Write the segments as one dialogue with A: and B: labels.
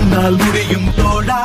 A: உன்னால் முடியும் தோழா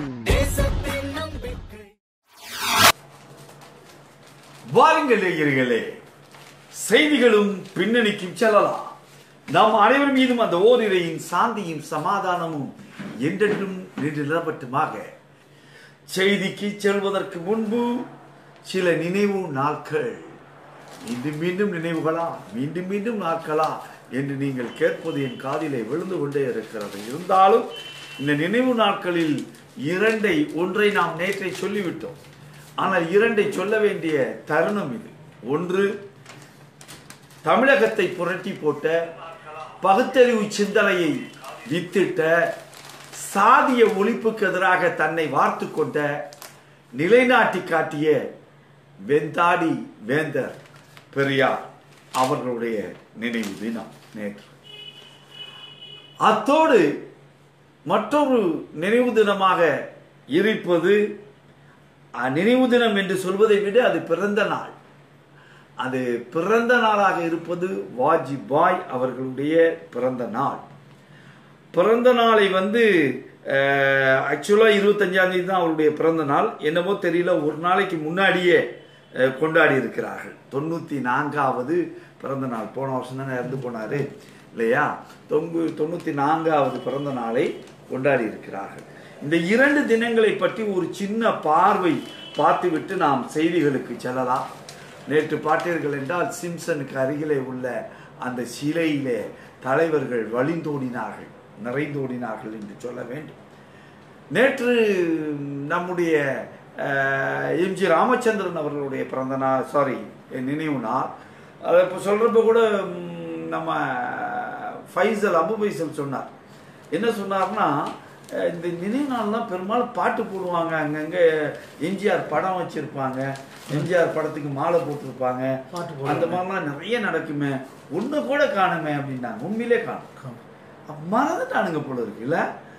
B: வாருங்கள் நேயர்களே செய்திகளும் பின்னணிக்கும் செல்லலாம் நாம் அனைவர் மீதும் அந்த ஓரிரையின் சாந்தியும் சமாதானமும் என்றென்றும் நின்று நிலப்பட்டுமாக செய்திக்கு செல்வதற்கு முன்பு சில நினைவு நாட்கள் மீண்டும் மீண்டும் நினைவுகளா மீண்டும் மீண்டும் நாட்களா என்று நீங்கள் கேட்பது என் காதிலே விழுந்து கொண்டே இருக்கிறது இருந்தாலும் இந்த நினைவு நாட்களில் இரண்டை ஒன்றை நாம் நேற்றை சொல்லிவிட்டோம் ஆனால் இரண்டை சொல்ல வேண்டிய தருணம் இது ஒன்று தமிழகத்தை புரட்டி போட்ட பகுத்தறிவு சிந்தனையை வித்திட்ட சாதிய ஒழிப்புக்கு எதிராக தன்னை வார்த்து கொண்ட நிலைநாட்டி காட்டிய வெந்தாடி வேந்தர் பெரியார் அவர்களுடைய நினைவு தினம் நேற்று அத்தோடு மற்றொரு நினைவு தினமாக இருப்பது அஹ், நினைவு தினம் என்று சொல்வதை விட அது பிறந்த நாள் அது பிறந்த நாளாக இருப்பது வாஜ்பாய் அவர்களுடைய பிறந்த நாள் பிறந்த நாளை வந்து ஆக்சுவலாக இருபத்தஞ்சாம் தேதி தான் அவருடைய பிறந்த நாள் என்னமோ தெரியல ஒரு நாளைக்கு முன்னாடியே அஹ், கொண்டாடி இருக்கிறார்கள் தொண்ணூற்றி நான்காவது பிறந்த நாள் போன வருஷம் தானே இறந்து போனார் இல்லையா தொங்கு தொண்ணூற்றி நான்காவது பிறந்த நாளை கொண்டாடி இருக்கிறார்கள் இந்த இரண்டு தினங்களை பற்றி ஒரு சின்ன பார்வை பார்த்துவிட்டு நாம் செய்திகளுக்கு செல்லலாம் நேற்று பார்த்தீர்கள் என்றால் சிம்சனுக்கு அருகிலே உள்ள அந்த சிலையிலே தலைவர்கள் வழிந்தோடினார்கள் நிறைந்தோடினார்கள் என்று சொல்ல வேண்டும் நேற்று நம்முடைய எம்ஜி ராமச்சந்திரன் அவர்களுடைய பிறந்த நாள் சாரி நினைவு நாள் அதை இப்போ சொல்கிறப்ப கூட ம், நம்ம ஃபைசல் அபு ஃபைசல் சொன்னார் என்ன சொன்னார்னா அஹ், இந்த நினைவு நாள்லாம் பெரும்பாலும் பாட்டு போடுவாங்க அங்கங்கே எம்ஜிஆர் படம் வச்சுருப்பாங்க எம்ஜிஆர் படத்துக்கு மாலை போட்டிருப்பாங்க
C: பாட்டு போடுவாங்க.
B: அந்த மாதிரிலாம் நிறைய நடக்குமே ஒன்று கூட காணுமே அப்படின்னாங்க உண்மையிலே காணும் அப்ப மறந்துட்டானுங்க போல இருக்குல்ல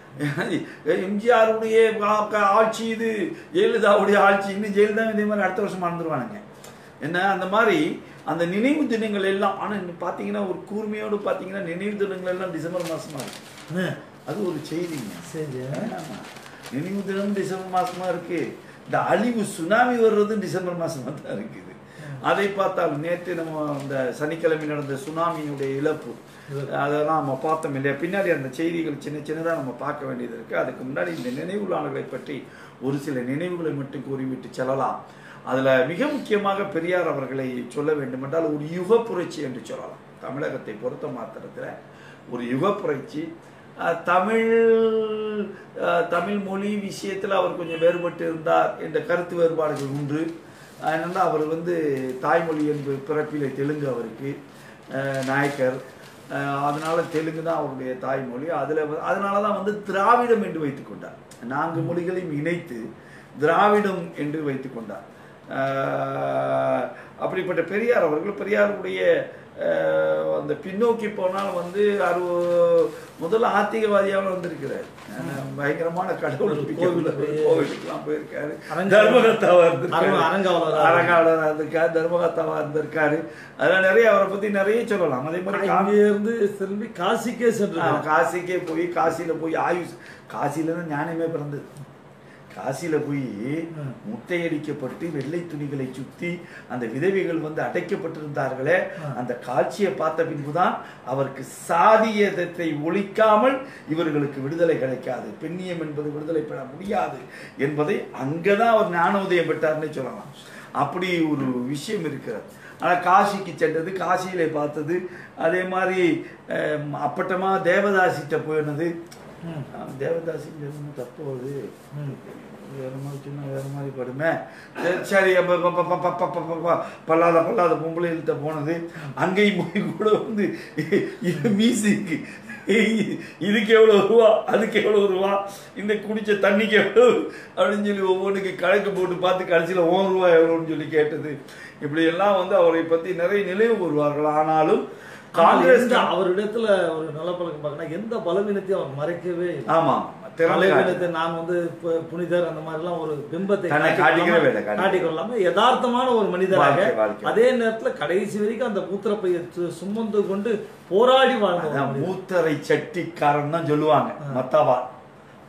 B: எம்ஜிஆருடைய ஆ- க- ஆட்சி இது ஜெயலலிதாவுடைய ஆட்சி இன்னும் ஜெயலலிதா இதே மாதிரி அடுத்த வருஷம் மறந்துடுவானுங்க என்ன அந்த மாதிரி அந்த நினைவு தினங்கள் எல்லாம் ஆனால் இன்னும் பார்த்தீங்கன்னா ஒரு கூர்மையோடு பார்த்தீங்கன்னா நினைவு தினங்கள் எல்லாம் டிசம்பர் மாசமா இருக்கு அது ஒரு செய்திங்க
C: சரி
B: ஆமா. நினைவு தினம் டிசம்பர் மாசமா இருக்கு இந்த அழிவு சுனாமி வர்றது டிசம்பர் மாசமா தான் இருக்குது அதை பார்த்தால் நேற்று நம்ம இந்த சனிக்கிழமை நடந்த சுனாமியினுடைய இழப்பு அதெல்லாம் நம்ம பார்த்தோம் இல்லையா பின்னாடி அந்த செய்திகள் சின்ன சின்னதாக நம்ம பார்க்க வேண்டியது இருக்கு அதுக்கு முன்னாடி இந்த நினைவு நாள்களை பற்றி ஒரு சில நினைவுகளை மட்டும் கூறிவிட்டு செல்லலாம் அதுல மிக முக்கியமாக பெரியார் அவர்களை சொல்ல வேண்டுமென்றால் ஒரு யுக புரட்சி என்று சொல்லலாம் தமிழகத்தை பொறுத்த மாத்திரத்துல ஒரு யுக புரட்சி அஹ், தமிழ் அஹ், தமிழ் மொழி விஷயத்தில் அவர் கொஞ்சம் வேறுபட்டு இருந்தார் என்ற கருத்து வேறுபாடுகள் உண்டு அதனால அவர் வந்து தாய்மொழி என்பது பிறப்பிலே தெலுங்கு அவருக்கு அஹ், நாயக்கர் அஹ், அதனால தெலுங்கு தான் அவருடைய தாய்மொழி அதில் அதனால தான் வந்து திராவிடம் என்று வைத்துக்கொண்டார் நான்கு மொழிகளையும் இணைத்து திராவிடம் என்று வைத்துக்கொண்டார் அஹ், அப்படிப்பட்ட பெரியார் அவர்கள் பெரியாருடைய அஹ், அந்த பின்னோக்கி போனால் வந்து அறு முதல்ல ஆத்திகவாதியாக வந்திருக்கிறார் அஹ், பயங்கரமான கடவுள் நம்பிக்கை உள்ள ஒரு கோவிலுக்குலாம் போயிருக்காரு
C: அரங்க-
B: தர்மகர்த்தாவா இருந்திருக்காரு
C: அரங்க- அரங்காவலரா
B: அரங்காவலரா இருந்திருக்காரு தர்மகர்த்தாவா இருந்திருக்காரு அதெல்லாம் நிறைய அவரை பத்தி நிறைய சொல்லலாம் அதே மாதிரி கா-
C: இங்க இருந்து திரும்பி காசிக்கே சென்று
B: ஆ, காசிக்கே போய் காசியில போய் ஆயுஷ் காசியில தான் ஞானமே பிறந்தது காசியில போய்
C: ம்.
B: முட்டையடிக்கப்பட்டு வெள்ளை துணிகளை சுத்தி அந்த விதவைகள் வந்து அடைக்கப்பட்டிருந்தார்களே
C: ஆ.
B: அந்த காட்சியை பார்த்த பின்புதான் அவருக்கு சாதியத்தை ஒழிக்காமல் இவர்களுக்கு விடுதலை கிடைக்காது பெண்ணியம் என்பது விடுதலை பெற முடியாது என்பதை அங்கதான் அவர் ஞானோதயம் பெற்றார்னே சொல்லலாம் அப்படி ஒரு விஷயம் இருக்கிறது ஆனால் காசிக்கு சென்றது காசியிலே பார்த்தது அதே மாதிரி அஹ், அப்பட்டமா தேவதாசிட்ட போயினது
C: ம்.
B: ஆஹ், தேவதாசி தப்பு வருது
C: ம்.
B: வேற மாதிரி சொன்னா வேற மாதிரி படுமே சரி, சரி அப்ப ப- ப- ப- ப- ப- ப- ப- ப- பல்லாத பல்லாத பொம்பளைகள்கிட்ட போனது அங்கேயும் போய் கூட வந்து இது மியூசிக் இதுக்கு எவ்வளோ ரூபா அதுக்கு எவ்வளோ ரூபா இந்த குடிச்ச தண்ணிக்கு எவ்வளோ அப்படின்னு சொல்லி ஒவ்வொன்றுக்கு கணக்கு போட்டு பார்த்து கடைசியில் ஓன் ரூபா எவ்வளோன்னு சொல்லி கேட்டது இப்படி எல்லாம் வந்து அவரை பற்றி நிறைய நினைவு கூறுவார்கள் ஆனாலும்
C: காங்கிரஸ்
B: காங்கிரஸ்
C: அவரிடத்துல ஒரு நல்ல பழக்கம் பார்க்கணும் எந்த பலவீனத்தையும் அவர் மறைக்கவே இல்லை.
B: ஆமாம் திறமை
C: பலவீனத்தை நான் வந்து பு- புனிதர் அந்த மாதிரிலாம் ஒரு பிம்பத்தை
B: தன்னை காட்டிக்கவே இல்லை, காட்டிக்கவே.
C: காட்டிக்கொள்ளாம யதார்த்தமான ஒரு மனிதராக
B: வாழ்க்கை, வாழ்க்கை.
C: அதே நேரத்துல கடைசி வரைக்கும் அந்த மூத்திரப்பையை சு- சுமந்து கொண்டு போராடி வாழ்ந்த ஒரு
B: அதான்
C: மனிதர்.
B: மூத்தரை சட்டிக்காரன் தான் சொல்லுவாங்க மத்தாவா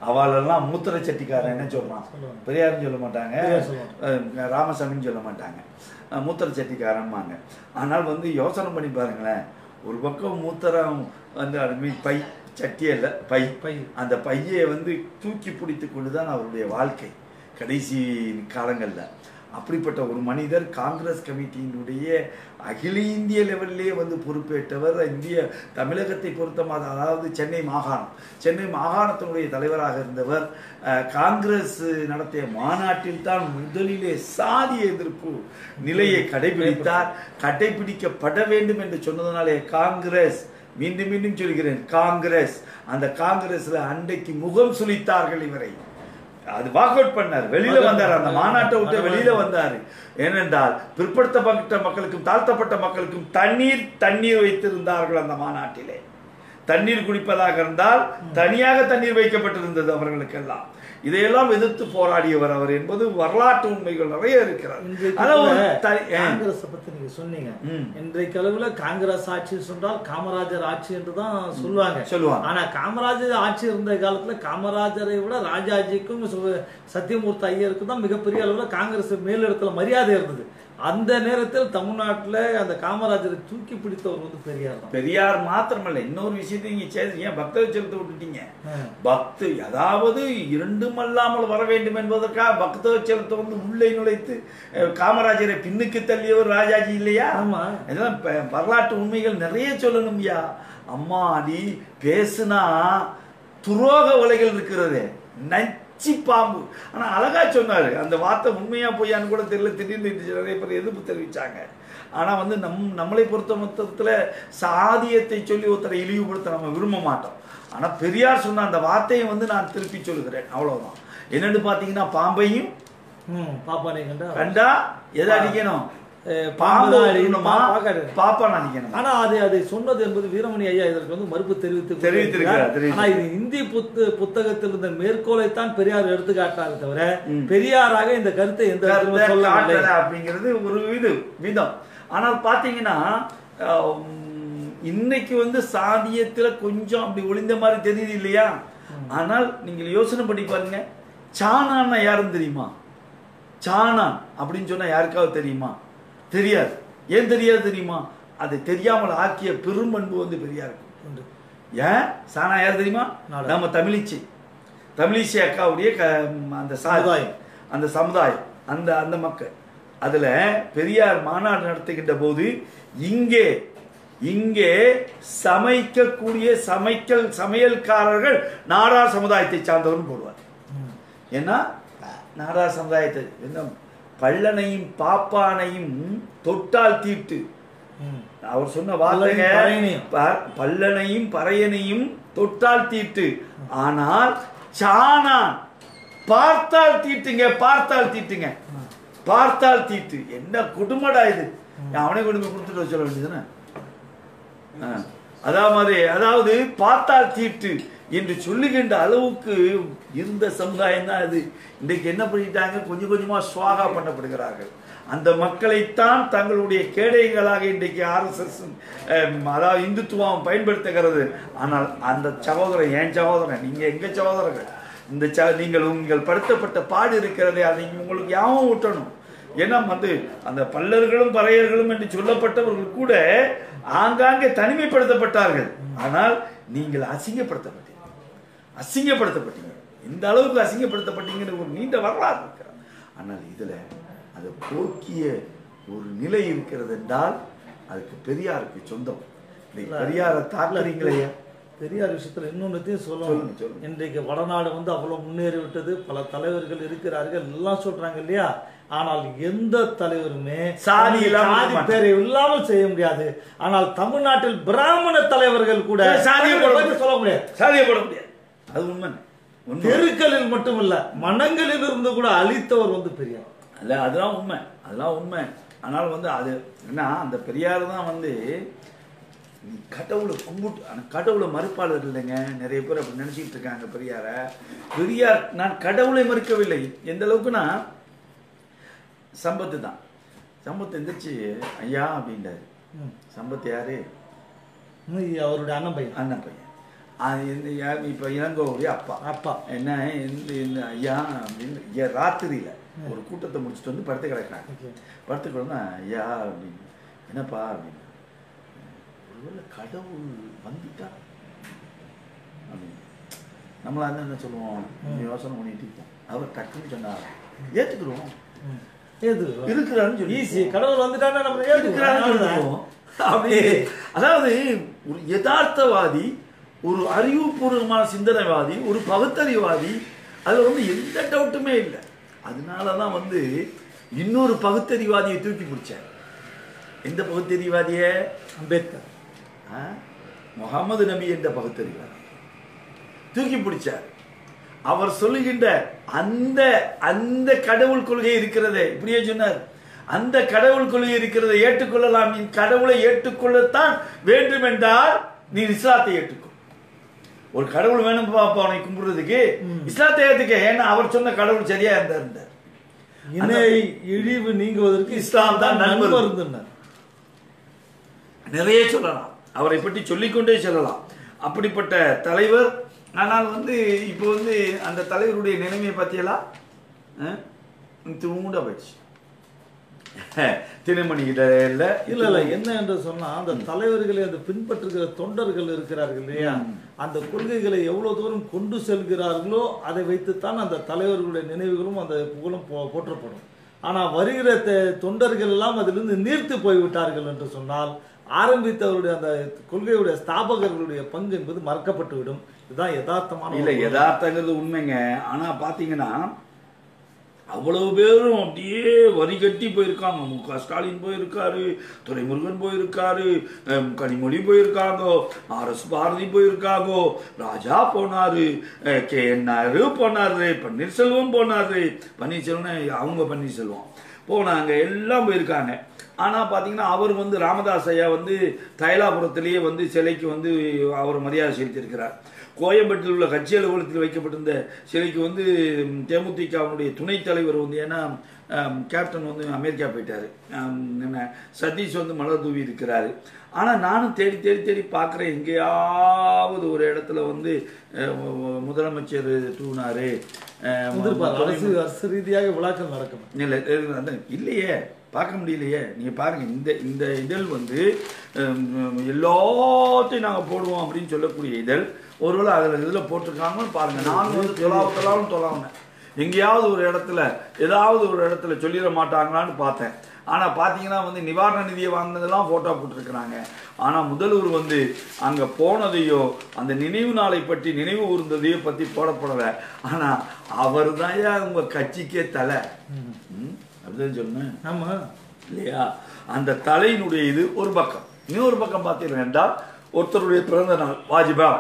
B: அவளெல்லாம் மூத்திர சட்டிக்காரன் என்ன சொல்றான்
C: சொல்லுவாங்க.
B: பெரியார்னு சொல்ல மாட்டாங்க
C: பெரியார் சொல்லுவாங்க.
B: அஹ் ராமசாமின்னு சொல்ல மாட்டாங்க அஹ் மூத்திர சட்டிக்காரன்பாங்க ஆனால் வந்து யோசனை பண்ணி பாருங்களேன் ஒரு பக்கம் மூத்திரம் வந்து அது மீ பை சட்டி அல்ல பை
C: பை.
B: அந்த பையை வந்து தூக்கி பிடித்து கொண்டு தான் அவருடைய வாழ்க்கை கடைசி காலங்களில் அப்படிப்பட்ட ஒரு மனிதர் காங்கிரஸ் கமிட்டியினுடைய அகில இந்திய லெவலிலே வந்து பொறுப்பேற்றவர் இந்திய தமிழகத்தை பொறுத்தமாக அதாவது சென்னை மாகாணம் சென்னை மாகாணத்தினுடைய தலைவராக இருந்தவர் அஹ், காங்கிரஸ் நடத்திய மாநாட்டில் தான் முதலிலே சாதி எதிர்ப்பு நிலையை கடைபிடித்தார் கடைபிடிக்கப்பட வேண்டும் என்று சொன்னதனாலே காங்கிரஸ் மீண்டும் மீண்டும் சொல்கிறேன் காங்கிரஸ் அந்த காங்கிரஸ்ல அன்றைக்கு முகம் சுளித்தார்கள் இவரை அது வாக் அவுட் பண்ணார் வெளியில வந்தார் அந்த மாநாட்டை விட்டு வெளியில வந்தாரு ஏனென்றால் பிற்படுத்தப்பட்ட மக்களுக்கும் தாழ்த்தப்பட்ட மக்களுக்கும் தண்ணீர் தண்ணீர் வைத்திருந்தார்கள் அந்த மாநாட்டிலே தண்ணீர் குடிப்பதாக இருந்தால் தனியாக தண்ணீர் வைக்கப்பட்டிருந்தது அவர்களுக்கெல்லாம் இதையெல்லாம் எதிர்த்து போராடியவர் அவர் என்பது வரலாற்று உண்மைகள் நிறைய இருக்கிறது
C: இன்றைக்கு
B: அதான் ஒரு
C: கூட
B: தனி- ஆ.
C: காங்கிரஸை பத்தி நீங்க சொன்னீங்க
B: ம்.
C: இன்றைக்கு அளவுல காங்கிரஸ் ஆட்சி சொன்னால் காமராஜர் ஆட்சி என்று தான் சொல்லுவாங்க
B: சொல்லுவாங்க.
C: ஆனா காமராஜர் ஆட்சி இருந்த காலத்துல காமராஜரை விட ராஜாஜிக்கும் சு- சத்தியமூர்த்தி ஐயருக்கும் தான் மிகப்பெரிய அளவுல காங்கிரஸ் மேலிடத்துல மரியாதை இருந்தது அந்த நேரத்தில் தமிழ்நாட்டுல அந்த காமராஜரை தூக்கி பிடித்தவர் வந்து பெரியார் தான்
B: பெரியார் மாத்திரமல்ல இன்னொரு விஷயத்தை நீங்க சேர்த்து ஏன் பக்த வச்சலத்தை விட்டுட்டீங்க
C: ஆ.
B: பக்து அதாவது இரண்டும் அல்லாமல் வர வேண்டும் என்பதற்காக பக்த வச்சலத்தை வந்து உள்ளே நுழைத்து அஹ், காமராஜரை பின்னுக்கு தள்ளியவர் ராஜாஜி இல்லையா
C: ஆமா.
B: இதெல்லாம் ப- வரலாற்று உண்மைகள் நிறைய சொல்லணும்யா அம்மா அடி பேசுனா துரோக உலைகள் இருக்கிறது நச்சு பாம்பு ஆனா அழகா சொன்னாரு அந்த வார்த்தை உண்மையா பொய்யான்னு கூட தெரியல திடீர்னு இன்னைக்கு நிறைய பேர் எதிர்ப்பு தெரிவிச்சாங்க ஆனா வந்து நம் நம்மளை பொறுத்த மொத்தத்துல சாதியத்தை சொல்லி ஒருத்தரை இழிவுபடுத்த நம்ம விரும்ப மாட்டோம் ஆனா பெரியார் சொன்ன அந்த வார்த்தையை வந்து நான் திருப்பி சொல்லுகிறேன் அவ்வளவுதான் என்னன்னு பாத்தீங்கன்னா பாம்பையும்
C: ம் பாப்பானே கண்டா
B: கண்டா எதை அடிக்கணும்
C: அஹ்,
B: பாம்பு
C: பாம்பு அடிக்கணுமா?
B: அடிக்கணுமா
C: பாக்காடு.
B: பாப்பான் அடிக்கணும்
C: ஆனா அது அதை சொன்னது என்பது வீரமணி ஐயா இதற்கு வந்து மறுப்பு தெரிவித்து
B: தெரிவித்திருக்கிறார், தெரிவித்திருக்கிறார்.
C: ஆனா இது இந்தி புத்து புத்தகத்தில் இருந்த மேற்கோளைத்தான் பெரியார் எடுத்துக்காட்டாரு தவிர
B: ம்.
C: பெரியாராக இந்த கருத்தை எந்த இடத்திலும்
B: கருத்தை
C: சொல்லவில்லை
B: காட்டல அப்படிங்கிறது ஒரு இது விதம் ஆனால் பாத்தீங்கன்னா ஆம், இன்னைக்கு வந்து சாதியத்துல கொஞ்சம் அப்படி ஒளிந்த மாதிரி தெரியுது இல்லையா ஆனால் நீங்கள் யோசனை பண்ணி பாருங்க சாணான்னா யாருன்னு தெரியுமா சாணான் அப்படின்னு சொன்னா யாருக்காவது தெரியுமா தெரியாது ஏன் தெரியாது தெரியுமா அதை தெரியாமல் ஆக்கிய பெரும்பண்பு வந்து பெரியாருக்கு
C: உண்டு.
B: ஏன் சாணா யார் தெரியுமா
C: நாடா.
B: நம்ம தமிழிச்சி தமிழிச்சி அக்காவுடைய க அந்த சாதி
C: சமுதாயம்.
B: அந்த சமுதாயம் அந்த அந்த மக்கள் அதுல பெரியார் மாநாடு நடத்துகின்ற போது இங்கே இங்கே சமைக்கக்கூடிய சமைக்கல் சமையல்காரர்கள் நாடார் சமுதாயத்தை சார்ந்தவர்னு போடுவார்
C: ம்.
B: ஏன்னா நாடார் சமுதாயத்தை என்ன பள்ளனையும் பாப்பானையும் தொட்டால் தீட்டு
C: ம்.
B: அவர் சொன்ன வார்த்தைங்க
C: பல்லனையும் பறையனையும்.
B: ப- பல்லனையும் பறையனையும் தொட்டால் தீட்டு ஆனால் சாணான் பார்த்தால் தீட்டுங்க பார்த்தால் தீட்டுங்க பார்த்தால் தீட்டு என்ன குடும்படா இது அவனை கொண்டு போய் கொடுத்துட்டு வர சொல்ல வேண்டியதுதானே ஆ. அதா மாதிரி அதாவது பார்த்தால் தீட்டு என்று சொல்லுகின்ற அளவுக்கு இருந்த சமுதாயம் தான் அது இன்றைக்கு என்ன பண்ணிட்டாங்க கொஞ்சம் கொஞ்சமா சுவாகா பண்ணப்படுகிறார்கள் அந்த மக்களைத்தான் தங்களுடைய கேடயங்களாக இன்றைக்கு ஆர்எஸ்எஸ் அதாவது இந்துத்துவம் பயன்படுத்துகிறது ஆனால் அந்த சகோதரன் என் சகோதரன் நீங்க எங்க சகோதரர்கள் இந்த ச நீங்கள் உங்கள் படுத்தப்பட்ட பாடு இருக்கிறதே அதை உங்களுக்கு யாவும் ஊட்டணும் ஏன்னா வந்து அந்த பல்லர்களும் பறையர்களும் என்று சொல்லப்பட்டவர்கள் கூட ஆங்காங்கே தனிமைப்படுத்தப்பட்டார்கள் ஆனால் நீங்கள் அசிங்கப்படுத்தப்பட்டீங்க அசிங்கப்படுத்தப்பட்டீங்க இந்த அளவுக்கு அசிங்கப்படுத்தப்பட்டீங்கன்னு ஒரு நீண்ட வரலாறு இருக்கிறது ஆனால் இதுல அதை போக்கிய ஒரு நிலை இருக்கிறது என்றால் அதுக்கு பெரியாருக்கு சொந்தம் இன்னைக்கு பெரியாரை தாக்குறீங்களே
C: பெரியார் விஷயத்துல இன்னொன்னுத்தையும்
B: சொல்லுங்க,
C: சொல்லணும்
B: சொல்லுங்க.
C: இன்றைக்கு வடநாடு வந்து அவ்வளவு முன்னேறி விட்டது பல தலைவர்கள் இருக்கிறார்கள் எல்லாம் சொல்றாங்க இல்லையா ஆனால் எந்த தலைவருமே
B: சாதி இல்லாமல்
C: சாதி
B: இருக்க மாட்டார்.
C: பேரை இல்லாமல் செய்ய முடியாது ஆனால் தமிழ்நாட்டில் பிராமண தலைவர்கள் கூட
B: சாதியை போட
C: பற்றி சொல்ல முடியாது
B: சாதியப்பட முடியாது அது உண்மை உண்மை
C: தெருக்களில் மட்டுமல்ல மனங்களில் இருந்து கூட அழித்தவர் வந்து பெரியார்
B: அல்ல அதெல்லாம் உண்மை அதெல்லாம் உண்மை ஆனால் வந்து அது என்ன அந்த பெரியார் தான் வந்து நீ கடவுளை கும்பிட்டு ஆனால் கடவுளை மறுப்பாளர் இல்லைங்க நிறைய பேர் அப்படி நினச்சிக்கிட்டு இருக்காங்க பெரியாரை பெரியார் நான் கடவுளை மறுக்கவில்லை எந்த அளவுக்குன்னா சம்பத்து தான் சம்பத்து எந்திரிச்சு ஐயா அப்படின்றாரு
C: ம்.
B: சம்பத்து யாரு
C: ம், அவருடைய அண்ணன் பையன்
B: அண்ணன் பையன் அது இந்த யா- இப்ப இளங்கோவுடைய அப்பா
C: அப்பா
B: என்ன இந்த இந்த ஐயா அப்படின்னு ஐயா ராத்திரியில ஒரு கூட்டத்தை முடிச்சுட்டு வந்து படுத்து கிடக்குறாங்க
C: Okay.
B: படுத்து கிடந்தா ஐயா அப்படின்னு என்னப்பா அப்படின்னு ஒருவேளை கடவுள் வந்துட்டா அப்படின்னு நம்மளா இருந்தா என்ன சொல்லுவோம் யோசனை பண்ணிட்டு இருப்போம் அவர் டக்குன்னு சொன்னார் ஏத்துக்கிறோம்
C: ம். ஏத்துக்கிறோம்.
B: இருக்கிறான்னு சொல்லி
C: ஈஸி கடவுள் வந்துட்டான்னா நம்ம
B: இருக்கிறான்னு
C: ஏத்துக்கிறோம்.
B: சொல்லுவோம் அப்படி அதாவது ஒரு யதார்த்தவாதி ஒரு அறிவுபூர்வமான சிந்தனைவாதி ஒரு பகுத்தறிவாதி அதுல வந்து எந்த டவுட்டுமே இல்லை அதனால தான் வந்து இன்னொரு பகுத்தறிவாதியை தூக்கி பிடிச்சார் எந்த பகுத்தறிவாதிய
C: அம்பேத்கர்
B: முகமது நபி என்ற பகுத்தறிவாதி தூக்கி பிடிச்சார் அவர் சொல்லுகின்ற அந்த அந்த கடவுள் கொள்கை இருக்கிறதே இப்படியே சொன்னார் அந்த கடவுள் கொள்கை இருக்கிறதை ஏற்றுக்கொள்ளலாம் நீ கடவுளை ஏற்றுக்கொள்ளத்தான் வேண்டும் என்றால் நீ இஸ்லாத்தை ஏற்றுக்கொள் ஒரு கடவுள் வேணும் பாப்பா அவனை கும்பிடுறதுக்கு இஸ்லாத்தை ஏத்துக்க ஏன்னா அவர் சொன்ன கடவுள் சரியா இருந்தார்
C: இணை இழிவு நீங்குவதற்கு
B: இஸ்லாம் தான் நண்பர்.
C: இருந்தனர்
B: நிறைய சொல்லலாம் அவரை பற்றி சொல்லிக்கொண்டே செல்லலாம் அப்படிப்பட்ட தலைவர் ஆனால் வந்து இப்போ வந்து அந்த தலைவருடைய நிலைமையை பற்றியெல்லாம் திரும்ப போயிடுச்சு திருமணி இல்ல
C: இல்ல இல்ல என்ன என்று சொன்னா அந்த தலைவர்களை அந்த பின்பற்றுகிற தொண்டர்கள் இருக்கிறார்கள் இல்லையா அந்த கொள்கைகளை எவ்வளவு தூரம் கொண்டு செல்கிறார்களோ அதை வைத்துத்தான் அந்த தலைவர்களுடைய நினைவுகளும் அந்த புகழும் போ- போற்றப்படும் ஆனா வருகிற தெ- தொண்டர்கள் எல்லாம் அதிலிருந்து நீர்த்து போய்விட்டார்கள் என்று சொன்னால் ஆரம்பித்தவருடைய அந்த கொள்கையுடைய ஸ்தாபகர்களுடைய பங்கு என்பது மறக்கப்பட்டு விடும் இதுதான் யதார்த்தமான
B: இல்ல
C: ஒரு
B: யதார்த்தங்கிறது உண்மைங்க ஆனா பாத்தீங்கன்னா அவ்வளவு பேரும் அப்படியே வரி கட்டி போயிருக்காங்க மு க ஸ்டாலின் போயிருக்காரு துரைமுருகன் போயிருக்காரு அஹ், கனிமொழி போயிருக்காங்க ஆர் எஸ் பாரதி போயிருக்காங்க ராஜா போனாரு அஹ், கே என் நாயுடு போனாரு பன்னீர்செல்வம் போனாரு பன்னீர்செல்வம் அவங்க பன்னீர்செல்வம் போனாங்க எல்லாம் போயிருக்காங்க ஆனா பாத்தீங்கன்னா அவர் வந்து ராமதாஸ் ஐயா வந்து தைலாபுரத்திலேயே வந்து சிலைக்கு வந்து அவர் மரியாதை செலுத்தியிருக்கிறார் கோயம்பேட்டில் உள்ள கட்சி அலுவலகத்தில் வைக்கப்பட்டிருந்த சிலைக்கு வந்து ம், தேமுதிகவினுடைய துணைத் தலைவர் வந்து ஏன்னா ஆம், கேப்டன் வந்து அமெரிக்கா போயிட்டாரு ஆம், என்ன சதீஷ் வந்து மலர் தூவி இருக்கிறாரு ஆனா நானும் தேடி தேடி தேடி பார்க்குறேன் எங்கேயாவது ஒரு இடத்துல வந்து அஹ், மு- மு- முதலமைச்சர் தூணாரு அஹ்,
C: வந்திருப்பார்.
B: துணை
C: அரசு அரசு ரீதியாக விழாக்கள் நடக்கும்
B: இல்லை இது வந்து இல்லையே பார்க்க முடியலையே நீங்க பாருங்க இந்த இந்த இதழ் வந்து ஹம், எல்லாத்தையும் நாங்க போடுவோம் அப்படின்னு சொல்லக்கூடிய இதழ் ஒருவேளை அதுல இதுல போட்டிருக்காங்கன்னு பாருங்க நானும் வந்து தொலாவும் தொலாவும் தொலாவுனேன் எங்கேயாவது ஒரு இடத்துல ஏதாவது ஒரு இடத்துல சொல்லிட மாட்டாங்களான்னு பார்த்தேன் ஆனா பாத்தீங்கன்னா வந்து நிவாரண நிதியை வாங்கினதெல்லாம் போட்டோ போட்டிருக்கிறாங்க ஆனா முதல்வர் வந்து அங்க போனதையோ அந்த நினைவு நாளை பற்றி நினைவு கூர்ந்ததையோ பத்தி போடப்படலை ஆனா அவர் தான் உங்க கட்சிக்கே தலை ம், அப்படிதான் சொன்னேன்
C: ஆமா
B: இல்லையா அந்த தலையினுடைய இது ஒரு பக்கம் இன்னொரு பக்கம் பார்த்தீர்கள் என்றால் ஒருத்தருடைய பிறந்த நாள் வாஜ்பாய்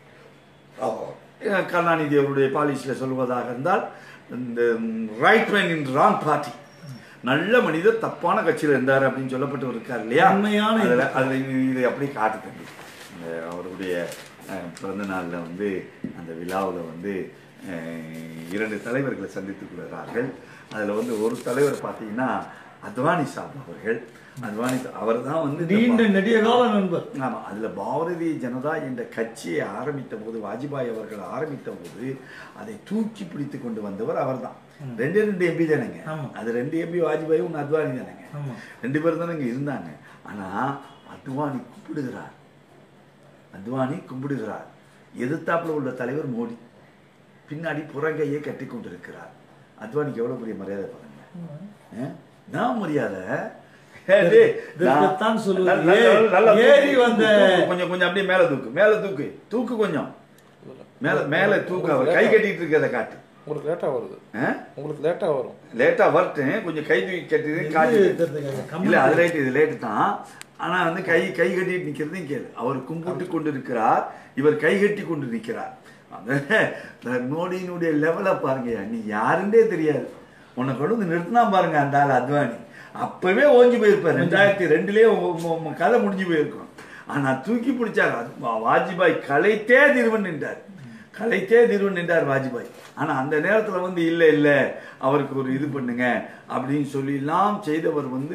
B: அஹ் கருணாநிதி அவருடைய பாலிசியில் சொல்வதாக இருந்தால் இந்த right man in wrong party நல்ல மனிதர் தப்பான கட்சியில் இருந்தார் அப்படின்னு சொல்லப்பட்டு இருக்கார் இல்லையா
C: உண்மையான
B: அதுல அதுல இது- இதை அப்படியே காட்டு தம்பி இந்த அவருடைய அஹ், பிறந்த நாள்ல வந்து அந்த விழாவில் வந்து அஹ், இரண்டு தலைவர்களை சந்தித்துக் கொள்கிறார்கள் அதுல வந்து ஒரு தலைவர் பார்த்தீங்கன்னா அத்வானி சாப் அவர்கள் அத்வானி அவர் தான் வந்து இந்த
C: நீண்ட நெடிய கால நண்பர்
B: ஆமா அதுல பாரதிய ஜனதா என்ற கட்சியை ஆரம்பித்த போது வாஜ்பாய் அவர்கள் ஆரம்பித்த போது அதை தூக்கி பிடித்து கொண்டு வந்தவர் அவர்தான் ரெண்டு ரெண்டு எம்பி தானேங்க
C: ஆமா.
B: அது ரெண்டு எம்பி வாஜ்பாய் ஒன்று அத்வானி தானேங்க
C: ஆமா
B: ரெண்டு பேரும் தானே இருந்தாங்க ஆனா அத்வானி கும்பிடுகிறார் அத்வானி கும்பிடுகிறார் எதிர்த்தாப்புல உள்ள தலைவர் மோடி பின்னாடி புறங்கையை கட்டி கொண்டிருக்கிறார் அத்வானிக்கு எவ்வளவு பெரிய மரியாதை பாருங்க ஆ? நான் மரியாதை ஏ, டேய், நான்-
C: இதற்குத்தான் சொல்லுவது.
B: நல்ல- நல்ல- நல்ல
C: ஏ-
B: தூக்கு,
C: ஏறி வந்த-
B: தூக்கு, கொஞ்சம் கொஞ்சம் அப்படியே மேல தூக்கு மேல தூக்கு தூக்கு கொஞ்சம் மேல மேல தூக்கு அவர் கை கட்டிட்டு இருக்கிறத காட்டு
A: உங்களுக்கு லேட்டா வருது
B: ஆ?
A: உங்களுக்கு லேட்டா வரும்
B: லேட்டா வரட்டும் கொஞ்சம் கை தூக்கி கட்டிட்டு காட்டு
C: இது தெரிஞ்சுக்கங்க. கம்மி-
B: இல்ல அது ரைட் இது லேட்டு தான் ஆனா வந்து கை கை கட்டிட்டு நிக்கிறதையும் கேளு அவர் கும்பிட்டு கொண்டு இருக்கிறார் இவர் கை கட்டி கொண்டு நிற்கிறார் அந்த இந்த மோடியினுடைய லெவலை பாருங்க நீ யாருன்னே தெரியாது உன்னை கொண்டு வந்து நிறுத்தினா பாருங்க அந்த ஆள் அத்வானி அப்பவே ஓஞ்சி போயிருப்பார் ரெண்டாயிரத்தி ரெண்டுலயே உ- உ- உ- கதை முடிஞ்சு போயிருக்கும் ஆனா தூக்கி பிடிச்சார் அது வா- வாஜ்பாய் கலைத்தே திருவன் நின்றார் கலைத்தே திருவன் நின்றார் வாஜ்பாய் ஆனா அந்த நேரத்துல வந்து இல்ல இல்ல அவருக்கு ஒரு இது பண்ணுங்க அப்படின்னு சொல்லி எல்லாம் செய்தவர் வந்து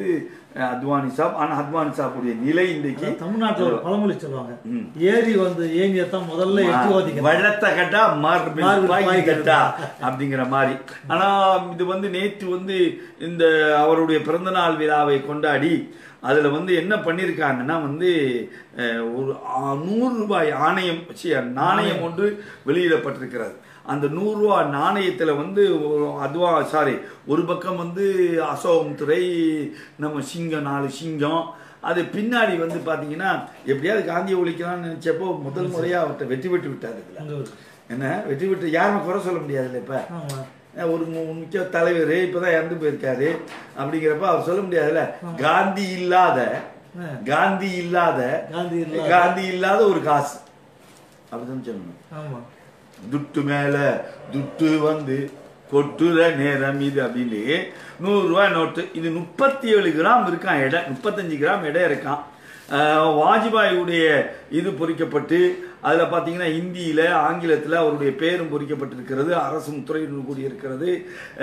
B: அஹ், அத்வானி சாப் ஆனா அத்வானி சாப்புடைய நிலை இன்றைக்கு
C: தமிழ்நாட்டுல ஒரு பழமொழி சொல்லுவாங்க
B: ம்.
C: ஏரி வந்து ஏங்கியத்தான் முதல்ல எட்டி ஓதிக்கணும்
B: வெள்ளத்தை கட்டா மார்பிள்
C: மார்பிள்
B: பாய்
C: பாய்
B: கட்டா அப்படிங்கிற மாதிரி ஆனா இது வந்து நேற்று வந்து இந்த அவருடைய பிறந்தநாள் விழாவை கொண்டாடி அதுல வந்து என்ன பண்ணியிருக்காங்கன்னா வந்து அஹ், ஒரு ஆ- நூறு ரூபாய் ஆணையம் ச்சீ, நாணயம் ஒன்று வெளியிடப்பட்டிருக்கிறது அந்த நூறு ரூபாய் நாணயத்துல வந்து ஒரு அதுவா சாரி ஒரு பக்கம் வந்து அசோகம் துறை நம்ம சிங்கம் நாலு சிங்கம் அது பின்னாடி வந்து பாத்தீங்கன்னா எப்படியாவது காந்தியை ஒழிக்கலாம்னு நினைச்சப்போ முதல் முறையா அவர்கிட்ட வெற்றி பெற்று விட்டார் இதுல
C: அங்க ஒரு-
B: என்ன வெற்றி பெற்று யாருமே குறை சொல்ல முடியாதுல்ல இப்ப
C: ஆமா
B: அஹ் ஒரு மு- முக்கிய தலைவர் இப்பதான் இறந்து போயிருக்காரு அப்படிங்கிறப்ப அவர் சொல்ல முடியாதுல்ல காந்தி இல்லாத
C: ஆ.
B: காந்தி இல்லாத
C: காந்தி இல்லாத-
B: காந்தி இல்லாத ஒரு காசு அப்படிதான் சொல்லணும்
C: ஆமா
B: துட்டு மேல துட்டு வந்து கொட்டுற நேரம் இது அப்படின்னு நூறு ரூபாய் நோட்டு இது முப்பத்தி ஏழு கிராம் இருக்கான் எடை முப்பத்தஞ்சு கிராம் எடை இருக்கான் ஆஹ் வாஜ்பாயுடைய இது பொறிக்கப்பட்டு அதில் பார்த்தீங்கன்னா இந்தியில ஆங்கிலத்தில் அவருடைய பேரும் பொறிக்கப்பட்டிருக்கிறது அரசு முத்திரையுடன் கூடியிருக்கிறது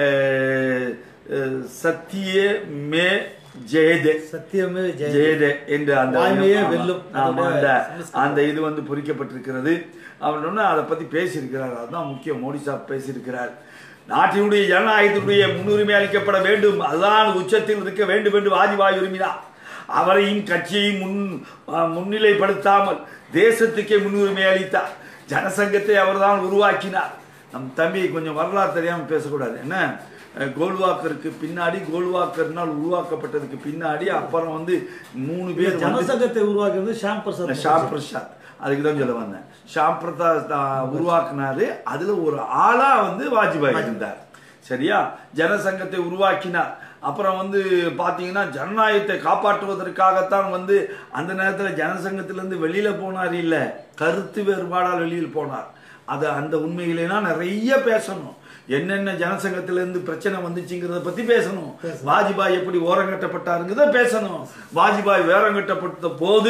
B: ஆஹ் ஆஹ் சத்திய மே ஜெயதே
C: சத்தியமே ஜெய
B: ஜெயதே என்று அந்த
C: வாய்மையே
B: ஆமா,
C: வெல்லும்.
B: ஆமா,
C: அதோட
B: அந்த
C: சமஸ்கிருதம்.
B: அந்த இது வந்து பொறிக்கப்பட்டிருக்கிறது அவர் ஒன்று அதை பத்தி பேசியிருக்கிறார் அதுதான் முக்கியம் மோடி சாப் பேசியிருக்கிறார் நாட்டினுடைய ஜனநாயகத்தினுடைய முன்னுரிமை அளிக்கப்பட வேண்டும் அதுதான் உச்சத்தில் இருக்க வேண்டும் என்று வாஜ்பாய் விரும்பினார் அவரையும் கட்சியையும் முன் அஹ், முன்னிலைப்படுத்தாமல் தேசத்துக்கே முன்னுரிமை அளித்தார் ஜனசங்கத்தை அவர்தான் உருவாக்கினார் நம் தம்பி கொஞ்சம் வரலாறு தெரியாம பேசக்கூடாது என்ன அஹ், கோல்வாக்கருக்கு பின்னாடி கோல்வாக்கர்னால் உருவாக்கப்பட்டதுக்கு பின்னாடி அப்புறம் வந்து மூணு பேர் வந்து
C: ஜனசங்கத்தை உருவாக்குறது ஷாம் பிரசாத்
B: ஷாம் பிரசாத் அதுக்கு தான் சொல்ல வந்தேன் ஷாம் பிரசாத் தான் உருவாக்குனாரு அதுல ஒரு ஆளா வந்து வாஜ்பாய் இருந்தார் சரியா ஜனசங்கத்தை உருவாக்கினார் அப்புறம் வந்து பாத்தீங்கன்னா ஜனநாயகத்தை காப்பாற்றுவதற்காகத்தான் வந்து அந்த நேரத்துல ஜனசங்கத்திலிருந்து வெளியில போனார் இல்ல கருத்து வேறுபாடால் வெளியில் போனார் அது அந்த உண்மையிலேனா நிறைய பேசணும் என்னென்ன ஜனசங்கத்திலிருந்து பிரச்சனை வந்துச்சுங்கிறத பத்தி பேசணும் வாஜ்பாய் எப்படி ஓரங்கட்டப்பட்டாருங்கிறத பேசணும் வாஜ்பாய் ஓரங்கட்டப்பட்ட போது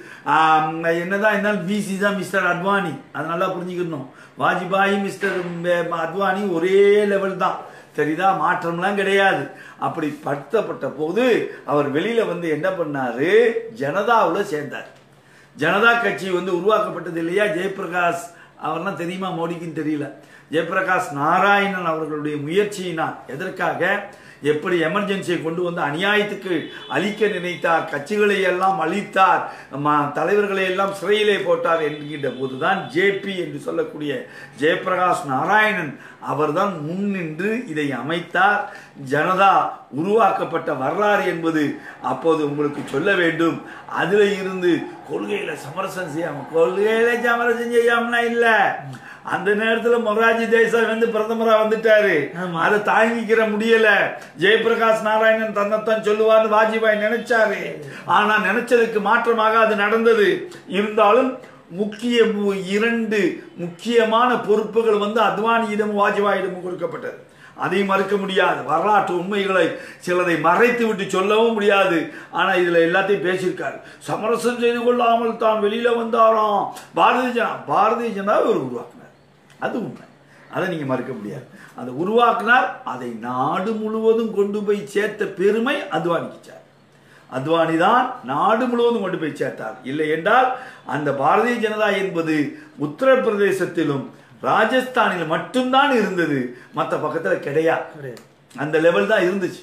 B: ஆம், என்னதான் இருந்தாலும் பிசி தான் மிஸ்டர் அத்வானி அது நல்லா புரிஞ்சுக்கணும் வாஜ்பாய் மிஸ்டர் அத்வானி ஒரே லெவல் தான் தெரியுதா மாற்றம்லாம் கிடையாது அப்படி படுத்தப்பட்ட போது அவர் வெளியில வந்து என்ன பண்ணாரு ஜனதாவுல சேர்ந்தார் ஜனதா கட்சி வந்து உருவாக்கப்பட்டது இல்லையா ஜெயபிரகாஷ் அவர்லாம் தெரியுமா மோடிக்குன்னு தெரியல ஜெயபிரகாஷ் நாராயணன் அவர்களுடைய முயற்சியினால் எதற்காக எப்படி எமர்ஜென்சியை கொண்டு வந்து அநியாயத்துக்கு அழிக்க நினைத்தார் கட்சிகளை எல்லாம் அழித்தார் ம- தலைவர்களை எல்லாம் சிறையிலே போட்டார் என்கின்ற போதுதான் ஜேபி என்று சொல்லக்கூடிய ஜெயபிரகாஷ் நாராயணன் அவர்தான் முன்னின்று இதை அமைத்தார் ஜனதா உருவாக்கப்பட்ட வரலாறு என்பது அப்போது உங்களுக்கு சொல்ல வேண்டும் அதுல இருந்து கொள்கையில சமரசம் செய்யாம கொள்கையில சமரசம் செய்யாமனா இல்ல அந்த நேரத்துல மொராஜி தேசாய் வந்து பிரதமரா வந்துட்டாரு
C: ஆமா.
B: அதை தாங்கிக்கிற முடியல ஜெயபிரகாஷ் நாராயணன் தன்னைத்தான் சொல்லுவார்னு வாஜ்பாய் நினைச்சாரு ஆனா நினைச்சதுக்கு மாற்றமாக அது நடந்தது இருந்தாலும் முக்கிய மு- இரண்டு முக்கியமான பொறுப்புகள் வந்து அத்வானியிடமும் வாஜ்பாயிடமும் கொடுக்கப்பட்டது அதையும் மறுக்க முடியாது வரலாற்று உண்மைகளை சிலதை மறைத்து விட்டு சொல்லவும் முடியாது ஆனா இதுல எல்லாத்தையும் பேசியிருக்காரு சமரசம் செய்து கொள்ளாமல் தான் வெளியில வந்தாராம் பாரதிய ஜனதா பாரதிய ஜனதாவை ஒரு உருவாக்கினார் அது உண்மை அதை நீங்க மறுக்க முடியாது அதை உருவாக்கினார் அதை நாடு முழுவதும் கொண்டு போய் சேர்த்த பெருமை அத்வானிக்குச்சார் அத்வானி தான் நாடு முழுவதும் கொண்டு போய் சேர்த்தார் இல்லை என்றால் அந்த பாரதிய ஜனதா என்பது உத்தரப்பிரதேசத்திலும் ராஜஸ்தானில் மட்டும்தான் இருந்தது மற்ற பக்கத்துல கிடையாது
C: கிடையாது
B: அந்த லெவல் தான் இருந்துச்சு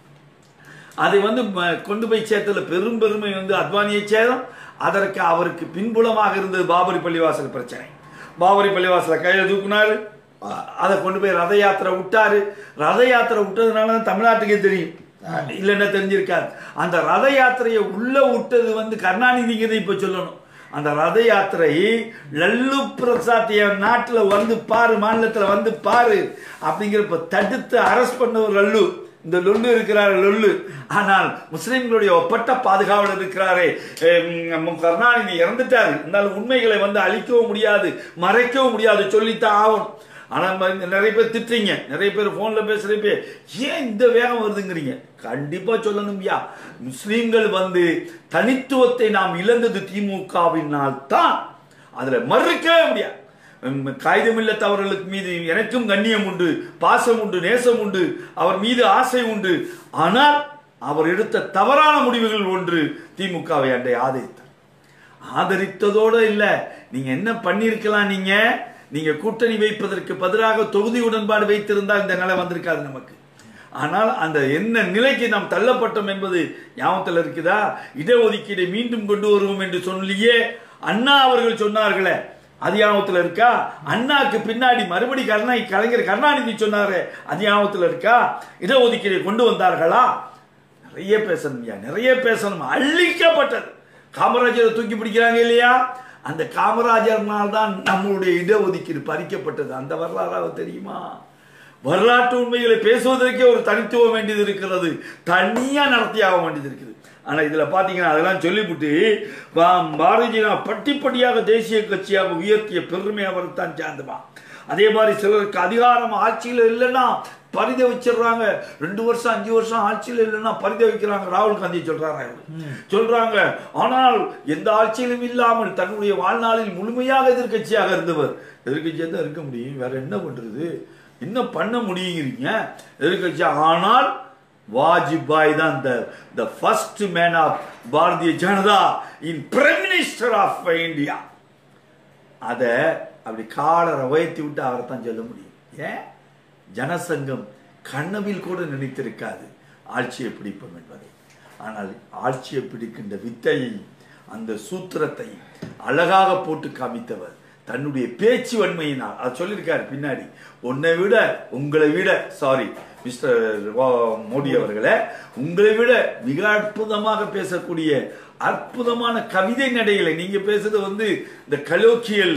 B: அதை வந்து ம- கொண்டு போய் சேர்த்ததுல பெரும் பெருமை வந்து அத்வானியை சேரும் அதற்கு அவருக்கு பின்புலமாக இருந்தது பாபரி பள்ளிவாசல் பிரச்சனை பாபரி பள்ளிவாசல கையில தூக்குனாரு அ- அதை கொண்டு போய் ரத யாத்திரை விட்டாரு ரத யாத்திரை விட்டதுனால தான் தமிழ்நாட்டுக்கே தெரியும் இல்லைன்னா தெரிஞ்சிருக்காது அந்த ரத யாத்திரையை உள்ள விட்டது வந்து கருணாநிதிங்கிறத இப்ப சொல்லணும் அந்த ரத யாத்திரை லல்லு பிரசாத் என் நாட்டுல வந்து பாரு மாநிலத்துல வந்து பாரு அப்படிங்கிறப்ப தடுத்து அரெஸ்ட் பண்ணவர் லல்லு இந்த லொல்லு இருக்கிறாரு லொல்லு ஆனால் முஸ்லிம்களுடைய ஒப்பட்ட பாதுகாவலர் இருக்கிறாரே ஹம், கருணாநிதி இறந்துட்டாரு இருந்தாலும் உண்மைகளை வந்து அழிக்கவும் முடியாது மறைக்கவும் முடியாது சொல்லித்தான் ஆகணும் ஆனா ம- நிறைய பேர் திட்டுறீங்க நிறைய பேர் போன்ல பேசுறப்ப ஏன் இந்த வேகம் வருதுங்கிறீங்க கண்டிப்பா சொல்லணும்யா முஸ்லிம்கள் வந்து தனித்துவத்தை நாம் இழந்தது திமுகவினால் தான் அதுல மறுக்கவே முடியாது உம், காகிதமில்லத் அவர்களுக்கு மீது எனக்கும் கண்ணியம் உண்டு பாசம் உண்டு நேசம் உண்டு அவர் மீது ஆசை உண்டு ஆனால் அவர் எடுத்த தவறான முடிவுகள் ஒன்று திமுகவை அண்டை ஆதரித்தார் ஆதரித்ததோட இல்ல நீங்க என்ன பண்ணிருக்கலாம் நீங்க நீங்க கூட்டணி வைப்பதற்கு பதிலாக தொகுதி உடன்பாடு வைத்திருந்தால் இந்த நிலை வந்திருக்காது நமக்கு ஆனால் அந்த என்ன நிலைக்கு நாம் தள்ளப்பட்டோம் என்பது ஞாபகத்தில் இருக்குதா இடஒதுக்கீடை மீண்டும் கொண்டு வருவோம் என்று சொல்லியே அண்ணா அவர்கள் சொன்னார்களே அது ஞாபகத்தில் இருக்கா அண்ணாக்கு பின்னாடி மறுபடி கருணா கலைஞர் கருணாநிதி சொன்னாரு அது ஞாபகத்தில் இருக்கா இடஒதுக்கீடை கொண்டு வந்தார்களா நிறைய பேசணும்யா நிறைய வரணும் அழிக்கப்பட்டது காமராஜரை தூக்கி பிடிக்கிறாங்க இல்லையா அந்த காமராஜர்னால் தான் நம்மளுடைய இடஒதுக்கீடு பறிக்கப்பட்டது அந்த வரலாறாவது தெரியுமா வரலாற்று உண்மைகளை பேசுவதற்கே ஒரு தனித்துவம் வேண்டியது இருக்கிறது தனியா நடத்தியாக வேண்டியது இருக்குது ஆனா இதுல பாத்தீங்கன்னா அதெல்லாம் சொல்லிவிட்டு பா- பாரதிய ஜனதா பட்டிப்படியாக தேசிய கட்சியாக உயர்த்திய பெருமை அவருக்கு தான் சார்ந்தமா அதே மாதிரி சிலருக்கு அதிகாரம் ஆட்சியில் இல்லைன்னா பரிதவிச்சிடுறாங்க ரெண்டு வருஷம் அஞ்சு வருஷம் ஆட்சியில் இல்லைன்னா பரிதவிக்கிறாங்க ராகுல் காந்தி சொல்றாங்க சொல்றாங்க ஆனால் எந்த ஆட்சியிலும் இல்லாமல் தன்னுடைய வாழ்நாளில் முழுமையாக எதிர்க்கட்சியாக இருந்தவர் எதிர்க்கட்சியாக தான் இருக்க முடியும் வேற என்ன பண்றது என்ன பண்ண முடியுங்கிறீங்க எதிர்க்கட்சி ஆனால் வாஜ்பாய் தான் the the first man of Bharatiya Janata இன் பிரைம் மினிஸ்டர் ஆஃப் இந்தியா அதை அப்படி காலரை உயர்த்தி விட்டு அவரை தான் சொல்ல முடியும் ஏன் ஜனசங்கம் கனவில் கூட நினைத்திருக்காது ஆட்சியை பிடிப்போம் என்பதை ஆனால் ஆட்சியை பிடிக்கின்ற வித்தையை அந்த சூத்திரத்தை அழகாக போட்டு காமித்தவர் தன்னுடைய பேச்சு வன்மையினால் அதை சொல்லியிருக்காரு பின்னாடி உன்னை விட உங்களை விட சாரி மிஸ்டர் மோடி அவர்களே உங்களை விட மிக அற்புதமாக பேசக்கூடிய அற்புதமான கவிதை நடைகளை நீங்க பேசுறது வந்து இந்த கலோக்கியல்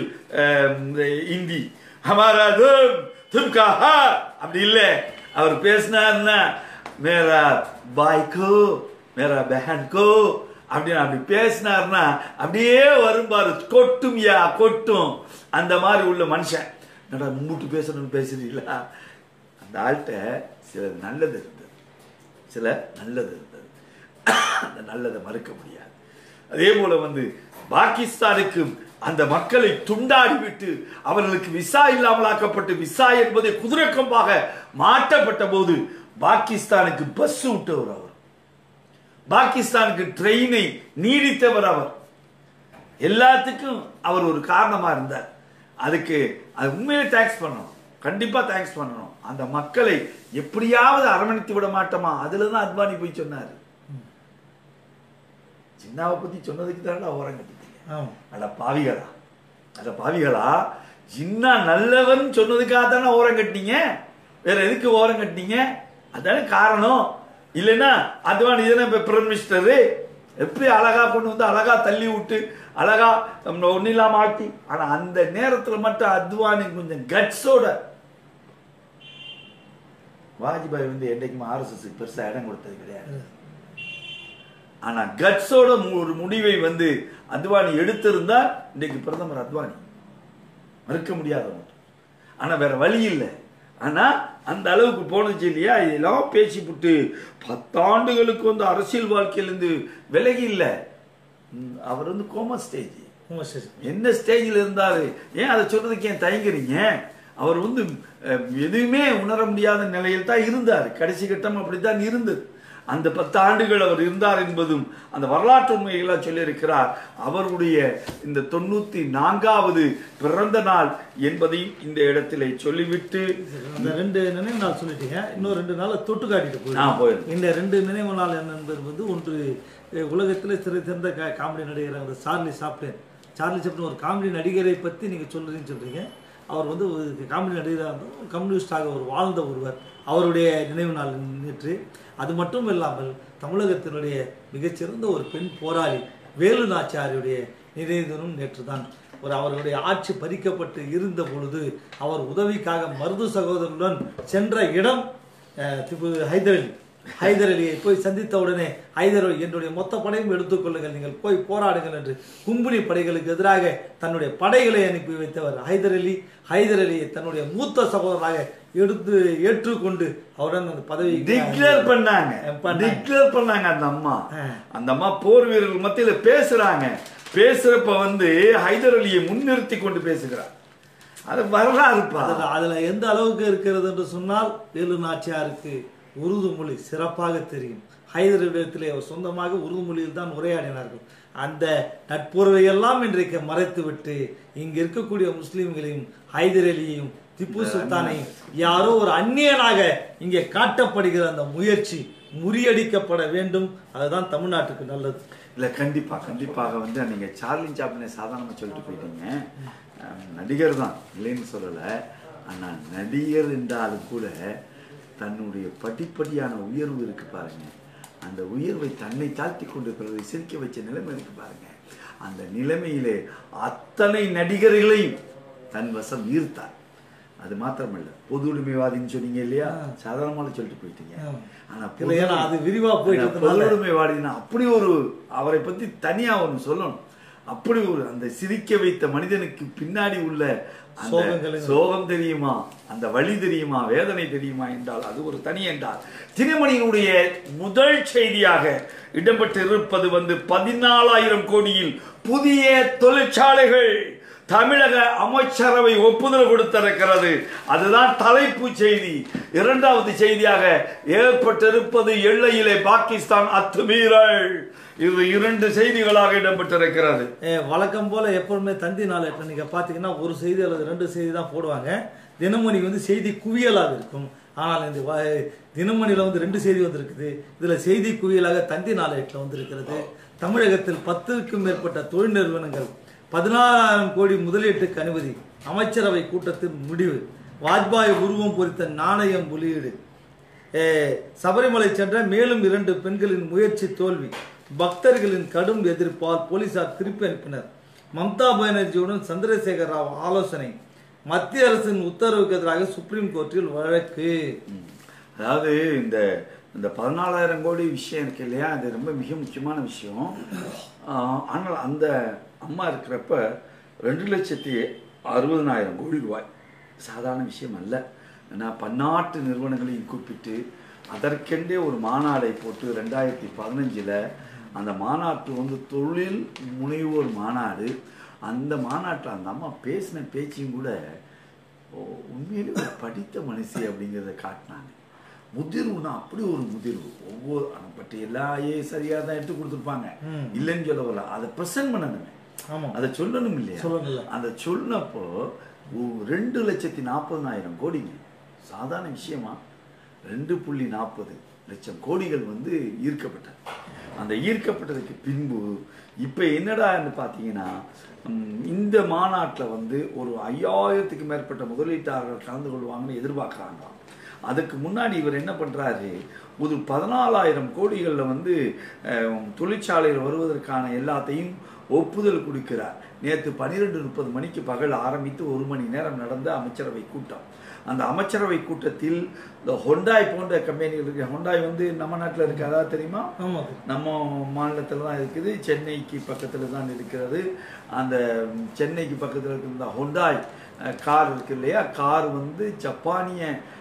B: இந்தி ஹமாரா தும் தும் கஹா அப்படி இல்ல அவர் பேசினார்னா மேரா பாய்க்கோ மேரா பெஹன்கோ அப்படின்னு அப்படி பேசினார்னா அப்படியே வரும்பாரு கொட்டும் யா கொட்டும் அந்த மாதிரி உள்ள மனுஷன் என்னடா மும்முட்டு பேசணும்னு பேசுறீங்களா அந்த ஆள்கிட்ட சில நல்லது இருந்தது சில நல்லது இருந்தது அந்த நல்லதை மறுக்க முடியாது அதே போல வந்து பாகிஸ்தானுக்கு அந்த மக்களை துண்டாடி விட்டு அவர்களுக்கு விசா இல்லாமல் ஆக்கப்பட்டு விசா என்பதை குதிரைக்கம்பாக மாற்றப்பட்ட போது பாகிஸ்தானுக்கு பஸ் விட்டவர் அவர் பாகிஸ்தானுக்கு ட்ரெயினை நீடித்தவர் அவர் எல்லாத்துக்கும் அவர் ஒரு காரணமா இருந்தார் அதுக்கு அது உண்மையிலே தேங்க்ஸ் பண்ணணும் கண்டிப்பா தேங்க்ஸ் பண்ணணும் அந்த மக்களை எப்படியாவது அரவணைத்து விட மாட்டோமா அதுல தான் அத்வானி போய் சொன்னாரு சின்னாவை பத்தி சொன்னதுக்கு தானே ஓரம் கட்டிட்டீங்க
C: ஆமா
B: அட பாவிகளா அட பாவிகளா ஜின்னா நல்லவன் சொன்னதுக்காக தானே ஓரம் கட்டினீங்க வேற எதுக்கு ஓரம் கட்டினீங்க அதானே காரணம் இல்லைன்னா அத்வானி தானே இப்போ பிரைம் மினிஸ்டரு எப்படி அழகா கொண்டு வந்து அழகா தள்ளி விட்டு அழகா ஒன்றும் இல்லாம ஆக்கி ஆனா அந்த நேரத்துல மட்டும் அத்வானி கொஞ்சம் கட்ஸோட வாஜ்பாய் வந்து என்றைக்குமே ஆர்எஸ்எஸ்க்கு பெருசா இடம் கொடுத்தது கிடையாது ஆனா கட்ஸோட மு- ஒரு முடிவை வந்து அத்வானி எடுத்திருந்தா இன்னைக்கு பிரதமர் அத்வானி மறுக்க முடியாத ஒன்று ஆனா வேற வழி இல்லை ஆனா அந்த அளவுக்கு போனச்சு இல்லையா இதெல்லாம் பேசிப்புட்டு பத்தாண்டுகளுக்கு வந்து அரசியல் வாழ்க்கையிலிருந்து விலகி இல்லை ம், அவர் வந்து கோமா ஸ்டேஜ்
C: உங்க சரி
B: என்ன ஸ்டேஜில் இருந்தாரு ஏன் அதை சொல்றதுக்கு ஏன் தயங்குறீங்க அவர் வந்து அஹ், எதுவுமே உணர முடியாத நிலையில் தான் இருந்தார் கடைசி கட்டம் அப்படித்தான் இருந்தது அந்த பத்து ஆண்டுகள் அவர் இருந்தார் என்பதும் அந்த வரலாற்று உண்மைகளை சொல்லியிருக்கிறார் அவருடைய இந்த தொண்ணூத்தி நான்காவது பிறந்த நாள் என்பதையும் இந்த இடத்திலே சொல்லிவிட்டு
C: அந்த ரெண்டு நினைவு நாள் சொல்லிட்டீங்க இன்னும் ரெண்டு நாளை தொட்டு காட்டிட்டு
B: நான்
C: போயிடும்
B: போயிருந்தேன்
C: இந்த ரெண்டு நினைவு நாள் என்ன என்பது வந்து ஒன்று அஹ், உலகத்தில் சிறை சிறந்த கா- காமெடி நடிகர் அந்த சார்லி சாப்ளின் சார்லி சாப்ளின் ஒரு காமெடி நடிகரை பற்றி நீங்கள் சொல்றீங்கன்னு சொல்றீங்க அவர் வந்து ஒரு காமெடி நடிகராக இருந்தோம் கம்யூனிஸ்டாக ஒரு வாழ்ந்த ஒருவர் அவருடைய நினைவு நாள் நேற்று அது மட்டும் இல்லாமல் தமிழகத்தினுடைய மிகச்சிறந்த ஒரு பெண் போராளி வேலு நாச்சியாருடைய நினைவு தினம் நேற்று தான் ஒரு அவருடைய ஆட்சி பறிக்கப்பட்டு இருந்த பொழுது அவர் உதவிக்காக மருது சகோதரனுடன் சென்ற இடம் அஹ், திப்பு ஹைதர் அலி ஹைதர் அலியை போய் சந்தித்த உடனே ஹைதர் அலி என்னுடைய மொத்த படையும் எடுத்துக்கொள்ளுங்கள் நீங்கள் போய் போராடுங்கள் என்று கும்புனி படைகளுக்கு எதிராக தன்னுடைய படைகளை அனுப்பி வைத்தவர் ஹைதர் அலி ஹைதர் அலியை தன்னுடைய மூத்த சகோதரராக எடுத்து ஏற்றுக்கொண்டு அவருடன் அந்த பதவி
B: டிக்ளேர் பண்ணாங்க
C: பண்ணாங்க.
B: டிக்ளேர் பண்ணாங்க அந்த அம்மா
C: ஆ.
B: அந்த அம்மா போர் வீரர்கள் மத்தியில பேசுறாங்க பேசுறப்ப வந்து ஹைதர் அலியை முன்னிறுத்தி கொண்டு பேசுகிறார் அது வரலாறுப்பா
C: அதுல அதுல எந்த அளவுக்கு இருக்கிறது என்று சொன்னால் வேலு நாச்சியாருக்கு உருது மொழி சிறப்பாக தெரியும் ஹைதரிடத்திலே அவர் சொந்தமாக உருது மொழியில் தான் உரையாடினார்கள் அந்த நட்புறவையெல்லாம் இன்றைக்கு மறைத்துவிட்டு இங்கு இருக்கக்கூடிய முஸ்லிம்களையும் ஹைதர் அலியையும் திப்பு சுல்தானையும் யாரோ ஒரு அந்நியனாக இங்கே காட்டப்படுகிற அந்த முயற்சி முறியடிக்கப்பட வேண்டும் அதுதான் தமிழ்நாட்டுக்கு நல்லது
B: இல்ல கண்டிப்பா கண்டிப்பாக வந்து நீங்க சார்லின் சாப்ளினை சாதாரணமா சொல்லிட்டு போயிட்டீங்க அஹ் நடிகர் தான் இல்லைன்னு சொல்லல ஆனா நடிகர் என்றாலும் கூட தன்னுடைய படிப்படியான உயர்வு இருக்கு பாருங்க அந்த உயர்வை தன்னை தாழ்த்தி கொண்டு பிறரை சிரிக்க வச்ச நிலைமை இருக்கு பாருங்க அந்த நிலைமையிலே அத்தனை நடிகர்களையும் தன் வசம் ஈர்த்தார் அது மாத்திரமல்ல பொது உரிமைவாதின்னு சொன்னீங்க இல்லையா சாதாரணமாக சொல்லிட்டு போயிட்டீங்க
C: ஆமா.
B: ஆனா
C: இல்ல, ஏன்னா அது விரிவா போயிட்டு
B: ஆனா
C: இருந்தனால
B: பொதுவுடைமைவாதினா அப்படி ஒரு அவரை பத்தி தனியா ஒன்று சொல்லணும் அப்படி ஒரு அந்த சிரிக்க வைத்த மனிதனுக்கு பின்னாடி உள்ள அந்த
C: சோகங்களும்
B: சோகம் தெரியுமா அந்த வழி தெரியுமா வேதனை தெரியுமா என்றால் அது ஒரு தனி என்றால் தினமணியினுடைய முதல் செய்தியாக இடம்பெற்றிருப்பது வந்து பதினாலாயிரம் கோடியில் புதிய தொழிற்சாலைகள் தமிழக அமைச்சரவை ஒப்புதல் கொடுத்திருக்கிறது அதுதான் தலைப்பு செய்தி இரண்டாவது செய்தியாக ஏற்பட்டிருப்பது எல்லையிலே பாகிஸ்தான் அத்துமீறல் இது இரண்டு செய்திகளாக இடம்பெற்றிருக்கிறது
C: ஏ, வழக்கம் போல எப்பவுமே தந்தி நாளேட்டில் நீங்க பாத்தீங்கன்னா ஒரு செய்தி அல்லது ரெண்டு செய்தி தான் போடுவாங்க தினமணி வந்து செய்தி குவியலாக இருக்கும் ஆனால் இந்த வ- தினமணியில வந்து ரெண்டு செய்தி வந்திருக்குது இதுல செய்தி குவியலாக தந்தி நாளேட்டில் வந்திருக்கிறது தமிழகத்தில் பத்துக்கும் மேற்பட்ட தொழில் நிறுவனங்கள் பதினாறாயிரம் கோடி முதலீட்டுக்கு அனுமதி அமைச்சரவை கூட்டத்தின் முடிவு வாஜ்பாய் உருவம் பொறித்த நாணயம் வெளியீடு ஏ, சபரிமலை சென்ற மேலும் இரண்டு பெண்களின் முயற்சி தோல்வி பக்தர்களின் கடும் எதிர்ப்பால் போலீசார் திருப்பி அனுப்பினர் மம்தா பானர்ஜியுடன் சந்திரசேகர் ராவ் ஆலோசனை மத்திய அரசின் உத்தரவுக்கு எதிராக சுப்ரீம் கோர்ட்டில் வழக்கு
B: அதாவது இந்த இந்த பதினாலாயிரம் கோடி விஷயம் இருக்கு இல்லையா அது ரொம்ப மிக முக்கியமான விஷயம் ஆஹ், ஆனால் அந்த அம்மா இருக்கிறப்ப ரெண்டு லட்சத்தி அறுபதனாயிரம் கோடி ரூபாய் சாதாரண விஷயம் அல்ல ஏன்னா பன்னாட்டு நிறுவனங்களையும் கூப்பிட்டு அதற்கென்றே ஒரு மாநாடை போட்டு ரெண்டாயிரத்தி பதினஞ்சில் அந்த மாநாட்டு வந்து தொழில் முனைவோர் மாநாடு அந்த மாநாட்டில் அந்த அம்மா பேசின பேச்சையும் கூட ஓ, உண்மையிலே ஒரு படித்த மனுஷி அப்படிங்கிறத காட்டினாங்க முதிர்வுனா அப்படி ஒரு முதிர்வு ஒவ்வொரு பட் எல்லா ஏ சரியாக தான் எடுத்து கொடுத்துருப்பாங்க
C: ம்.
B: இல்லைன்னு சொல்ல வரல அதை ப்ரெசென்ட் பண்ணணுமே
C: ஆமா
B: அதை சொல்லணும் இல்லையா
C: சொல்லணும்ல.
B: அந்த சொன்னப்போ ஒ- ரெண்டு லட்சத்தி நாற்பதனாயிரம் கோடிங்க சாதாரண விஷயமா ரெண்டு புள்ளி நாற்பது லட்சம் கோடிகள் வந்து ஈர்க்கப்பட்டது அந்த ஈர்க்கப்பட்டதுக்கு பின்பு இப்போ என்னடான்னு பார்த்தீங்கன்னா ம், இந்த மாநாட்டில் வந்து ஒரு ஐயாயிரத்துக்கு மேற்பட்ட முதலீட்டாளர்கள் கலந்து கொள்வாங்கன்னு எதிர்பார்க்குறாங்களாம் அதுக்கு முன்னாடி இவர் என்ன பண்றாரு ஒரு பதினாலாயிரம் கோடிகளில் வந்து அஹ், தொழிற்சாலைகள் வருவதற்கான எல்லாத்தையும் ஒப்புதல் கொடுக்கிறார் நேற்று பன்னிரெண்டு முப்பது மணிக்கு பகல் ஆரம்பித்து ஒரு மணி நேரம் நடந்த அமைச்சரவை கூட்டம் அந்த அமைச்சரவை கூட்டத்தில் இந்த ஹொண்டாய் போன்ற கம்பெனிகள் இருக்கு ஹொண்டாய் வந்து நம்ம நாட்டில் இருக்கு அதாவது தெரியுமா
C: ஆமா
B: நம்ம மாநிலத்தில் தான் இருக்குது சென்னைக்கு பக்கத்தில் தான் இருக்கிறது அந்த சென்னைக்கு பக்கத்தில் இருக்கிற ஹொண்டாய் அஹ், கார் இருக்கு இல்லையா கார் வந்து ஜப்பானிய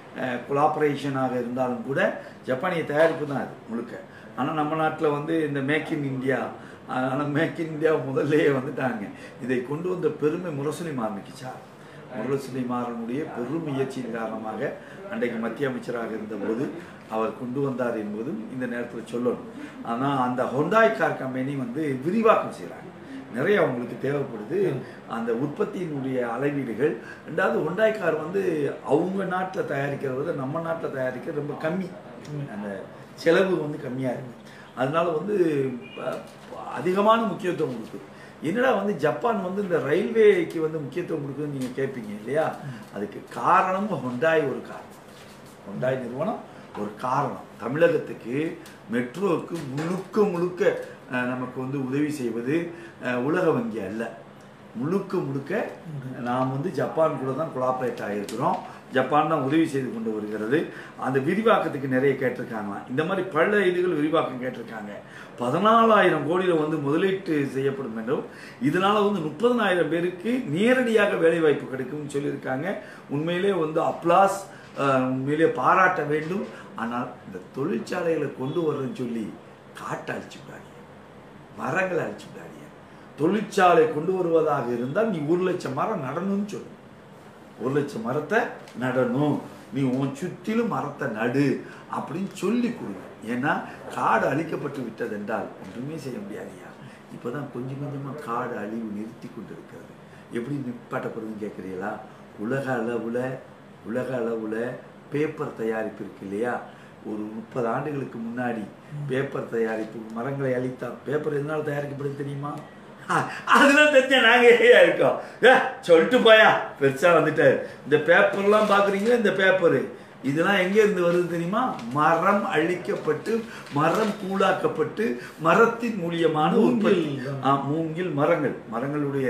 B: கொலாபரேஷனாக இருந்தாலும் கூட ஜப்பானிய தயாரிப்பு தான் அது முழுக்க ஆனால் நம்ம நாட்டில் வந்து இந்த மேக் இன் இந்தியா ஆனால் மேக் இன் இந்தியா முதல்லயே வந்துட்டாங்க இதை கொண்டு வந்த பெருமை முரசொலி மாறனுக்குச்சா முரசொலி மாறனுடைய பெரும் முயற்சியின் காரணமாக அன்றைக்கு மத்திய அமைச்சராக இருந்தபோது அவர் கொண்டு வந்தார் என்பதும் இந்த நேரத்தில் சொல்லணும் ஆனால் அந்த ஹொண்டாய் கார் கம்பெனி வந்து விரிவாக்கம் செய்கிறாங்க நிறைய அவங்களுக்கு தேவைப்படுது அந்த உற்பத்தியினுடைய அளவீடுகள் ரெண்டாவது ஹொண்டாய் கார் வந்து அவங்க நாட்டில் தயாரிக்கிறத விட நம்ம நாட்டில் தயாரிக்கிறது ரொம்ப கம்மி அந்த செலவு வந்து கம்மியாக இருக்கு அதனால வந்து அஹ், அதிகமான முக்கியத்துவம் கொடுக்குது என்னடா வந்து ஜப்பான் வந்து இந்த ரயில்வேக்கு வந்து முக்கியத்துவம் கொடுக்குதுன்னு நீங்கள் கேட்பீங்க இல்லையா அதுக்கு காரணம் ஹொண்டாய் ஒரு காரணம் ஹொண்டாய் நிறுவனம் ஒரு காரணம் தமிழகத்துக்கு மெட்ரோவுக்கு முழுக்க முழுக்க அஹ், நமக்கு வந்து உதவி செய்வது அஹ், உலக வங்கி அல்ல முழுக்க முழுக்க நாம் வந்து ஜப்பான் கூட தான் கொலாபரேட் ஆகியிருக்கிறோம் ஜப்பான் தான் உதவி செய்து கொண்டு வருகிறது அந்த விரிவாக்கத்துக்கு நிறைய கேட்டிருக்காங்களாம் இந்த மாதிரி பல இதுகள் விரிவாக்கம் கேட்டிருக்காங்க பதினாலாயிரம் கோடியில் வந்து முதலீட்டு செய்யப்படும் என்றும் இதனால வந்து முப்பதனாயிரம் பேருக்கு நேரடியாக வேலைவாய்ப்பு கிடைக்கும்னு சொல்லியிருக்காங்க உண்மையிலே வந்து அப்ளாஸ் அஹ், உண்மையிலே பாராட்ட வேண்டும் ஆனால் இந்த தொழிற்சாலைகளை கொண்டு வர்றேன்னு சொல்லி காட்டை அழிச்சு விடாதீங்க மரங்களை அழிச்சு விடாதீங்க தொழிற்சாலை கொண்டு வருவதாக இருந்தால் நீ ஒரு லட்சம் மரம் நடணும்னு சொல்லு ஒரு லட்சம் மரத்தை நடணும் நீ உன் சுற்றிலும் மரத்தை நடு அப்படின்னு சொல்லி கொடுங்க ஏன்னா காடு அழிக்கப்பட்டு விட்டதென்றால் ஒன்றுமே செய்ய முடியாதுயா இப்போதான் கொஞ்சம் கொஞ்சமாக காடு அழிவு நிறுத்தி கொண்டு இருக்கிறது எப்படி நிப்பாட்டப்படுதுன்னு கேட்குறீங்களா உலக அளவில் உலக அளவில் பேப்பர் தயாரிப்பு இருக்கு இல்லையா ஒரு முப்பது ஆண்டுகளுக்கு முன்னாடி பேப்பர் தயாரிப்பு மரங்களை அழித்தார் பேப்பர் எதனால தயாரிக்கப்படுது தெரியுமா அ- அதெல்லாம் தெரிஞ்ச நாங்க ஏயா இருக்கோம் ஏ, சொல்லிட்டு போயா பெருசா வந்துட்டாரு இந்த பேப்பர்லாம் பாக்குறீங்களா இந்த பேப்பரு இதெல்லாம் எங்க இருந்து வருது தெரியுமா மரம் அழிக்கப்பட்டு மரம் கூழாக்கப்பட்டு மரத்தின் மூலியமான உற்பத்தி
C: மூங்கில் தான்.
B: ஆ, மூங்கில் மரங்கள் மரங்களுடைய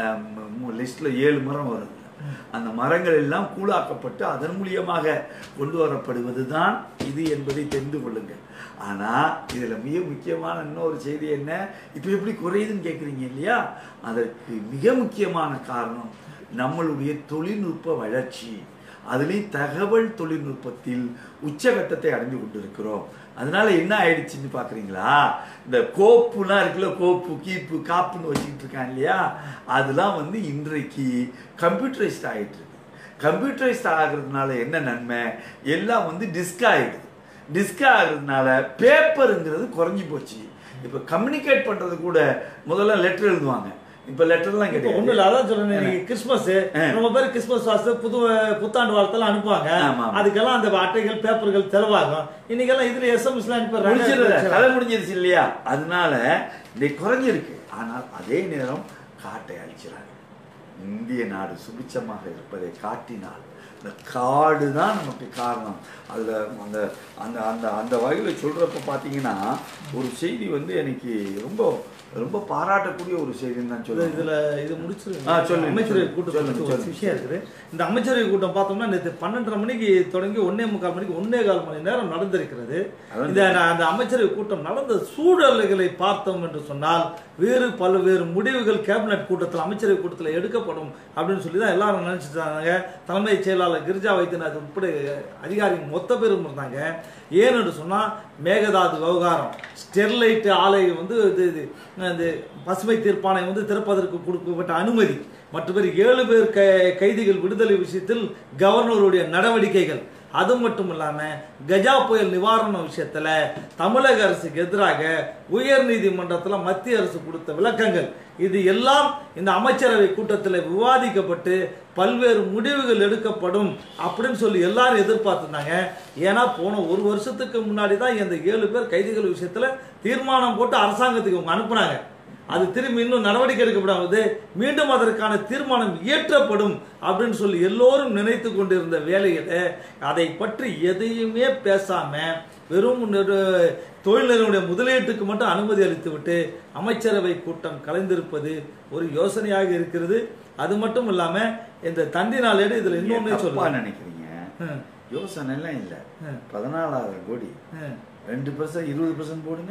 B: லிஸ்ட்ல ஏழு மரம் வருது அந்த மரங்கள் எல்லாம் கூழாக்கப்பட்டு அதன் மூலியமாக கொண்டு வரப்படுவது தான் இது என்பதை தெரிந்து கொள்ளுங்கள் ஆனா இதுல மிக முக்கியமான இன்னொரு செய்தி என்ன இப்போ எப்படி குறையுதுன்னு கேட்குறீங்க இல்லையா அதற்கு மிக முக்கியமான காரணம் நம்மளுடைய தொழில்நுட்ப வளர்ச்சி அதுலேயும் தகவல் தொழில்நுட்பத்தில் உச்சகட்டத்தை அடைந்து கொண்டிருக்கிறோம் அதனால என்ன ஆயிடுச்சுன்னு பார்க்குறீங்களா இந்த கோப்புலாம் இருக்குல்ல கோப்பு கீப்பு காப்புன்னு வச்சுக்கிட்டு இருக்கான் இல்லையா அதெல்லாம் வந்து இன்றைக்கு கம்ப்யூட்டரைஸ்ட் ஆகிட்டு இருக்கு கம்ப்யூட்டரைஸ்ட் ஆகிறதுனால என்ன நன்மை எல்லாம் வந்து டிஸ்க் ஆகிடுது டிஸ்க் ஆகிறதுனால பேப்பருங்கிறது குறைஞ்சி போச்சு இப்போ கம்யூனிகேட் பண்ணுறது கூட முதல்ல லெட்டர் எழுதுவாங்க இப்போ லெட்டர்லாம்
C: இப்ப
B: கிடையாது
C: ஒண்ணும் இல்ல அதான் சொல்றேன் இன்னைக்கு கிறிஸ்மஸ் ரொம்ப பேர் கிறிஸ்மஸ் வாழ்த்து புது புத்தாண்டு வாழ்த்தெல்லாம் அனுப்புவாங்க
B: ஆமா, ஆமா.
C: அதுக்கெல்லாம் அந்த அட்டைகள் பேப்பர்கள் செலவாகும் இன்னைக்கெல்லாம் இதுல எஸ்எம்எஸ்ல
B: முடிஞ்சிருது கதை
C: அனுப்பிடுறாங்க
B: முடிஞ்சிருச்சு இல்லையா அதனால இந்த குறைஞ்சிருக்கு ஆனால் அதே நேரம் காட்டை அழிச்சிறாங்க இந்திய நாடு சுபிச்சமாக இருப்பதை காட்டினால் இந்த காடு தான் நமக்கு காரணம் அதில் அந்த அந்த அந்த அந்த வகையில் சொல்கிறப்ப பார்த்தீங்கன்னா ஒரு செய்தி வந்து எனக்கு ரொம்ப ரொம்ப பாராட்டக்கூடிய ஒரு செய்தின்னு தான்
C: இது-
B: சொல்லுவேன்
C: இதுல இது
B: ஆ,
C: முடிச்சிருங்க
B: சொல்லுங்க,
C: அமைச்சரவை
B: சொல்லுங்க,
C: கூட்டம்
B: சொல்லுங்க,
C: பத்தி ஒரு
B: சொல்லுங்க.
C: விஷயம் இருக்குது இந்த அமைச்சரவை கூட்டம் பார்த்தோம்னா நேற்று பன்னெண்டரை மணிக்கு தொடங்கி ஒன்னே முக்கால் மணிக்கு ஒன்னே கால் மணி நேரம் நடந்திருக்கிறது
B: அதான்
C: இந்த அந்த அமைச்சரவை கூட்டம் நடந்த சூழல்களை பார்த்தோம் என்று சொன்னால் வேறு பல்வேறு முடிவுகள் கேபினட் கூட்டத்தில் அமைச்சரவை கூட்டத்தில் எடுக்கப்படும் அப்படின்னு சொல்லி தான் எல்லாரும் நினைச்சிட்டு இருந்தாங்க தலைமைச் செயலாளர் கிரிஜா வைத்தியநாத் உட்பட அதிகாரிகள் மொத்த பேரும் இருந்தாங்க ஏன்னு சொன்னா மேகதாது விவகாரம் ஸ்டெர்லைட் ஆலை வந்து இது இது இந்த பசுமை தீர்ப்பானை வந்து திறப்பதற்கு கொடுக்கப்பட்ட அனுமதி மற்றபடி ஏழு பேர் க கைதிகள் விடுதலை விஷயத்தில் கவர்னருடைய நடவடிக்கைகள் அது மட்டும் இல்லாம கஜா புயல் நிவாரண விஷயத்துல தமிழக அரசுக்கு எதிராக உயர் நீதிமன்றத்துல மத்திய அரசு கொடுத்த விளக்கங்கள் இது எல்லாம் இந்த அமைச்சரவை கூட்டத்தில் விவாதிக்கப்பட்டு பல்வேறு முடிவுகள் எடுக்கப்படும் அப்படின்னு சொல்லி எல்லாரும் எதிர்பார்த்திருந்தாங்க ஏன்னா போன ஒரு வருஷத்துக்கு முன்னாடி தான் இந்த ஏழு பேர் கைதிகள் விஷயத்துல தீர்மானம் போட்டு அரசாங்கத்துக்கு அவங்க அனுப்புனாங்க அது திரும்பி இன்னும் நடவடிக்கை எடுக்கப்படாது மீண்டும் அதற்கான தீர்மானம் இயற்றப்படும் அப்படின்னு சொல்லி எல்லோரும் நினைத்து கொண்டிருந்த வேலையில அதை பற்றி எதையுமே பேசாம வெறும் நிறு- தொழில் நிறுவனுடைய முதலீட்டுக்கு மட்டும் அனுமதி அளித்துவிட்டு அமைச்சரவை கூட்டம் கலைந்திருப்பது ஒரு யோசனையாக இருக்கிறது அது மட்டும் இல்லாம இந்த தந்தி நாளேடு இதுல இன்னொன்னு
B: தப்பா
C: சொல்லுவாங்க
B: நினைக்கிறீங்க யோசனை எல்லாம் இல்லை
C: ம்.
B: பதினாலாயிரம் கோடி ரெண்டு பர்சன்ட் இருபது பர்சன்ட் போடுங்க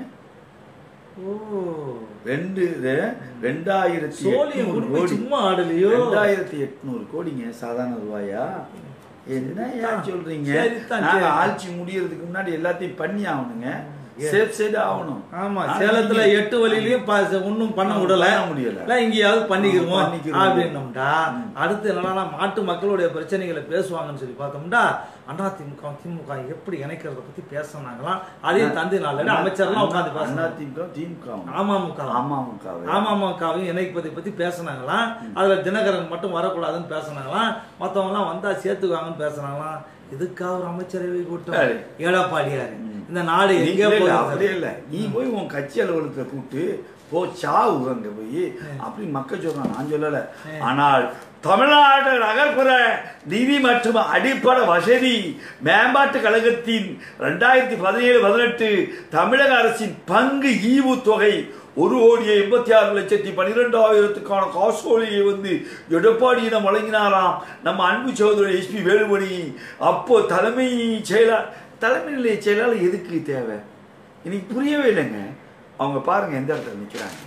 C: ஓ
B: ரெண்டு இது ரெண்டாயிரத்தி
C: சோழியம்
B: எட்நூறு
C: குடும்பம்
B: கோடி
C: சும்மா ஆடலையோ
B: ரெண்டாயிரத்தி எட்நூறு கோடிங்க சாதாரண ரூபாயா என்ன ஏன் சொல்றீங்க
C: சரிதான்,
B: நாங்க
C: சரி.
B: ஆட்சி முடியறதுக்கு முன்னாடி எல்லாத்தையும் பண்ணி ஆகணுங்க சேஃப் சைடு ஆகணும்
C: ஆமா
B: ஆனா
C: சேலத்துல
B: நீங்க-
C: எட்டு வழியிலயும் ப- ஒண்ணும் பண்ண
B: ஆ,
C: விடல
B: பண்ண முடியல.
C: இல்ல இங்கேயாவது பண்ணிக்கிருவோம்
B: பண்ணிக்கிருவோம்.
C: அப்படின்னோம்டா அடுத்து என்னன்னா மாட்டு மக்களுடைய பிரச்சனைகளை பேசுவாங்கன்னு சொல்லி பார்த்தோம்டா அண்ணா திமுக திமுக எப்படி இணைக்கிறத பத்தி பேசினாங்களாம் அதையும் தந்தி நாள் அமைச்சர்லாம் உட்காந்து
B: அண்ணா
C: பேசினாங்க
B: திமுக திமுக
C: அமமுக
B: அமமுக
C: அமமுகவையும் இணைப்பதை பத்தி பேசினாங்களாம் அதுல தினகரன் மட்டும் வரக்கூடாதுன்னு பேசினாங்களாம் மத்தவங்க எல்லாம் வந்தா சேர்த்துக்குவாங்கன்னு பேசினாங்களாம் இதுக்கா ஒரு அமைச்சரவை கூட்டம்
B: சரி.
C: எடப்பாடியாரு இந்த நாடு
B: நீ
C: எங்க
B: இல்ல,
C: போகுது
B: அப்படியே இல்ல நீ போய் உன் கட்சி அலுவலகத்தை கூப்பிட்டு போ சாவு அங்க போய் அப்படி மக்கள் சொல்றான் நான் சொல்லல ஆனால் தமிழ்நாடு நகர்ப்புற நிதி மற்றும் அடிப்படை வசதி மேம்பாட்டு கழகத்தின் ரெண்டாயிரத்தி பதினேழு பதினெட்டு தமிழக அரசின் பங்கு ஈவு தொகை ஒரு கோடியே எண்பத்தி ஆறு லட்சத்தி பன்னிரெண்டாயிரத்துக்கான காசோலியை வந்து எடப்பாடியிடம் வழங்கினாராம் நம்ம அன்பு சகோதரர் எஸ்பி வேலுமணி அப்போ தலைமை செயலாளர் தலைமை நிலைய செயலாளர் எதுக்கு தேவை எனக்கு புரியவே இல்லைங்க அவங்க பாருங்க எந்த இடத்துல நிற்கிறாங்க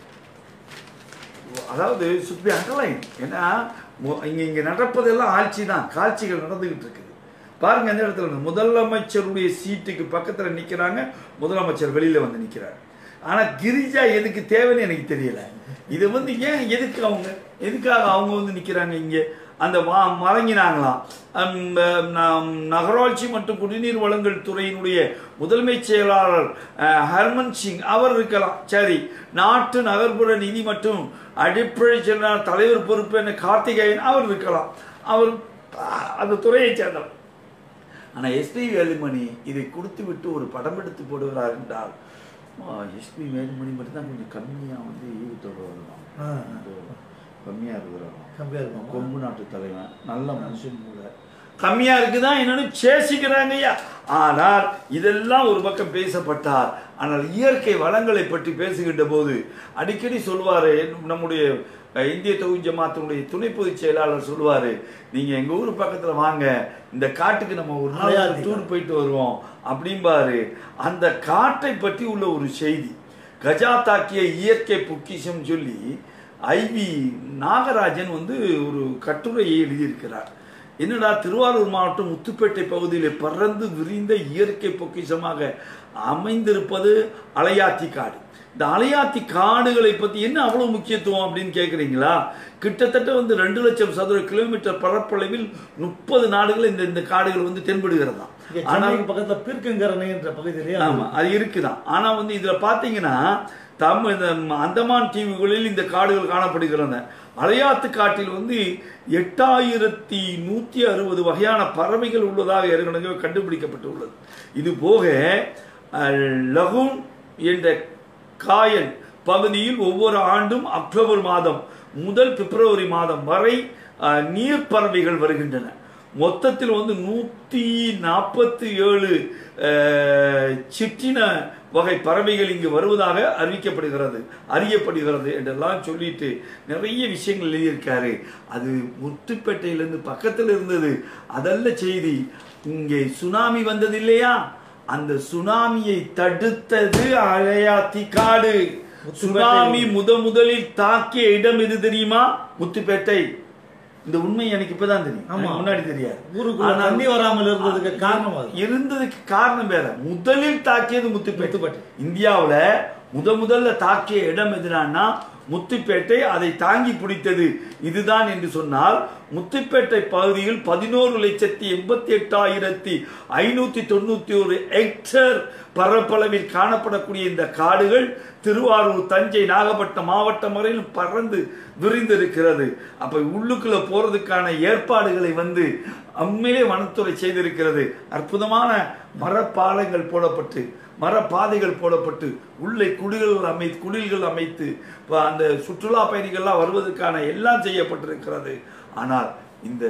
B: அதாவது சுப்பி அண்டர்லைன் ஏன்னா மு- இங்க இங்க நடப்பதெல்லாம் ஆட்சி தான் காட்சிகள் நடந்துகிட்டு இருக்குது பாருங்க எந்த இடத்துல இருந்து. முதலமைச்சருடைய சீட்டுக்கு பக்கத்துல நிக்கிறாங்க முதலமைச்சர் வெளியில வந்து நிக்கிறார் ஆனா கிரிஜா எதுக்கு தேவைன்னு எனக்கு தெரியல இது வந்து ஏன் எதுக்கு அவங்க எதுக்காக அவங்க வந்து நிக்கிறாங்க இங்க அந்த வா- வழங்கினாங்களாம் அம், நாம் நகராட்சி மற்றும் குடிநீர் வழங்கல் துறையினுடைய முதன்மை செயலாளர் அஹ், ஹர்மன் சிங் அவர் இருக்கலாம் சரி நாட்டு நகர்ப்புற நிதி மற்றும் அடிப்படை செயலாளர் தலைவர் பொறுப்பு என்ன கார்த்திகேயன் அவர் இருக்கலாம் அவர் அஹ், அந்த துறையை சேர்ந்தவர் ஆனால் எஸ்பி வேலுமணி இதை கொடுத்து விட்டு ஒரு படம் எடுத்து போடுகிறார் என்றால் எஸ்பி வேலுமணி மட்டும்தான் கொஞ்சம் கம்மியாக வந்து ஈவுத்தொகை வருவாங்க
C: ஆ.
B: கம்மியாக இருக்கிறாங்க
C: கம்மியா இருக்குமா?
B: கொங்கு நாட்டு தலைவன் நல்ல மனுஷன் கூட கம்மியா இருக்குதா என்னன்னு சேசிக்கிறாங்க ஐயா ஆனால் இதெல்லாம் ஒரு பக்கம் பேசப்பட்டார் ஆனால் இயற்கை வளங்களை பற்றி பேசுகின்ற போது அடிக்கடி சொல்வாரு நம்முடைய அஹ், இந்திய தொகுதி ஜமாத்தினுடைய துணை பொதுச் செயலாளர் சொல்லுவாரு நீங்க எங்க ஊர் பக்கத்துல வாங்க இந்த காட்டுக்கு நம்ம ஒரு நாள்
C: அலையாதீங்க.
B: டூர் போயிட்டு வருவோம் அப்படிம்பாரு அந்த காட்டை பற்றி உள்ள ஒரு செய்தி கஜா தாக்கிய இயற்கை பொக்கிஷம் சொல்லி ஐவி நாகராஜன் வந்து ஒரு கட்டுரையை எழுதியிருக்கிறார் என்னடா திருவாரூர் மாவட்டம் முத்துப்பேட்டை பகுதியில் பறந்து விரிந்த இயற்கை பொக்கிஷமாக அமைந்திருப்பது அலையாத்தி காடு இந்த அலையாத்தி காடுகளை பத்தி என்ன அவ்வளவு முக்கியத்துவம் அப்படின்னு கேக்குறீங்களா கிட்டத்தட்ட வந்து ரெண்டு லட்சம் சதுர கிலோமீட்டர் பரப்பளவில் முப்பது நாடுகள் இந்த இந்த காடுகள் வந்து தென்படுகிறதா
C: இங்க
B: ஆனால்
C: சென்னைக்கு பக்கத்துல பீர்க்கங்கரணை என்ற பகுதியிலே அது
B: ஆமா அது இருக்குதான் ஆனா வந்து இதுல பாத்தீங்கன்னா தம் இந்த அந்தமான் தீவுகளில் இந்த காடுகள் காணப்படுகின்றன அலையாத்து காட்டில் வந்து எட்டாயிரத்தி நூத்தி அறுபது வகையான பறவைகள் உள்ளதாக ஏற்கனவே கண்டுபிடிக்கப்பட்டுள்ளது இது போக அஹ், லகுன் என்ற காயல் பகுதியில் ஒவ்வொரு ஆண்டும் அக்டோபர் மாதம் முதல் பிப்ரவரி மாதம் வரை அஹ், நீர் பறவைகள் வருகின்றன மொத்தத்தில் வந்து நூத்தி நாற்பத்தி ஏழு சிற்றின வகை பறவைகள் இங்கு வருவதாக அறிவிக்கப்படுகிறது அறியப்படுகிறது என்றெல்லாம் சொல்லிட்டு நிறைய விஷயங்கள் எழுதியிருக்காரு அது முத்துப்பேட்டையிலிருந்து பக்கத்தில் இருந்தது அதல்ல செய்தி இங்கே சுனாமி வந்தது இல்லையா அந்த சுனாமியை தடுத்தது அலையாத்தி காடு சுனாமி முத முதலில் தாக்கிய இடம் எது தெரியுமா முத்துப்பேட்டை இந்த உண்மை எனக்கு இப்பதான் தெரியும்
C: ஆமா.
B: எனக்கு முன்னாடி தெரியாது
C: ஊருக்குள்ள
B: ஆனா-
C: தண்ணி வராமல் இருந்ததுக்கு காரணம் அது
B: இருந்ததுக்கு காரணம் வேற முதலில் தாக்கியது முத்துப்பேட்டை
C: முத்துப்பேட்டை.
B: இந்தியாவுல முத முதல்ல தாக்கிய இடம் எதுனா முத்துப்பேட்டை அதை தாங்கி பிடித்தது இதுதான் என்று சொன்னால் முத்துப்பேட்டை பகுதியில் பதினோரு லட்சத்தி எண்பத்தி எட்டாயிரத்தி ஐநூத்தி தொண்ணூத்தி ஒரு ஹெக்டேர் பரப்பளவில் காணப்படக்கூடிய இந்த காடுகள் திருவாரூர் தஞ்சை நாகப்பட்டினம் மாவட்டம் வரையிலும் பறந்து விரிந்திருக்கிறது அப்ப உள்ளுக்குள்ள போறதுக்கான ஏற்பாடுகளை வந்து உண்மையிலே வனத்துறை செய்திருக்கிறது அற்புதமான மரப்பாலங்கள் போடப்பட்டு மரப்பாதைகள் போடப்பட்டு உள்ளே குடில்கள் அமை குடில்கள் அமைத்து இப்ப அந்த சுற்றுலா பயணிகள்லாம் வருவதற்கான எல்லாம் செய்யப்பட்டிருக்கிறது ஆனால் இந்த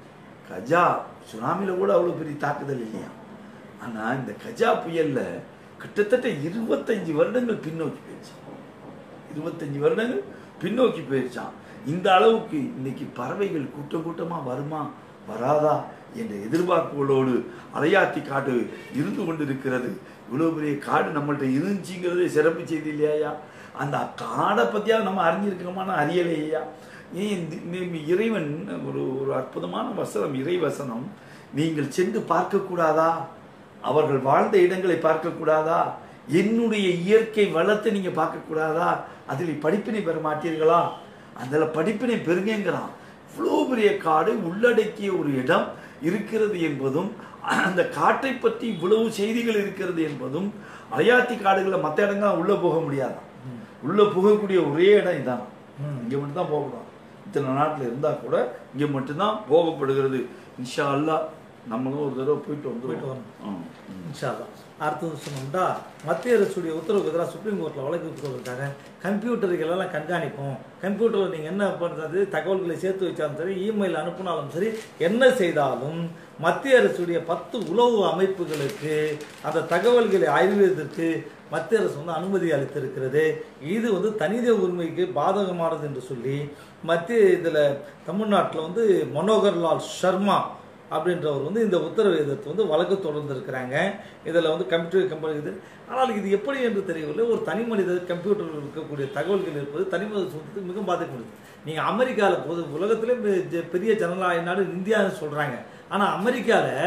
B: கஜா சுனாமில கூட அவ்வளவு பெரிய தாக்குதல் இல்லையா ஆனா இந்த கஜா புயல்ல கிட்டத்தட்ட இருபத்தஞ்சு வருடங்கள் பின்னோக்கி போயிடுச்சு இருபத்தஞ்சு வருடங்கள் பின்னோக்கி போயிருச்சான் இந்த அளவுக்கு இன்னைக்கு பறவைகள் கூட்டம் கூட்டமா வருமா வராதா என்ற எதிர்பார்ப்புகளோடு அலையாத்தி காடு இருந்து கொண்டிருக்கிறது இவ்வளவு பெரிய காடு நம்மள்ட்ட இருந்துச்சுங்கிறதே சிறப்பு செய்தி இல்லையா அந்த காடை பத்தியாவது நம்ம அறிஞ்சிருக்கோமான அறியலையா ஏன் இந்த- இந்த இறைவன் ஒரு ஒரு அற்புதமான வசனம் இறை வசனம் நீங்கள் சென்று பார்க்க கூடாதா அவர்கள் வாழ்ந்த இடங்களை பார்க்க கூடாதா என்னுடைய இயற்கை வளத்தை நீங்க பார்க்க கூடாதா அதில் படிப்பினை பெற மாட்டீர்களா அதில் படிப்பினை பெறுங்கிறான் இவ்வளோ பெரிய காடு உள்ளடக்கிய ஒரு இடம் இருக்கிறது என்பதும் அந்த காட்டை பற்றி இவ்வளவு செய்திகள் இருக்கிறது என்பதும் அலையாத்தி காடுகளில் மற்ற இடங்கள்லாம் உள்ள போக முடியாதான் உள்ள போகக்கூடிய ஒரே இடம் இதான்
C: ம்.
B: இங்க மட்டும் தான் போகணும் இத்தனை நாட்டில் இருந்தா கூட இங்க மட்டும்தான் போகப்படுகிறது இன்ஷா அல்லாஹ் நம்மளும் ஒரு தடவை போயிட்டு வந்து
C: போயிட்டு வரணும். இன்ஷா அல்லாஹ். அடுத்தது சொன்னோம்னா மத்திய அரசுடைய உத்தரவுக்கு எதிராக சுப்ரீம் கோர்ட்டில் வழக்கு போடுறதுக்காக கம்ப்யூட்டர்கள் எல்லாம் கண்காணிப்போம் கம்ப்யூட்டரில் நீங்கள் என்ன பண்ணுறது தகவல்களை சேர்த்து வச்சாலும் சரி இமெயில் அனுப்பினாலும் சரி என்ன செய்தாலும் மத்திய அரசுடைய பத்து உளவு அமைப்புகளுக்கு அந்த தகவல்களை ஆய்வதற்கு மத்திய அரசு வந்து அனுமதி அளித்திருக்கிறது இது வந்து தனித உரிமைக்கு பாதகமானது என்று சொல்லி மத்திய இதில் தமிழ்நாட்டில் வந்து மனோகர் லால் சர்மா அப்படின்றவர் வந்து இந்த உத்தரவை எதிர்த்து வந்து வழக்கு தொடர்ந்து இருக்கிறாங்க இதில் வந்து கம்ப்யூட்டர் கம்பெனி இது ஆனால் இது எப்படி என்று தெரியவில்லை ஒரு தனி மனித கம்ப்யூட்டரில் இருக்கக்கூடிய தகவல்கள் இருப்பது தனி மனித சுதந்திரத்துக்கு மிக பாதிக்கப்படுது நீங்கள் அமெரிக்காவில் பொது உலகத்திலே பெரிய ஜனநாயக நாடு இந்தியான்னு சொல்கிறாங்க ஆனால் அமெரிக்காவில்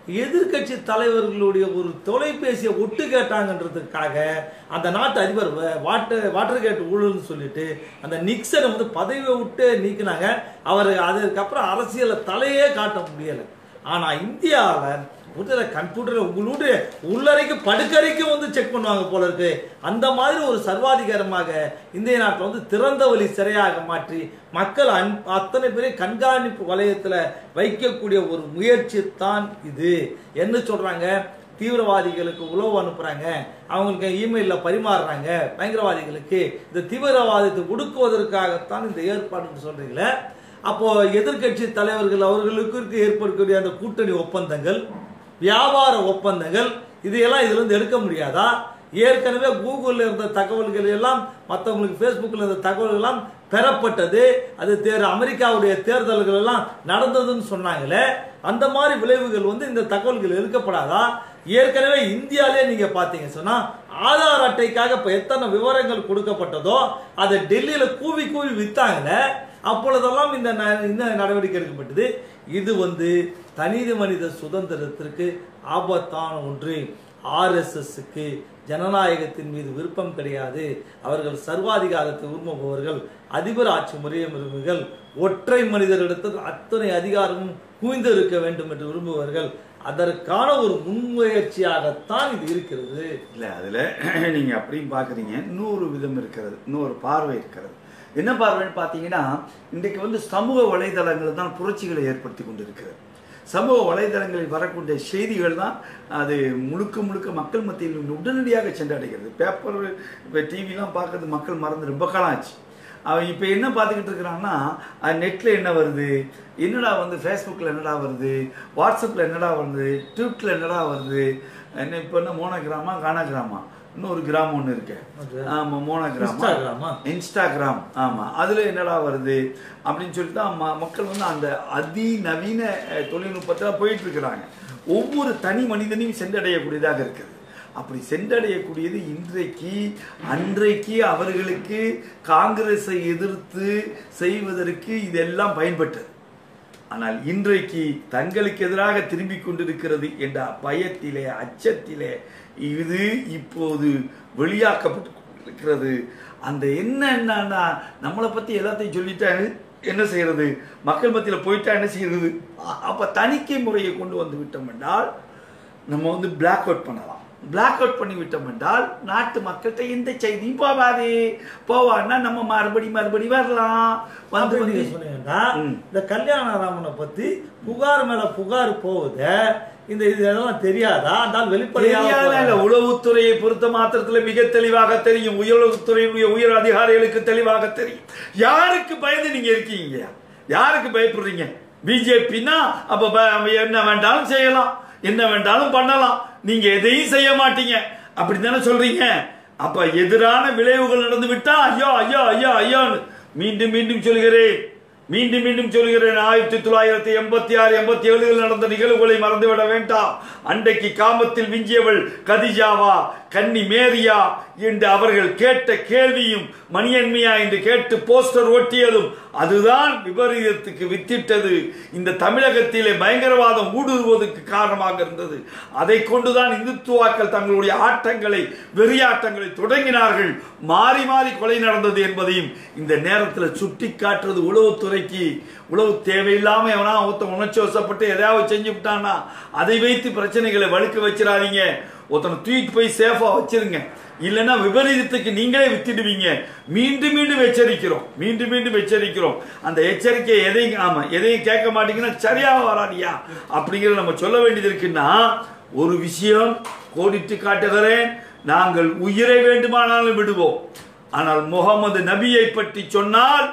C: எதிர்க்கட்சி தலைவர்களுடைய ஒரு தொலைபேசியை ஒட்டு கேட்டாங்கன்றதுக்காக அந்த நாட்டு அதிபர் வ- வாட்டர் வாட்டர் கேட் ஊழல்னு சொல்லிட்டு அந்த நிக்சனை வந்து பதவியை விட்டு நீக்கினாங்க அவர் அதுக்கப்புறம் அரசியலை தலையே காட்ட முடியலை ஆனா இந்தியாவில் முதல்ல கம்ப்யூட்டர் உங்களுடைய உள்ளறைக்கு படுக்கறைக்கு வந்து செக் பண்ணுவாங்க போல இருக்கு அந்த மாதிரி ஒரு சர்வாதிகாரமாக இந்திய நாட்டை வந்து திறந்த வழி சிறையாக மாற்றி மக்கள் அன் அத்தனை பேரையும் கண்காணிப்பு வலயத்தில் வைக்கக்கூடிய ஒரு முயற்சி தான் இது என்ன சொல்றாங்க தீவிரவாதிகளுக்கு உளவு அனுப்புறாங்க அவங்களுக்கு இமெயிலில் பரிமாறுறாங்க பயங்கரவாதிகளுக்கு இந்த தீவிரவாதத்தை ஒடுக்குவதற்காகத்தான் இந்த ஏற்பாடுன்னு சொல்றீங்களே அப்போ எதிர்க்கட்சி தலைவர்கள் அவர்களுக்கு ஏற்படக்கூடிய அந்த கூட்டணி ஒப்பந்தங்கள் வியாபார ஒப்பந்தங்கள் இதையெல்லாம் இதுல இருந்து எடுக்க முடியாதா ஏற்கனவே கூகுளில் இருந்த தகவல்கள் எல்லாம் மற்றவங்களுக்கு ஃபேஸ்புக்கில் இருந்த தகவல்கள் எல்லாம் பெறப்பட்டது அது தேர் அமெரிக்காவுடைய தேர்தல்கள் எல்லாம் நடந்ததுன்னு சொன்னாங்களே அந்த மாதிரி விளைவுகள் வந்து இந்த தகவல்கள் எடுக்கப்படாதா ஏற்கனவே இந்தியாலே நீங்க பாத்தீங்க சொன்னா ஆதார் அட்டைக்காக இப்ப எத்தனை விவரங்கள் கொடுக்கப்பட்டதோ அதை டெல்லியில கூவி கூவி வித்தாங்களே அப்பொழுதெல்லாம் இந்த ந- இந்த நடவடிக்கை எடுக்கப்பட்டது இது வந்து தனித மனித சுதந்திரத்திற்கு ஆபத்தான ஒன்று ஆர்எஸ்எஸ்க்கு ஜனநாயகத்தின் மீது விருப்பம் கிடையாது அவர்கள் சர்வாதிகாரத்தை விரும்புபவர்கள் அதிபர் ஆட்சி முறையை விரும்புகள் ஒற்றை மனிதரிடத்தில் அத்தனை அதிகாரமும் குவிந்து இருக்க வேண்டும் என்று விரும்புபவர்கள் அதற்கான ஒரு முன்முயற்சியாகத்தான் இது இருக்கிறது
B: இல்லை அதில் நீங்கள் அப்படியும் பார்க்குறீங்க இன்னொரு விதம் இருக்கிறது இன்னொரு பார்வை இருக்கிறது என்ன பார்வைன்னு பார்த்தீங்கன்னா இன்றைக்கு வந்து சமூக வலைதளங்கள் தான் புரட்சிகளை ஏற்படுத்தி கொண்டு இருக்கிறது சமூக வலைதளங்களில் வரக்கூடிய செய்திகள் தான் அது முழுக்க முழுக்க மக்கள் மத்தியில் உடனடியாக சென்றடைகிறது பேப்பர் இப்போ டிவிலாம் பார்க்கறது மக்கள் மறந்து ரொம்ப காலம் ஆச்சு அவன் இப்போ என்ன பார்த்துக்கிட்டு இருக்கிறான்னா நெட்டில் என்ன வருது என்னடா வந்து ஃபேஸ்புக்கில் என்னடா வருது வாட்ஸ்அப்பில் என்னடா வருது ட்விட்டில் என்னடா வருது என்ன இப்போ என்ன மோனோகிராமா கானாகிராமா இன்னொரு கிராமம் ஒன்று இருக்கு
C: அது.
B: ஆமாம் மோனோகிராமா
C: இன்ஸ்டாகிராமா?
B: இன்ஸ்டாகிராம் ஆமாம் அதில் என்னடா வருது அப்படின்னு சொல்லிட்டு தான் ம- மக்கள் வந்து அந்த அதிநவீன அஹ், தொழில்நுட்பத்தில் போயிட்டு இருக்கிறாங்க ஒவ்வொரு தனி மனிதனையும் சென்றடையக்கூடியதாக இருக்குது அப்படி சென்றடையக்கூடியது இன்றைக்கு அன்றைக்கு அவர்களுக்கு காங்கிரஸை எதிர்த்து செய்வதற்கு இதெல்லாம் பயன்பட்டது ஆனால் இன்றைக்கு தங்களுக்கு எதிராக திரும்பிக் கொண்டிருக்கிறது என்ற பயத்திலே அச்சத்திலே இது இப்போது வெளியாக்கப்பட்டு இருக்கிறது அந்த என்ன என்னன்னா நம்மளை பத்தி எல்லாத்தையும் சொல்லிட்டா என்ன செய்யறது மக்கள் மத்தியில் போயிட்டா என்ன செய்யறது அ- அப்ப தணிக்கை முறையை கொண்டு வந்து விட்டோம் என்றால் நம்ம வந்து பிளாக் அவுட் பண்ணலாம் பிளாக் அவுட் பண்ணி விட்டோம் என்றால் நாட்டு மக்கள்கிட்ட எந்த செய்தியும் போகாது போவான்னா நம்ம மறுபடி மறுபடி வரலாம் வந்து
C: அப்படி நீங்க
B: வந்து
C: சொன்னீங்கன்னா
B: ம்.
C: இந்த கல்யாணராமனை பத்தி புகார் மேல புகார் போகுது இந்த இது இதெல்லாம் தெரியாதா அந்த ஆள் வெளிப்படையாக
B: தெரியாத இல்ல,
C: போறாரு.
B: உளவுத்துறையை பொறுத்த மாத்திரத்துல மிக தெளிவாக தெரியும் உயர்வுத்துறையினுடைய உயர் அதிகாரிகளுக்கு தெளிவாக தெரியும் யாருக்கு பயந்து நீங்க இருக்கீங்க யாருக்கு பயப்படுறீங்க பிஜேபினா அப்ப ப- என்ன வேண்டாலும் செய்யலாம் என்ன வேண்டாலும் பண்ணலாம் நீங்க எதையும் செய்ய மாட்டீங்க அப்படி தானே சொல்றீங்க அப்ப எதிரான விளைவுகள் நடந்து விட்டா ஐயோ ஐயோ ஐயோ ஐயோன்னு மீண்டும் மீண்டும் சொல்கிறேன் மீண்டும் மீண்டும் சொல்கிறேன் ஆயிரத்தி தொள்ளாயிரத்தி எண்பத்தி ஆறு எண்பத்தி ஏழுகளில் நடந்த நிகழ்வுகளை மறந்துவிட வேண்டாம் அன்றைக்கு காமத்தில் விஞ்சியவள் கதிஜாவா கன்னி மேரியா என்று அவர்கள் கேட்ட கேள்வியும் மணியன்மையா என்று கேட்டு போஸ்டர் ஒட்டியதும் அதுதான் விபரீதத்துக்கு வித்திட்டது இந்த தமிழகத்திலே பயங்கரவாதம் ஊடுருவதற்கு காரணமாக இருந்தது அதை கொண்டுதான் இந்துத்துவாக்கள் தங்களுடைய ஆட்டங்களை வெறியாட்டங்களை தொடங்கினார்கள் மாறி மாறி கொலை நடந்தது என்பதையும் இந்த நேரத்தில் சுட்டி காட்டுறது உளவுத்துறைக்கு உளவு தேவையில்லாம எவனா ஒருத்தன் உணர்ச்சி வசப்பட்டு எதையாவது செஞ்சு விட்டான்னா அதை வைத்து பிரச்சனைகளை வழுக்க வச்சிடாதீங்க ஒருத்தனை தூக்கிட்டு போய் சேஃபா வச்சிருங்க இல்லைன்னா விபரீதத்துக்கு நீங்களே வித்துடுவீங்க மீண்டும் மீண்டும் எச்சரிக்கிறோம் மீண்டும் மீண்டும் எச்சரிக்கிறோம் அந்த எச்சரிக்கை எதையும் ஆமா எதையும் கேட்க மாட்டீங்கன்னா சரியா வராதியா அப்படிங்கிறத நம்ம சொல்ல வேண்டியது இருக்குன்னா ஒரு விஷயம் கோடிட்டு காட்டுகிறேன் நாங்கள் உயிரை வேண்டுமானாலும் விடுவோம் ஆனால் முகமது நபியை பற்றி சொன்னால்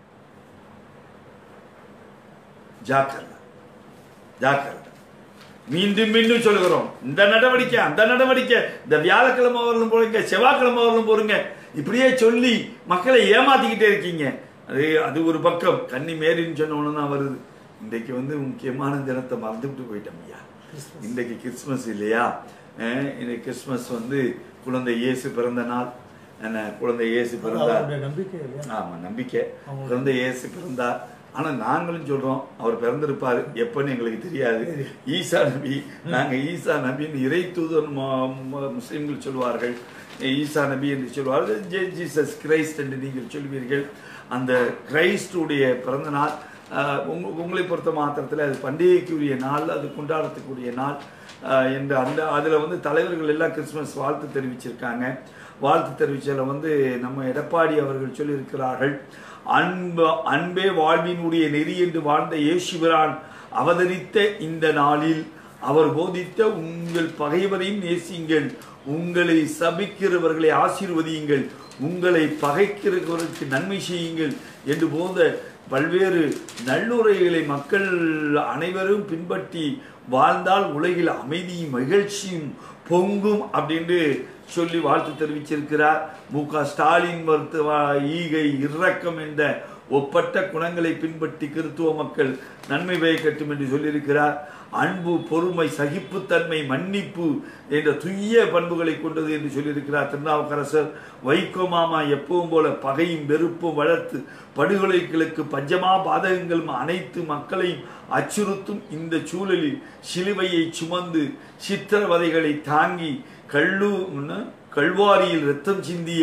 B: ஜாக்கிரதை ஜாக்கிரதை மீண்டும் மீண்டும் சொல்லுகிறோம் இந்த நடவடிக்கை அந்த நடவடிக்கை இந்த வியாழக்கிழமை வரலும் போறீங்க செவ்வாய்க்கிழமை வரலும் போறீங்க இப்படியே சொல்லி மக்களை ஏமாத்திக்கிட்டே இருக்கீங்க அது அது ஒரு பக்கம் கன்னி மேரின்னு சொன்ன உடனே தான் வருது இன்றைக்கு வந்து முக்கியமான தினத்தை மறந்துவிட்டு போயிட்டோம் ஐயா இன்றைக்கு கிறிஸ்மஸ் இல்லையா அஹ் இன்னைக்கு கிறிஸ்மஸ் வந்து குழந்தை இயேசு பிறந்த நாள் என்ன குழந்தை இயேசு
C: அது
B: பிறந்தார்
C: அவருடைய நம்பிக்கை இல்லையா
B: ஆமா நம்பிக்கை குழந்தை இயேசு பிறந்தார் ஆனா நாங்களும் சொல்றோம் அவர் பிறந்திருப்பாரு எப்பன்னு எங்களுக்கு தெரியாது ஈசா நபி நாங்க ஈசா நபின்னு இறை தூதர் முஸ்லிம்கள் சொல்வார்கள் ஈசா நபி என்று சொல்வார்கள் ஜே- ஜீசஸ் கிரைஸ்ட் என்று நீங்கள் சொல்வீர்கள் அந்த கிரைஸ்டுடைய பிறந்த நாள் ஆஹ், உங்க உங்களை பொறுத்த மாத்திரத்தில் அது பண்டிகைக்குரிய நாள் அது கொண்டாடத்துக்குரிய நாள் ஆஹ், என்று அந்த அதில் வந்து தலைவர்கள் எல்லாம் கிறிஸ்மஸ் வாழ்த்து தெரிவிச்சிருக்காங்க வாழ்த்து தெரிவிச்சதில் வந்து நம்ம எடப்பாடி அவர்கள் சொல்லியிருக்கிறார்கள் அன்பு அன்பே வாழ்வினுடைய நெறி என்று வாழ்ந்த இயேசுபிரான் அவதரித்த இந்த நாளில் அவர் போதித்த உங்கள் பகைவரையும் நேசியுங்கள் உங்களை சபிக்கிறவர்களை ஆசீர்வதியுங்கள் உங்களை பகைக்கிறவர்களுக்கு நன்மை செய்யுங்கள் என்று போத பல்வேறு நல்லுரைகளை மக்கள் அனைவரும் பின்பற்றி வாழ்ந்தால் உலகில் அமைதியும் மகிழ்ச்சியும் பொங்கும் அப்படின்னு சொல்லி வாழ்த்து தெரிவிச்சிருக்கிறார் மு க ஸ்டாலின் மருத்துவ ஈகை இரக்கம் என்ற ஒப்பற்ற குணங்களை பின்பற்றி கிறித்துவ மக்கள் நன்மை பயக்கட்டும் என்று சொல்லியிருக்கிறார் அன்பு பொறுமை சகிப்புத்தன்மை மன்னிப்பு என்ற துய்ய பண்புகளை கொண்டது என்று சொல்லியிருக்கிறார் திருநாவுக்கரசர் வைகோ மாமா எப்பவும் போல பகையும் வெறுப்பும் வளர்த்து படுகொலைகளுக்கு பஞ்சமா பாதகங்களும் அனைத்து மக்களையும் அச்சுறுத்தும் இந்த சூழலில் சிலுவையை சுமந்து சித்திரவதைகளை தாங்கி கள்ளு கல்வாரியில் ரத்தம் சிந்திய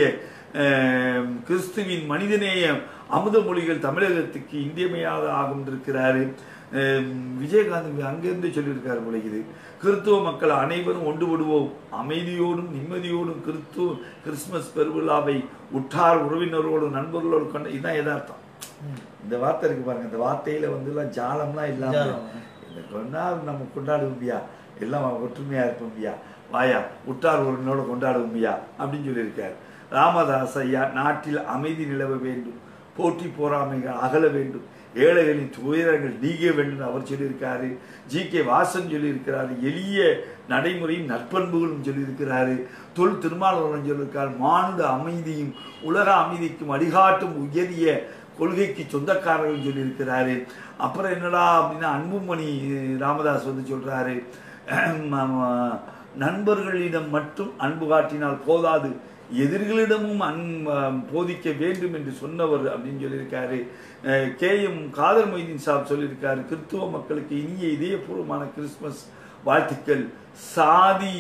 B: அஹ், கிறிஸ்துவின் மனிதநேய அமுத மொழிகள் தமிழகத்துக்கு இன்றியமையாத ஆகும் இருக்கிறாரு அஹ், விஜயகாந்த் அங்கிருந்து சொல்லியிருக்காரு போலகுது கிறிஸ்துவ மக்கள் அனைவரும் ஒன்றுபடுவோம் அமைதியோடும் நிம்மதியோடும் கிறிஸ்துவ கிறிஸ்துமஸ் பெருவிழாவை உற்றார் உறவினரோடும் நண்பர்களோடு கொண்ட இதுதான் யதார்த்தம் இந்த வார்த்தை இருக்கு பாருங்க இந்த வார்த்தையில வந்து எல்லாம் ஜாலம்லாம் இல்லாம
C: ஜாலம்.
B: இந்த கொண்டாடு நம்ம கொண்டாடுவோம்பியா எல்லாம் ஒற்றுமையா இருப்போம்பியா வாயா உற்றார் உறவினரோட கொண்டாடுவோம்பியா அப்படின்னு சொல்லியிருக்காரு ராமதாஸ் ஐயா நாட்டில் அமைதி நிலவ வேண்டும் போட்டி போராமைகள் அகல வேண்டும் ஏழைகளின் துயரங்கள் நீங்க வேண்டும் அவர் சொல்லியிருக்காரு ஜி கே வாசன் சொல்லியிருக்கிறாரு எளிய நடைமுறையும் நற்பண்புகளும் சொல்லியிருக்கிறாரு தொல் திருமாவளவன் சொல்லியிருக்கார் மானுட அமைதியும் உலக அமைதிக்கும் வழிகாட்டும் உயரிய கொள்கைக்கு சொந்தக்காரர்கள் சொல்லியிருக்கிறாரு அப்புறம் என்னடா அப்படின்னா அன்புமணி ராமதாஸ் வந்து சொல்றாரு ஆமா, நண்பர்களிடம் மட்டும் அன்பு காட்டினால் போதாது எதிரிகளிடமும் அன் போதிக்க வேண்டும் என்று சொன்னவர் அப்படின்னு சொல்லியிருக்காரு கே எம் காதர் மொய்தீன் சாப் சொல்லியிருக்காரு கிறிஸ்துவ மக்களுக்கு இனிய இதயபூர்வமான கிறிஸ்துமஸ் வாழ்த்துக்கள் சாதி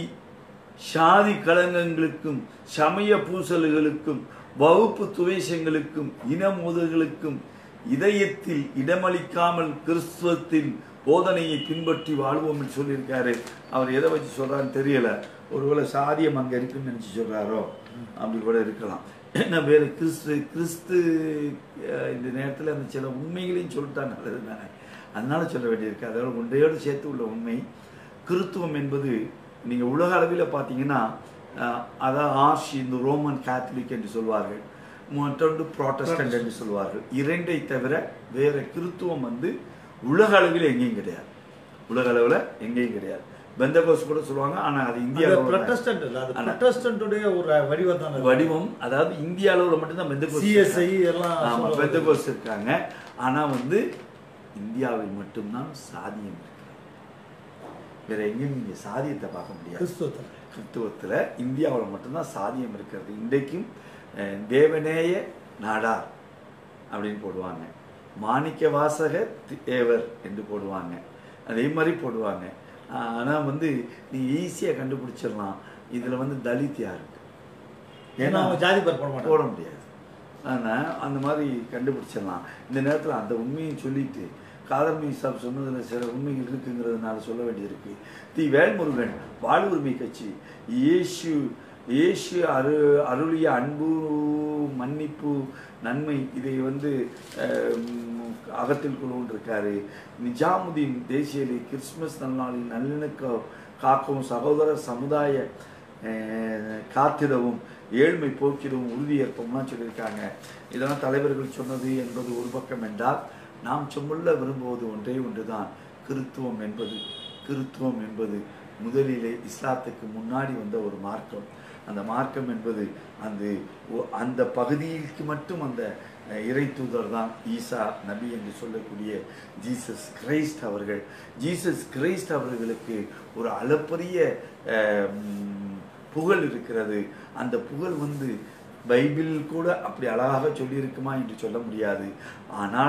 B: சாதி களங்கங்களுக்கும் சமய பூசல்களுக்கும் வகுப்பு துவேஷங்களுக்கும் இன மோதல்களுக்கும் இதயத்தில் இடமளிக்காமல் கிறிஸ்துவத்தின் போதனையை பின்பற்றி வாழ்வோம் என்று சொல்லியிருக்காரு அவர் எதை வச்சு சொல்றாருன்னு தெரியல ஒருவேளை சாதியம் அங்க இருக்குன்னு நினைச்சு சொல்றாரோ அப்படி கூட இருக்கலாம் என்ன பேரு கிறிஸ்து கிறிஸ்து அஹ், இந்த நேரத்தில் அந்த சில உண்மைகளையும் சொல்லிட்டா நல்லது தானே அதனால சொல்ல வேண்டியிருக்கு அதோட ஒன்றையோடு சேர்த்து உள்ள உண்மை கிறித்துவம் என்பது நீங்க உலக அளவில் பார்த்தீங்கன்னா அஹ், அதான் ஆர்ஷ் இந்த ரோமன் கேத்தலிக் என்று சொல்வார்கள் மற்றொன்று ப்ராட்டஸ்டன்ட் என்று சொல்வார்கள் இரண்டை தவிர வேற கிறித்துவம் வந்து உலக அளவில் எங்கேயும் கிடையாது உலக அளவில் எங்கேயும் கிடையாது பெந்தகோஸ் கூட சொல்லுவாங்க ஆனா அது இந்திய
C: அது
B: அளவுல-
C: ப்ரொட்டஸ்டன்ட் இல்ல அது
B: ஆனா-
C: ப்ரொட்டஸ்டன்ட்டுடைய ஒரு வடிவம் தான் அது.
B: வடிவம் அதாவது இந்திய அளவில் மட்டும்தான் பெந்தகோஸ்
C: CSI எல்லாம்
B: ஆமா
C: சொல்லுவாங்க.
B: பெந்தகோஸ் இருக்காங்க ஆனா வந்து இந்தியாவில் மட்டும்தான் சாதியம் இருக்கு வேற எங்கேயும் நீங்க சாதியத்தை பார்க்க முடியாது
C: கிறிஸ்துவத்தில்
B: கிறிஸ்துவத்துல இந்தியாவில் மட்டும்தான் சாதியம் இருக்கிறது இன்றைக்கும் அஹ், தேவநேய நாடார் அப்படின்னு போடுவாங்க மாணிக்க வாசக தேவர் என்று போடுவாங்க அதே மாதிரி போடுவாங்க ஆஹ், ஆனா வந்து நீ ஈஸியா கண்டுபிடிச்சிடலாம் இதுல வந்து தலித் யாரு
C: ஏன்னா அவங்க ஜாதி பேர் போட மாட்டாங்க
B: போட முடியாது ஆனால் அந்த மாதிரி கண்டுபிடிச்சிடலாம் இந்த நேரத்தில் அந்த உண்மையை சொல்லிட்டு காதர்மி சாப் சொன்னதில் சில உண்மைகள் இருக்குங்கிறதுனால சொல்ல வேண்டியிருக்கு தி வேல்முருகன் வாழ்வுரிமை கட்சி இயேசு இயேசு அரு அருளிய அன்பு மன்னிப்பு நன்மை இதை வந்து அஹ், அகத்தில் கொள்கின்றிருக்காரு நிஜாமுதீன் தேசிய லீக் கிறிஸ்துமஸ் நல்நாளில் நல்லிணக்க காக்கவும் சகோதர சமுதாய அஹ், காத்திடவும் ஏழ்மை போக்கிடவும் உறுதியேற்போம்லாம் சொல்லியிருக்காங்க இதெல்லாம் தலைவர்கள் சொன்னது என்பது ஒரு பக்கம் என்றால் நாம் சொல்ல விரும்புவது ஒன்றே ஒன்றுதான் கிறித்துவம் என்பது கிறித்துவம் என்பது முதலிலே இஸ்லாத்துக்கு முன்னாடி வந்த ஒரு மார்க்கம் அந்த மார்க்கம் என்பது அந்த ஒ- அந்த பகுதிக்கு மட்டும் அந்த அஹ், இறை தூதர் தான் ஈசா நபி என்று சொல்லக்கூடிய ஜீசஸ் கிரைஸ்ட் அவர்கள் ஜீசஸ் கிரைஸ்ட் அவர்களுக்கு ஒரு அளப்பரிய அஹ், ம், புகழ் இருக்கிறது அந்த புகழ் வந்து பைபிள் கூட அப்படி அழகாக சொல்லியிருக்குமா என்று சொல்ல முடியாது ஆனால்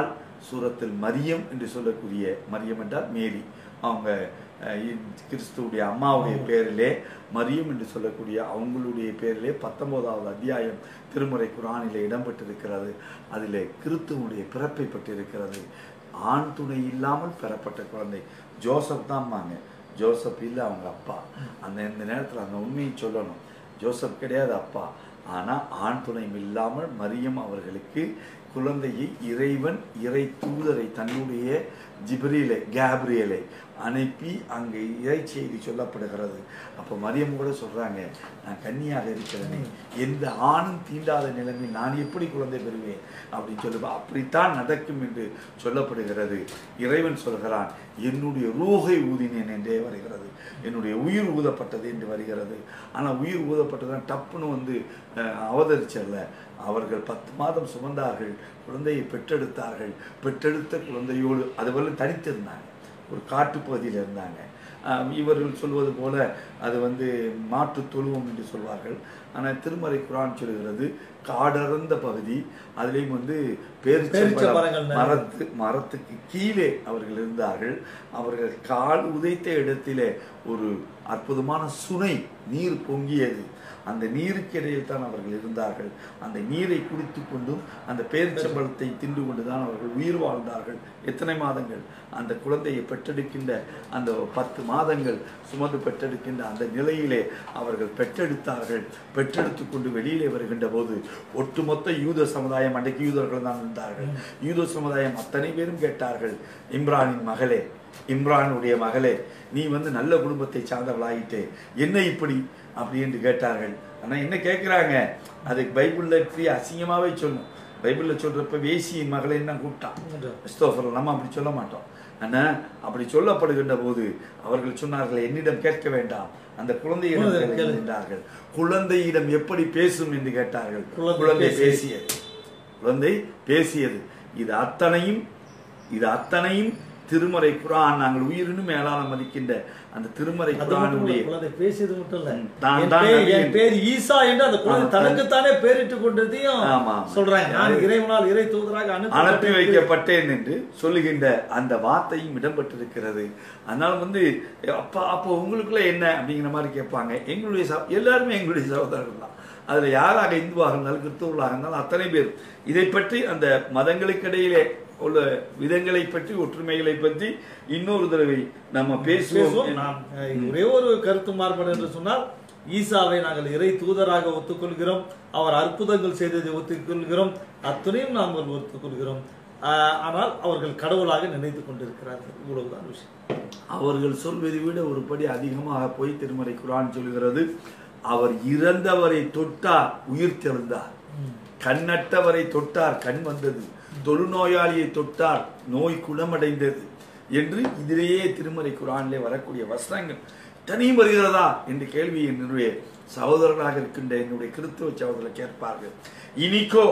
B: சூரத்தில் மரியம் என்று சொல்லக்கூடிய மரியம் என்றால் மேரி அவங்க அஹ், இ- கிறிஸ்துவுடைய அம்மாவுடைய பேரிலே மரியம் என்று சொல்லக்கூடிய அவங்களுடைய பேரிலே பத்தொன்பதாவது அத்தியாயம் திருமுறை குரானிலே இடம்பெற்றிருக்கிறது அதிலே கிறிஸ்துவனுடைய பிறப்பை பற்றிருக்கிறது ஆண் துணை இல்லாமல் பெறப்பட்ட குழந்தை ஜோசப் தான்பாங்க ஜோசப் இல்லை அவங்க அப்பா அந்த இந்த நேரத்தில் அந்த உண்மையை சொல்லணும் ஜோசப் கிடையாது அப்பா ஆனால் ஆண் துணை இல்லாமல் மரியம் அவர்களுக்கு குழந்தையை இறைவன் இறை தூதரை தன்னுடைய ஜிப்ரீலை கேப்ரியலை அனுப்பி அங்கே இறை செய்தி சொல்லப்படுகிறது அப்போ மரியம் கூட சொல்கிறாங்க நான் கன்னியாக இருக்கிறேனே எந்த ஆணும் தீண்டாத நிலைமையில் நான் எப்படி குழந்தை பெறுவேன் அப்படின்னு சொல்லுவா அப்படித்தான் நடக்கும் என்று சொல்லப்படுகிறது இறைவன் சொல்கிறான் என்னுடைய ரூகை ஊதினேன் என்றே வருகிறது என்னுடைய உயிர் ஊதப்பட்டது என்று வருகிறது ஆனால் உயிர் ஊதப்பட்டதுதான் டப்புன்னு வந்து அஹ், அவதரிச்சல்ல அவர்கள் பத்து மாதம் சுமந்தார்கள் குழந்தையை பெற்றெடுத்தார்கள் பெற்றெடுத்த குழந்தையோடு அதுவரை தனித்திருந்தாங்க ஒரு காட்டுப்பகுதியில் இருந்தாங்க ஆஹ் இவர்கள் சொல்வது போல அது வந்து மாற்று தொழுவம் என்று சொல்வார்கள் ஆனால் திருமறை குரான் சொல்கிறது காடறந்த பகுதி அதுலேயும் வந்து
C: பேரீச்சம்பழம்
B: பேரிச்சம்பழம்
C: நிறைய.
B: மரத்து மரத்துக்கு கீழே அவர்கள் இருந்தார்கள் அவர்கள் கால் உதைத்த இடத்திலே ஒரு அற்புதமான சுனை நீர் பொங்கியது அந்த நீருக்கு இடையில் தான் அவர்கள் இருந்தார்கள் அந்த நீரை குடித்து கொண்டும் அந்த பேரிச்சம்பழத்தை தின்று கொண்டு தான் அவர்கள் உயிர் வாழ்ந்தார்கள் எத்தனை மாதங்கள் அந்த குழந்தையை பெற்றெடுக்கின்ற அந்த பத்து மாதங்கள் சுமந்து பெற்றெடுக்கின்ற அந்த நிலையிலே அவர்கள் பெற்றெடுத்தார்கள் பெற்றெடுத்து கொண்டு வெளியிலே வருகின்ற போது ஒட்டுமொத்த யூத சமுதாயம் அன்றைக்கு யூதர்கள் தான் இருந்தார்கள் யூத சமுதாயம் அத்தனை பேரும் கேட்டார்கள் இம்ரானின் மகளே இம்ரானுடைய மகளே நீ வந்து நல்ல குடும்பத்தை சார்ந்தவளாயிட்டே என்ன இப்படி அப்படி என்று கேட்டார்கள் ஆனா என்ன கேட்குறாங்க அதுக்கு பைபிள்ல இப்படி அசிங்கமாவே சொல்லும் பைபிள்ல சொல்றப்ப வேசியின் மகளை என்ன கூப்பிட்டான் கிறிஸ்தோபர் நம்ம அப்படி சொல்ல மாட்டோம் ஆனா அப்படி சொல்லப்படுகின்ற போது அவர்கள் சொன்னார்கள் என்னிடம் கேட்க வேண்டாம் அந்த குழந்தையிடம்
C: குழந்தை
B: கேளுங்கள்
C: கேளு.
B: என்றார்கள் குழந்தையிடம் எப்படி பேசும் என்று கேட்டார்கள்
C: குழந்தை
B: குழந்தை
C: பேசியது.
B: பேசியது குழந்தை பேசியது இது அத்தனையும் இது அத்தனையும் திருமறை குரான் நாங்கள் உயிரினும் மேலான மதிக்கின்ற அந்த திருமறை
C: அது மட்டும் இல்ல,
B: குரானுடைய
C: குழந்தை பேசியது மட்டும் இல்ல
B: ம், தான்
C: என்
B: தான்
C: பேர்
B: நபி
C: என்
B: என்று.
C: பேர் ஈசா என்று அந்த குழந்தை
B: ஆமா,
C: தனக்குத்தானே பேரிட்டு கொண்டதையும்
B: ஆமா, ஆமா.
C: சொல்றாங்க நான்
B: யாரு?
C: இறைவனால் இறை தூதராக
B: அனுப்பி
C: அனுப்பி
B: வைக்கப்பட்டேன் என்று சொல்லுகின்ற அந்த வார்த்தையும் இடம்பெற்றிருக்கிறது அதனால வந்து அப்பா அப்போ உங்களுக்குள்ள என்ன அப்படிங்கிற மாதிரி கேட்பாங்க எங்களுடைய ச- எல்லாருமே எங்களுடைய சகோதரர்கள் தான் அதுல யாராக இந்துவாக இருந்தாலும் கிறிஸ்தவர்களாக இருந்தாலும் அத்தனை பேர் இதை பற்றி அந்த மதங்களுக்கு இடையிலே உள்ள விதங்களை பற்றி ஒற்றுமைகளை பற்றி இன்னொரு தடவை நம்ம
C: பேசுவோம்
B: பேசுவோம்
C: நாம் அஹ், ஒரே ஒரு கருத்து மாறுபாடு என்று சொன்னால் ஈசாவை நாங்கள் இறை தூதராக ஒத்துக்கொள்கிறோம் அவர் அற்புதங்கள் செய்ததை ஒத்துக்கொள்கிறோம் அத்தனையும் நாங்கள் ஒத்துக்கொள்கிறோம் ஆஹ், ஆனால் அவர்கள் கடவுளாக நினைத்துக் கொண்டிருக்கிறார்கள் இவ்வளவுதான் விஷயம்
B: அவர்கள் சொல்வதை விட ஒரு படி அதிகமாக போய் திருமறை குரான் சொல்கிறது அவர் இறந்தவரை தொட்டார் உயிர் தெழுந்தார் கண்ணற்றவரை தொட்டார் கண் வந்தது தொழுநோயாளியை தொட்டார் நோய் குணமடைந்தது என்று இதிலேயே திருமறை குரானிலே வரக்கூடிய வசனங்கள் தனியும் வருகிறதா என்று கேள்வி என்னுடைய சகோதரர்களாக இருக்கின்ற என்னுடைய கிறிஸ்துவ சகோதரர் கேட்பார்கள் இனிக்கோ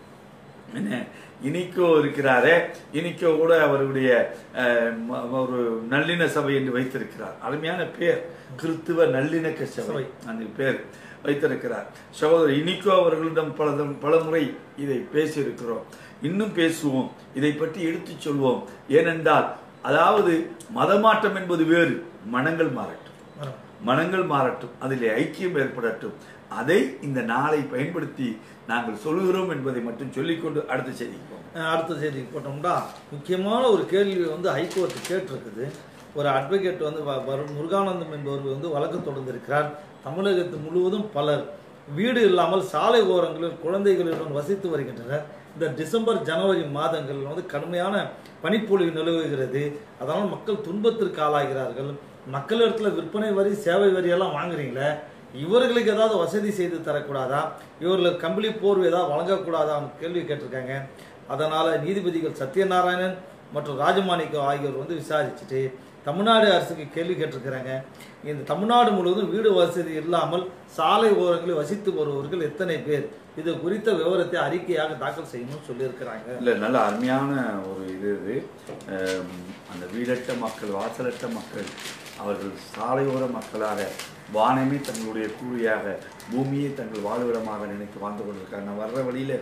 B: என்ன இனிக்கோ இருக்கிறாரே இனிக்கோ கூட அவருடைய அஹ், ம- ஒரு நல்லிண சபை என்று வைத்திருக்கிறார் அருமையான பேர் கிறிஸ்துவ நல்லிணக்க சபை
C: சபை.
B: அந்த பேர் வைத்திருக்கிறார் சகோதரர் இனிக்கோ அவர்களிடம் பல பல முறை இதை பேசியிருக்கிறோம் இன்னும் பேசுவோம் இதை பற்றி எடுத்துச் சொல்வோம் ஏனென்றால் அதாவது மதமாற்றம் என்பது வேறு மனங்கள் மாறட்டும் மனங்கள் மாறட்டும் அதிலே ஐக்கியம் ஏற்படட்டும் அதை இந்த நாளை பயன்படுத்தி நாங்கள் சொல்கிறோம் என்பதை மட்டும் சொல்லிக்கொண்டு அடுத்த செய்திக்கு போவோம்
C: அஹ், அடுத்த செய்திக்கு போட்டோம்னா முக்கியமான ஒரு கேள்வி வந்து ஹைகோர்ட் கேட்டிருக்குது ஒரு அட்வொகேட் வந்து வ- வருண் முருகானந்தம் என்பவர் வந்து வழக்கு தொடர்ந்திருக்கிறார் தமிழகத்து முழுவதும் பலர் வீடு இல்லாமல் சாலை ஓரங்களில் குழந்தைகளுடன் வசித்து வருகின்றனர் இந்த டிசம்பர் ஜனவரி மாதங்களில் வந்து கடுமையான பனிப்பொழிவு நிலவுகிறது அதனால் மக்கள் துன்பத்திற்கு ஆளாகிறார்கள் மக்களிடத்துல விற்பனை வரி சேவை வரி எல்லாம் வாங்குறீங்களே இவர்களுக்கு ஏதாவது வசதி செய்து தரக்கூடாதா இவர்களுக்கு கம்பளி போர்வு ஏதாவது வழங்கக்கூடாதான்னு கேள்வி கேட்டிருக்காங்க அதனால நீதிபதிகள் சத்யநாராயணன் மற்றும் ராஜமாணிக்கம் ஆகியோர் வந்து விசாரிச்சுட்டு தமிழ்நாடு அரசுக்கு கேள்வி கேட்டிருக்கிறாங்க இந்த தமிழ்நாடு முழுவதும் வீடு வசதி இல்லாமல் சாலை ஓரங்களில் வசித்து வருபவர்கள் எத்தனை பேர் இது குறித்த விவரத்தை அறிக்கையாக தாக்கல் செய்யணும்னு சொல்லியிருக்கிறாங்க
B: இல்லை நல்ல அருமையான ஒரு இது இது அம், அந்த வீடற்ற மக்கள் வாசலற்ற மக்கள் அவர்கள் சாலையோர மக்களாக வானமே தங்களுடைய கூலியாக பூமியை தங்கள் வாழ்விடமாக நினைத்து வாழ்ந்து கொண்டிருக்காங்க நான் வர்ற வழியில்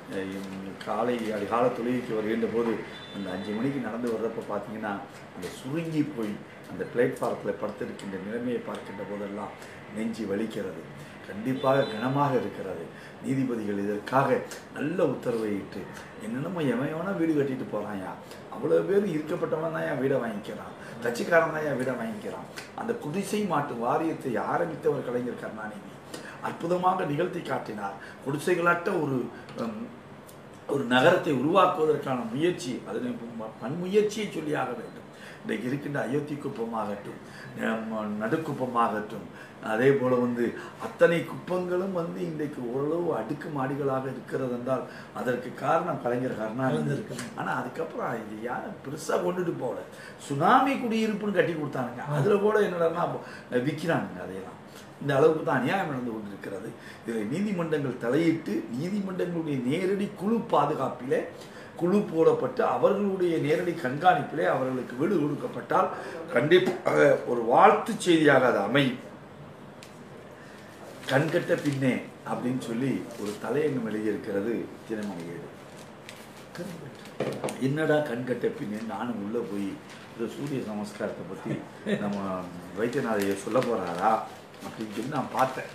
B: அஹ், இம் காலை அதிகால தொழுகைக்கு வருகின்ற போது அந்த அஞ்சு மணிக்கு நடந்து வர்றப்ப பார்த்தீங்கன்னா அந்த சுருங்கி போய் அந்த பிளேட்ஃபாரத்தில் படுத்திருக்கின்ற நிலைமையை பார்க்கின்ற போதெல்லாம் நெஞ்சு வலிக்கிறது கண்டிப்பாக கனமாக இருக்கிறது நீதிபதிகள் இதற்காக நல்ல உத்தரவை இட்டு என்னென்னமோ எவன் எவனா வீடு கட்டிட்டு போகிறான்யா அவ்வளோ பேர் இருக்கப்பட்டவன் தான் என் வீடை வாங்கிக்கிறான் கட்சிக்காரன் தான் என் வீடை வாங்கிக்கிறான் அந்த குடிசை மாட்டு வாரியத்தை ஆரம்பித்தவர் கலைஞர் கருணாநிதி அற்புதமாக நிகழ்த்தி காட்டினார் குடிசைகளாட்ட ஒரு உம், ஒரு நகரத்தை உருவாக்குவதற்கான முயற்சி அதனை ப- பன்முயற்சியை சொல்லியாக வேண்டும் இன்றைக்கு இருக்கின்ற அயோத்தி குப்பமாகட்டும் நம்ம நடுக்குப்பமாகட்டும் அதே போல வந்து அத்தனை குப்பங்களும் வந்து இன்றைக்கு ஓரளவு அடுக்கு மாடிகளாக இருக்கிறது என்றால் அதற்கு காரணம் கலைஞர் கருணாநிதி
C: கலந்திருக்கணும்.
B: ஆனா அதுக்கப்புறம் இது யாரும் பெருசா கொண்டுட்டு போகல சுனாமி குடியிருப்புன்னு கட்டி கொடுத்தானுங்க அதுல கூட என்னடா விற்கிறானுங்க அதையெல்லாம் இந்த அளவுக்கு தான் அநியாயம் நடந்து கொண்டிருக்கிறது இதில் நீதிமன்றங்கள் தலையிட்டு நீதிமன்றங்களுடைய நேரடி குழு பாதுகாப்பிலே குழு போடப்பட்டு அவர்களுடைய நேரடி கண்காணிப்பிலே அவர்களுக்கு வீடு கொடுக்கப்பட்டால் கண்டிப்பாக ஒரு வாழ்த்து செய்தியாக அது அமையும் கண்கட்ட பின்னே அப்படின்னு சொல்லி ஒரு தலையங்கம் எழுதியிருக்கிறது தினமணியேடு என்னடா கண்கட்ட பின்னே நானும் உள்ள போய் இந்த சூரிய நமஸ்காரத்தை பத்தி நம்ம வைத்தியநாதைய சொல்ல போறாரா அப்படின்னு சொல்லி நான் பார்த்தேன்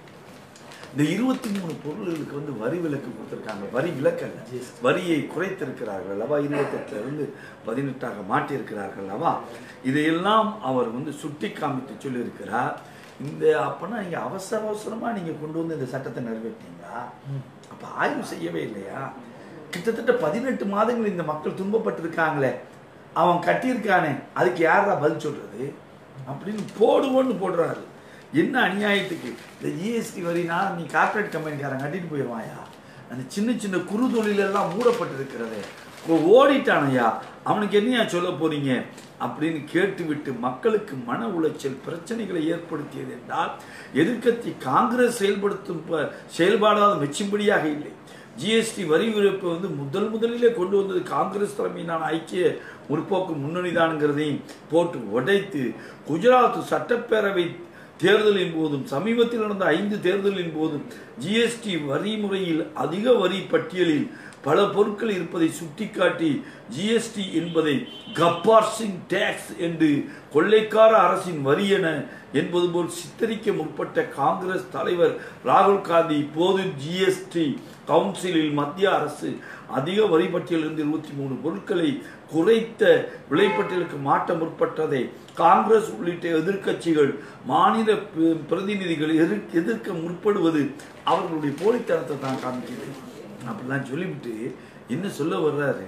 B: இந்த இருபத்தி மூணு பொருள்களுக்கு வந்து வரி விலக்கு கொடுத்துருக்காங்க வரி விலக்கல்ல வரியை குறைத்திருக்கிறார்கள் அல்லவா இருபத்தெட்டுல இருந்து பதினெட்டாக மாற்றியிருக்கிறார்கள் அல்லவா இதையெல்லாம் அவர் வந்து சுட்டி காமித்து சொல்லியிருக்கிறார் இந்த அப்பனா நீங்க அவசர அவசரமா நீங்க கொண்டு வந்து இந்த சட்டத்தை நிறைவேற்றீங்களா அப்ப ஆய்வு செய்யவே இல்லையா கிட்டத்தட்ட பதினெட்டு மாதங்கள் இந்த மக்கள் துன்பப்பட்டிருக்காங்களே அவன் கட்டியிருக்கானே அதுக்கு யாரா பதில் சொல்றது அப்படின்னு போடுவோன்னு போடுறாரு என்ன அநியாயத்துக்கு இந்த ஜிஎஸ்டி வரினா நீ கார்ப்பரேட் கம்பெனிக்காரன் கட்டிட்டு போயிடுவாயா அந்த சின்ன சின்ன குறு தொழிலெல்லாம் மூடப்பட்டிருக்கிறது ஓ- ஓடிட்டானையா அவனுக்கு என்னையா சொல்ல போறீங்க அப்படின்னு கேட்டுவிட்டு மக்களுக்கு மன உளைச்சல் பிரச்சனைகளை ஏற்படுத்தியது என்றால் எதிர்க்கட்சி காங்கிரஸ் செயல்படுத்தும் ப- செயல்பாடாத மெச்சும்படியாக இல்லை ஜிஎஸ்டி வரி விதிப்பு வந்து முதல் முதலிலே கொண்டு வந்தது காங்கிரஸ் தலைமையிலான ஐக்கிய முற்போக்கு முன்னணிதான்ங்கிறதையும் போட்டு உடைத்து குஜராத் சட்டப்பேரவை தேர்தலின் போதும் சமீபத்தில் நடந்த ஐந்து தேர்தலின் போதும் ஜிஎஸ்டி வரி முறையில் அதிக வரி பட்டியலில் பல பொருட்கள் இருப்பதை சுட்டிக்காட்டி ஜிஎஸ்டி என்பதை கப்பார் சிங் டேக்ஸ் என்று கொள்ளைக்கார அரசின் வரி என என்பது போல் சித்தரிக்க முற்பட்ட காங்கிரஸ் தலைவர் ராகுல் காந்தி இப்போது ஜிஎஸ்டி கவுன்சிலில் மத்திய அரசு அதிக வரி பட்டியலிருந்து இருபத்தி மூணு பொருட்களை குறைத்த விலைப்பட்டியலுக்கு மாற்ற முற்பட்டதை காங்கிரஸ் உள்ளிட்ட எதிர்க்கட்சிகள் மாநில பி- பிரதிநிதிகள் எதிர் எதிர்க்க முற்படுவது அவர்களுடைய போலித்தனத்தை தான் காமிக்கிறது அப்படிலாம் சொல்லிவிட்டு என்ன சொல்ல வர்றாரு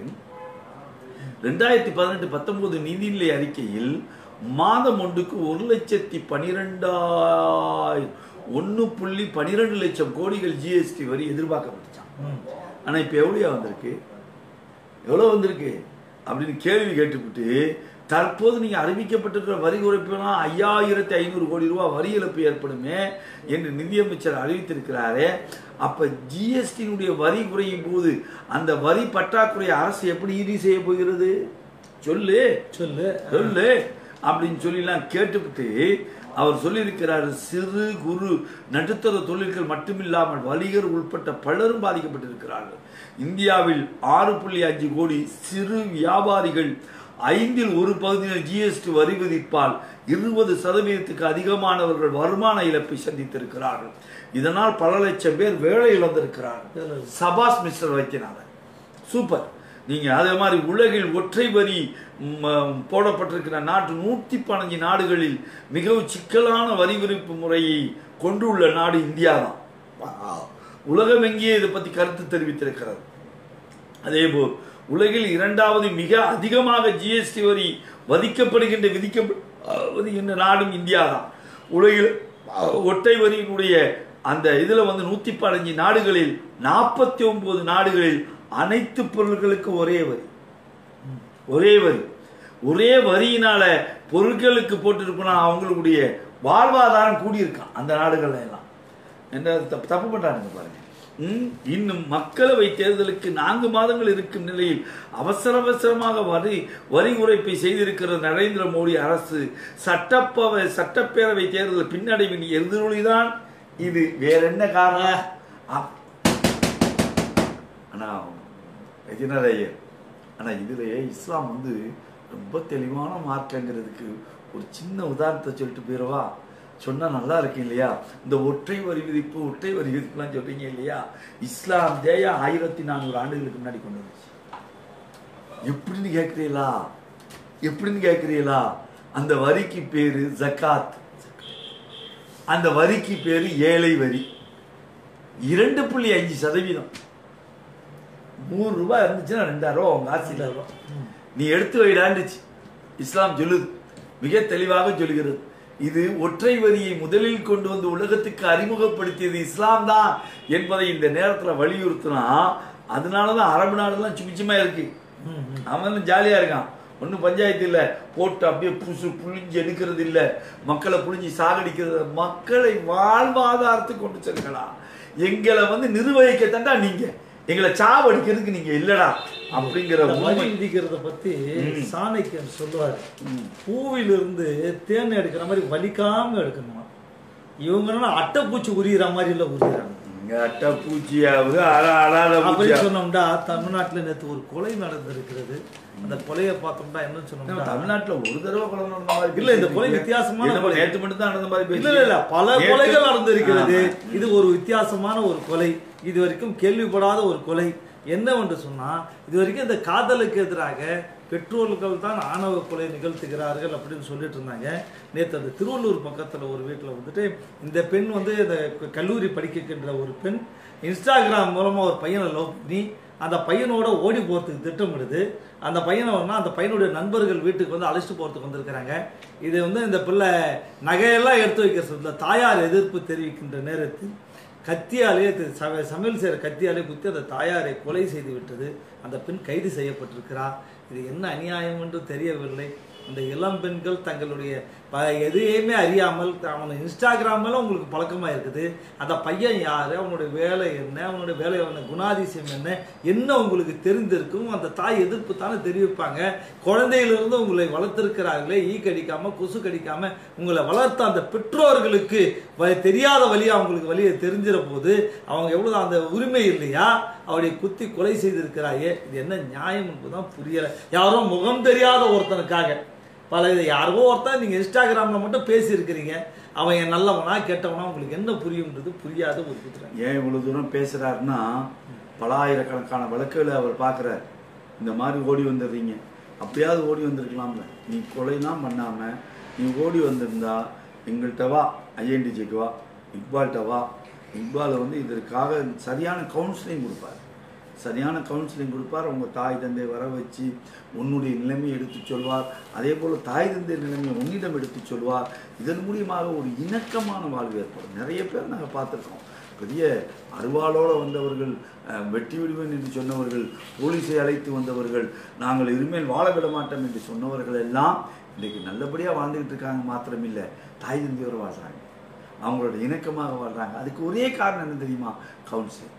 B: ரெண்டாயிரத்தி பதினெட்டு பத்தொன்பது நிதிநிலை அறிக்கையில் மாதம் ஒன்றுக்கு ஒரு லட்சத்தி பனிரெண்டாயிரம் ஒன்று புள்ளி பனிரெண்டு லட்சம் கோடிகள் ஜிஎஸ்டி வரி எதிர்பார்க்கப்பட்டுச்சான்
C: ம்.
B: ஆனா இப்ப எவ்வளோ வந்திருக்கு எவ்வளோ வந்திருக்கு அப்படின்னு கேள்வி கேட்டுவிட்டு தற்போது நீங்க அறிவிக்கப்பட்டிருக்கிற வரி குறைப்புலாம் ஐயாயிரத்தி ஐநூறு கோடி ரூபாய் வரி இழப்பு ஏற்படுமே என்று நிதியமைச்சர் அறிவித்திருக்கிறாரே அப்ப ஜிஎஸ்டியினுடைய வரி குறையும் போது அந்த வரி பற்றாக்குறையை அரசு எப்படி ஈடு செய்ய போகிறது சொல்லு
C: சொல்லு
B: சொல்லு அப்படின்னு சொல்லிலாம் கேட்டுவிட்டு அவர் சொல்லியிருக்கிறார் சிறு குறு நடுத்தர தொழில்கள் மட்டுமில்லாமல் வணிகர் உட்பட்ட பலரும் பாதிக்கப்பட்டிருக்கிறார்கள் இந்தியாவில் ஆறு புள்ளி அஞ்சு கோடி சிறு வியாபாரிகள் ஐந்தில் ஒரு பகுதியில் ஜிஎஸ்டி வரி விதிப்பால் இருபது சதவீதத்துக்கு அதிகமானவர்கள் வருமான இழப்பை சந்தித்திருக்கிறார்கள் இதனால் பல லட்சம் பேர் வேலை இழந்திருக்கிறார்கள் சபாஸ் மிஸ்டர் வைத்தியநாதன் சூப்பர் நீங்க அதே மாதிரி உலகில் ஒற்றை வரி ம், போடப்பட்டிருக்கிற நாட்டு நூத்தி பதினஞ்சு நாடுகளில் மிகவும் சிக்கலான வரி விதிப்பு முறையை கொண்டுள்ள நாடு இந்தியா தான் உலகம் எங்கே இதை பத்தி கருத்து தெரிவித்திருக்கிறது அதேபோல் உலகில் இரண்டாவது மிக அதிகமாக ஜிஎஸ்டி வரி வதிக்கப்படுகின்ற விதிக்கப்படுகின்ற நாடும் இந்தியா தான் உலகில் அஹ், ஒற்றை வரியினுடைய அந்த இதுல வந்து நூத்தி பதினஞ்சு நாடுகளில் நாற்பத்தி ஒன்பது நாடுகளில் அனைத்து பொருட்களுக்கு ஒரே வரி ஒரே வரி ஒரே வரியினால பொருட்களுக்கு போட்டிருக்கணும் அவங்களுடைய வாழ்வாதாரம் கூடியிருக்கான் அந்த நாடுகள்ல எல்லாம் என்ன தப்பு தப்பு பண்றானுங்க பாருங்க ம், இன்னும் மக்களவை தேர்தலுக்கு நான்கு மாதங்கள் இருக்கும் நிலையில் அவசர அவசரமாக வரி வரி குறைப்பை செய்திருக்கிற நரேந்திர மோடி அரசு சட்டப்பவை சட்டப்பேரவை தேர்தல் பின்னடைவின் எதிரொலிதான் இது வேற என்ன காரணம் அப்- ஆனால் எதினரைய ஆனால் இதிலேயே இஸ்லாம் வந்து ரொம்ப தெளிவான மார்க்கங்கிறதுக்கு ஒரு சின்ன உதாரணத்தை சொல்லிட்டு போயிடவா சொன்னால் நல்லா இருக்கு இல்லையா இந்த ஒற்றை வரி விதிப்பு ஒற்றை வரி விதிப்புலாம் சொல்றீங்க இல்லையா இஸ்லாம் தேயா ஆயிரத்தி நானூறு ஆண்டுகளுக்கு முன்னாடி கொண்டு வந்துச்சு எப்படின்னு கேட்குறீங்களா எப்படின்னு கேட்குறீங்களா அந்த வரிக்கு பேரு ஜக்காத் அந்த வரிக்கு பேரு ஏழை வரி இரண்டு புள்ளி அஞ்சு சதவீதம் நூறு ரூபாய் இருந்துச்சுன்னா ரெண்டாயிரம் ரூபாய் உங்க ஆட்சியில்
C: ரெண்டாயிரம் ரூபாய். ம்.
B: நீ எடுத்து வைடாண்டுச்சு இஸ்லாம் சொல்லுது மிக தெளிவாக சொல்கிறது இது ஒற்றை வரியை முதலில் கொண்டு வந்து உலகத்துக்கு அறிமுகப்படுத்தியது இஸ்லாம் தான் என்பதை இந்த நேரத்துல வலியுறுத்தினா அதனாலதான் அரபு நாடுலாம் சுமிச்சமா இருக்கு
C: ம், ம்.
B: அவன் ஜாலியா இருக்கான் ஒன்றும் பஞ்சாயத்து இல்லை போட்டு அப்படியே புசு புழிஞ்சு எடுக்கிறது இல்லை மக்களை புழிஞ்சு சாகடிக்கிறது இல்ல. மக்களை வாழ்வாதாரத்துக்கு கொண்டு செல்லுங்களா எங்களை வந்து நிர்வகிக்க தண்டா நீங்க எங்களை சாவடிக்கிறதுக்கு நீங்க இல்லடா அப்படிங்கிற
C: இந்த வரி
B: உண்மை
C: விதிக்கிறத பத்தி சாணக்கியன் சொல்லுவாரு
B: ம்.
C: பூவிலிருந்து தேன் எடுக்கிற மாதிரி வலிக்காம எடுக்கணுமா இவங்க அட்டைப்பூச்சி உரியிற மாதிரி இல்ல உரியிறாங்க
B: இங்க அட்டைப்பூச்சியாவது அட அடாத
C: அப்படி
B: பூச்சியா
C: சொன்னோம்னா தமிழ்நாட்டுல நேத்து ஒரு கொலை நடந்திருக்கிறது அந்த கொலையை பார்த்தோம்னா என்ன
B: நம்ம
C: சொன்னோம்னா
B: தமிழ்நாட்டுல ஒரு தடவை கொலை நடந்த மாதிரி
C: இல்ல, இந்த கொலை
B: பேசிட்டு
C: வித்தியாசமான
B: இருக்கீங்க.
C: கொலை.
B: நேத்து மட்டும் தான் நடந்த மாதிரி
C: இல்ல இல்ல இல்ல பல
B: நேத்து-
C: கொலைகள் நடந்திருக்கிறது
B: ஆமா.
C: இது ஒரு வித்தியாசமான ஒரு கொலை இது வரைக்கும் கேள்விப்படாத ஒரு கொலை என்னவென்று சொன்னா இது வரைக்கும் இந்த காதலுக்கு எதிராக பெற்றோர்கள் தான் ஆணவ கொலை நிகழ்த்துகிறார்கள் அப்படின்னு சொல்லிட்டு இருந்தாங்க நேற்று அந்த திருவள்ளூர் பக்கத்துல ஒரு வீட்டில் வந்துட்டு இந்த பெண் வந்து இந்த கல்லூரி படிக்கின்ற ஒரு பெண் இன்ஸ்டாகிராம் மூலமா ஒரு பையனை லவ் பண்ணி அந்த பையனோட ஓடி போகிறதுக்கு திட்டமிடுது அந்த பையனை வந்து அந்த பையனுடைய நண்பர்கள் வீட்டுக்கு வந்து அழைச்சிட்டு போகிறதுக்கு வந்திருக்கிறாங்க இது வந்து இந்த பிள்ளை நகையெல்லாம் எடுத்து வைக்க சொல்ல தாயார் எதிர்ப்பு தெரிவிக்கின்ற நேரத்தில் கத்தியாலே தி- சம- சமையல் செய்கிற கத்தியாலே குத்தி அந்த தாயாரை கொலை செய்து விட்டது அந்த பெண் கைது செய்யப்பட்டிருக்கிறார் இது என்ன அநியாயம் என்று தெரியவில்லை இந்த இளம் பெண்கள் தங்களுடைய ப எதையுமே அறியாமல் அவன் இன்ஸ்டாகிராமில் உங்களுக்கு பழக்கமாக இருக்குது அந்த பையன் யார் அவனுடைய வேலை என்ன அவனுடைய வேலை என்ன குணாதிசயம் என்ன என்ன உங்களுக்கு தெரிந்திருக்கும் அந்த தாய் எதிர்ப்பு தானே தெரிவிப்பாங்க குழந்தையிலிருந்து உங்களை வளர்த்திருக்கிறார்களே ஈ கடிக்காம கொசு கடிக்காம உங்களை வளர்த்த அந்த பெற்றோர்களுக்கு வ- தெரியாத வழியா அவங்களுக்கு வழியை தெரிஞ்சிட போது அவங்க எவ்வளவு அந்த உரிமை இல்லையா அவளை குத்தி கொலை செய்திருக்கிறாயே இது என்ன நியாயம் என்பதுதான் புரியல யாரோ முகம் தெரியாத ஒருத்தனுக்காக பல இது யாரோ ஒருத்தன் நீங்க இன்ஸ்டாகிராம்ல மட்டும் பேசியிருக்கிறீங்க அவன் என் நல்லவனா கெட்டவனா உங்களுக்கு என்ன புரியும்ன்றது புரியாத ஒரு குதிரை
B: ஏன் இவ்வளவு தூரம் பேசுறாருன்னா பல ஆயிரக்கணக்கான வழக்குகளை அவர் பார்க்குறார் இந்த மாதிரி ஓடி வந்துடுறீங்க அப்படியாவது ஓடி வந்திருக்கலாம்ல நீ கொலைலாம் பண்ணாம நீ ஓடி வந்திருந்தா எங்கள்கிட்ட வா ஐஎன்டிஜிக்கு வா இக்பால்கிட்ட வா இக்பால் வந்து இதற்காக சரியான கவுன்சிலிங் கொடுப்பார் சரியான கவுன்சிலிங் கொடுப்பார் உங்க தாய் தந்தை வர வச்சு உன்னுடைய நிலைமையை எடுத்து சொல்வார் அதே போல தாய் தந்தை நிலைமையை உன்னிடம் எடுத்து சொல்வார் இதன் மூலியமாக ஒரு இணக்கமான வாழ்வு ஏற்படும் நிறைய பேர் நாங்கள் பார்த்துருக்கோம் பெரிய அருவாளோட வந்தவர்கள் அஹ், வெட்டி விடுவேன் என்று சொன்னவர்கள் போலீஸை அழைத்து வந்தவர்கள் நாங்கள் இனிமேல் வாழ விட மாட்டோம் என்று சொன்னவர்கள் எல்லாம் இன்றைக்கு நல்லபடியாக வாழ்ந்துகிட்டு இருக்காங்க மாத்திரமில்லை தாய் தந்தையோடு வாழ்றாங்க அவங்களோட இணக்கமாக வாழ்றாங்க அதுக்கு ஒரே காரணம் என்ன தெரியுமா கவுன்சிலிங்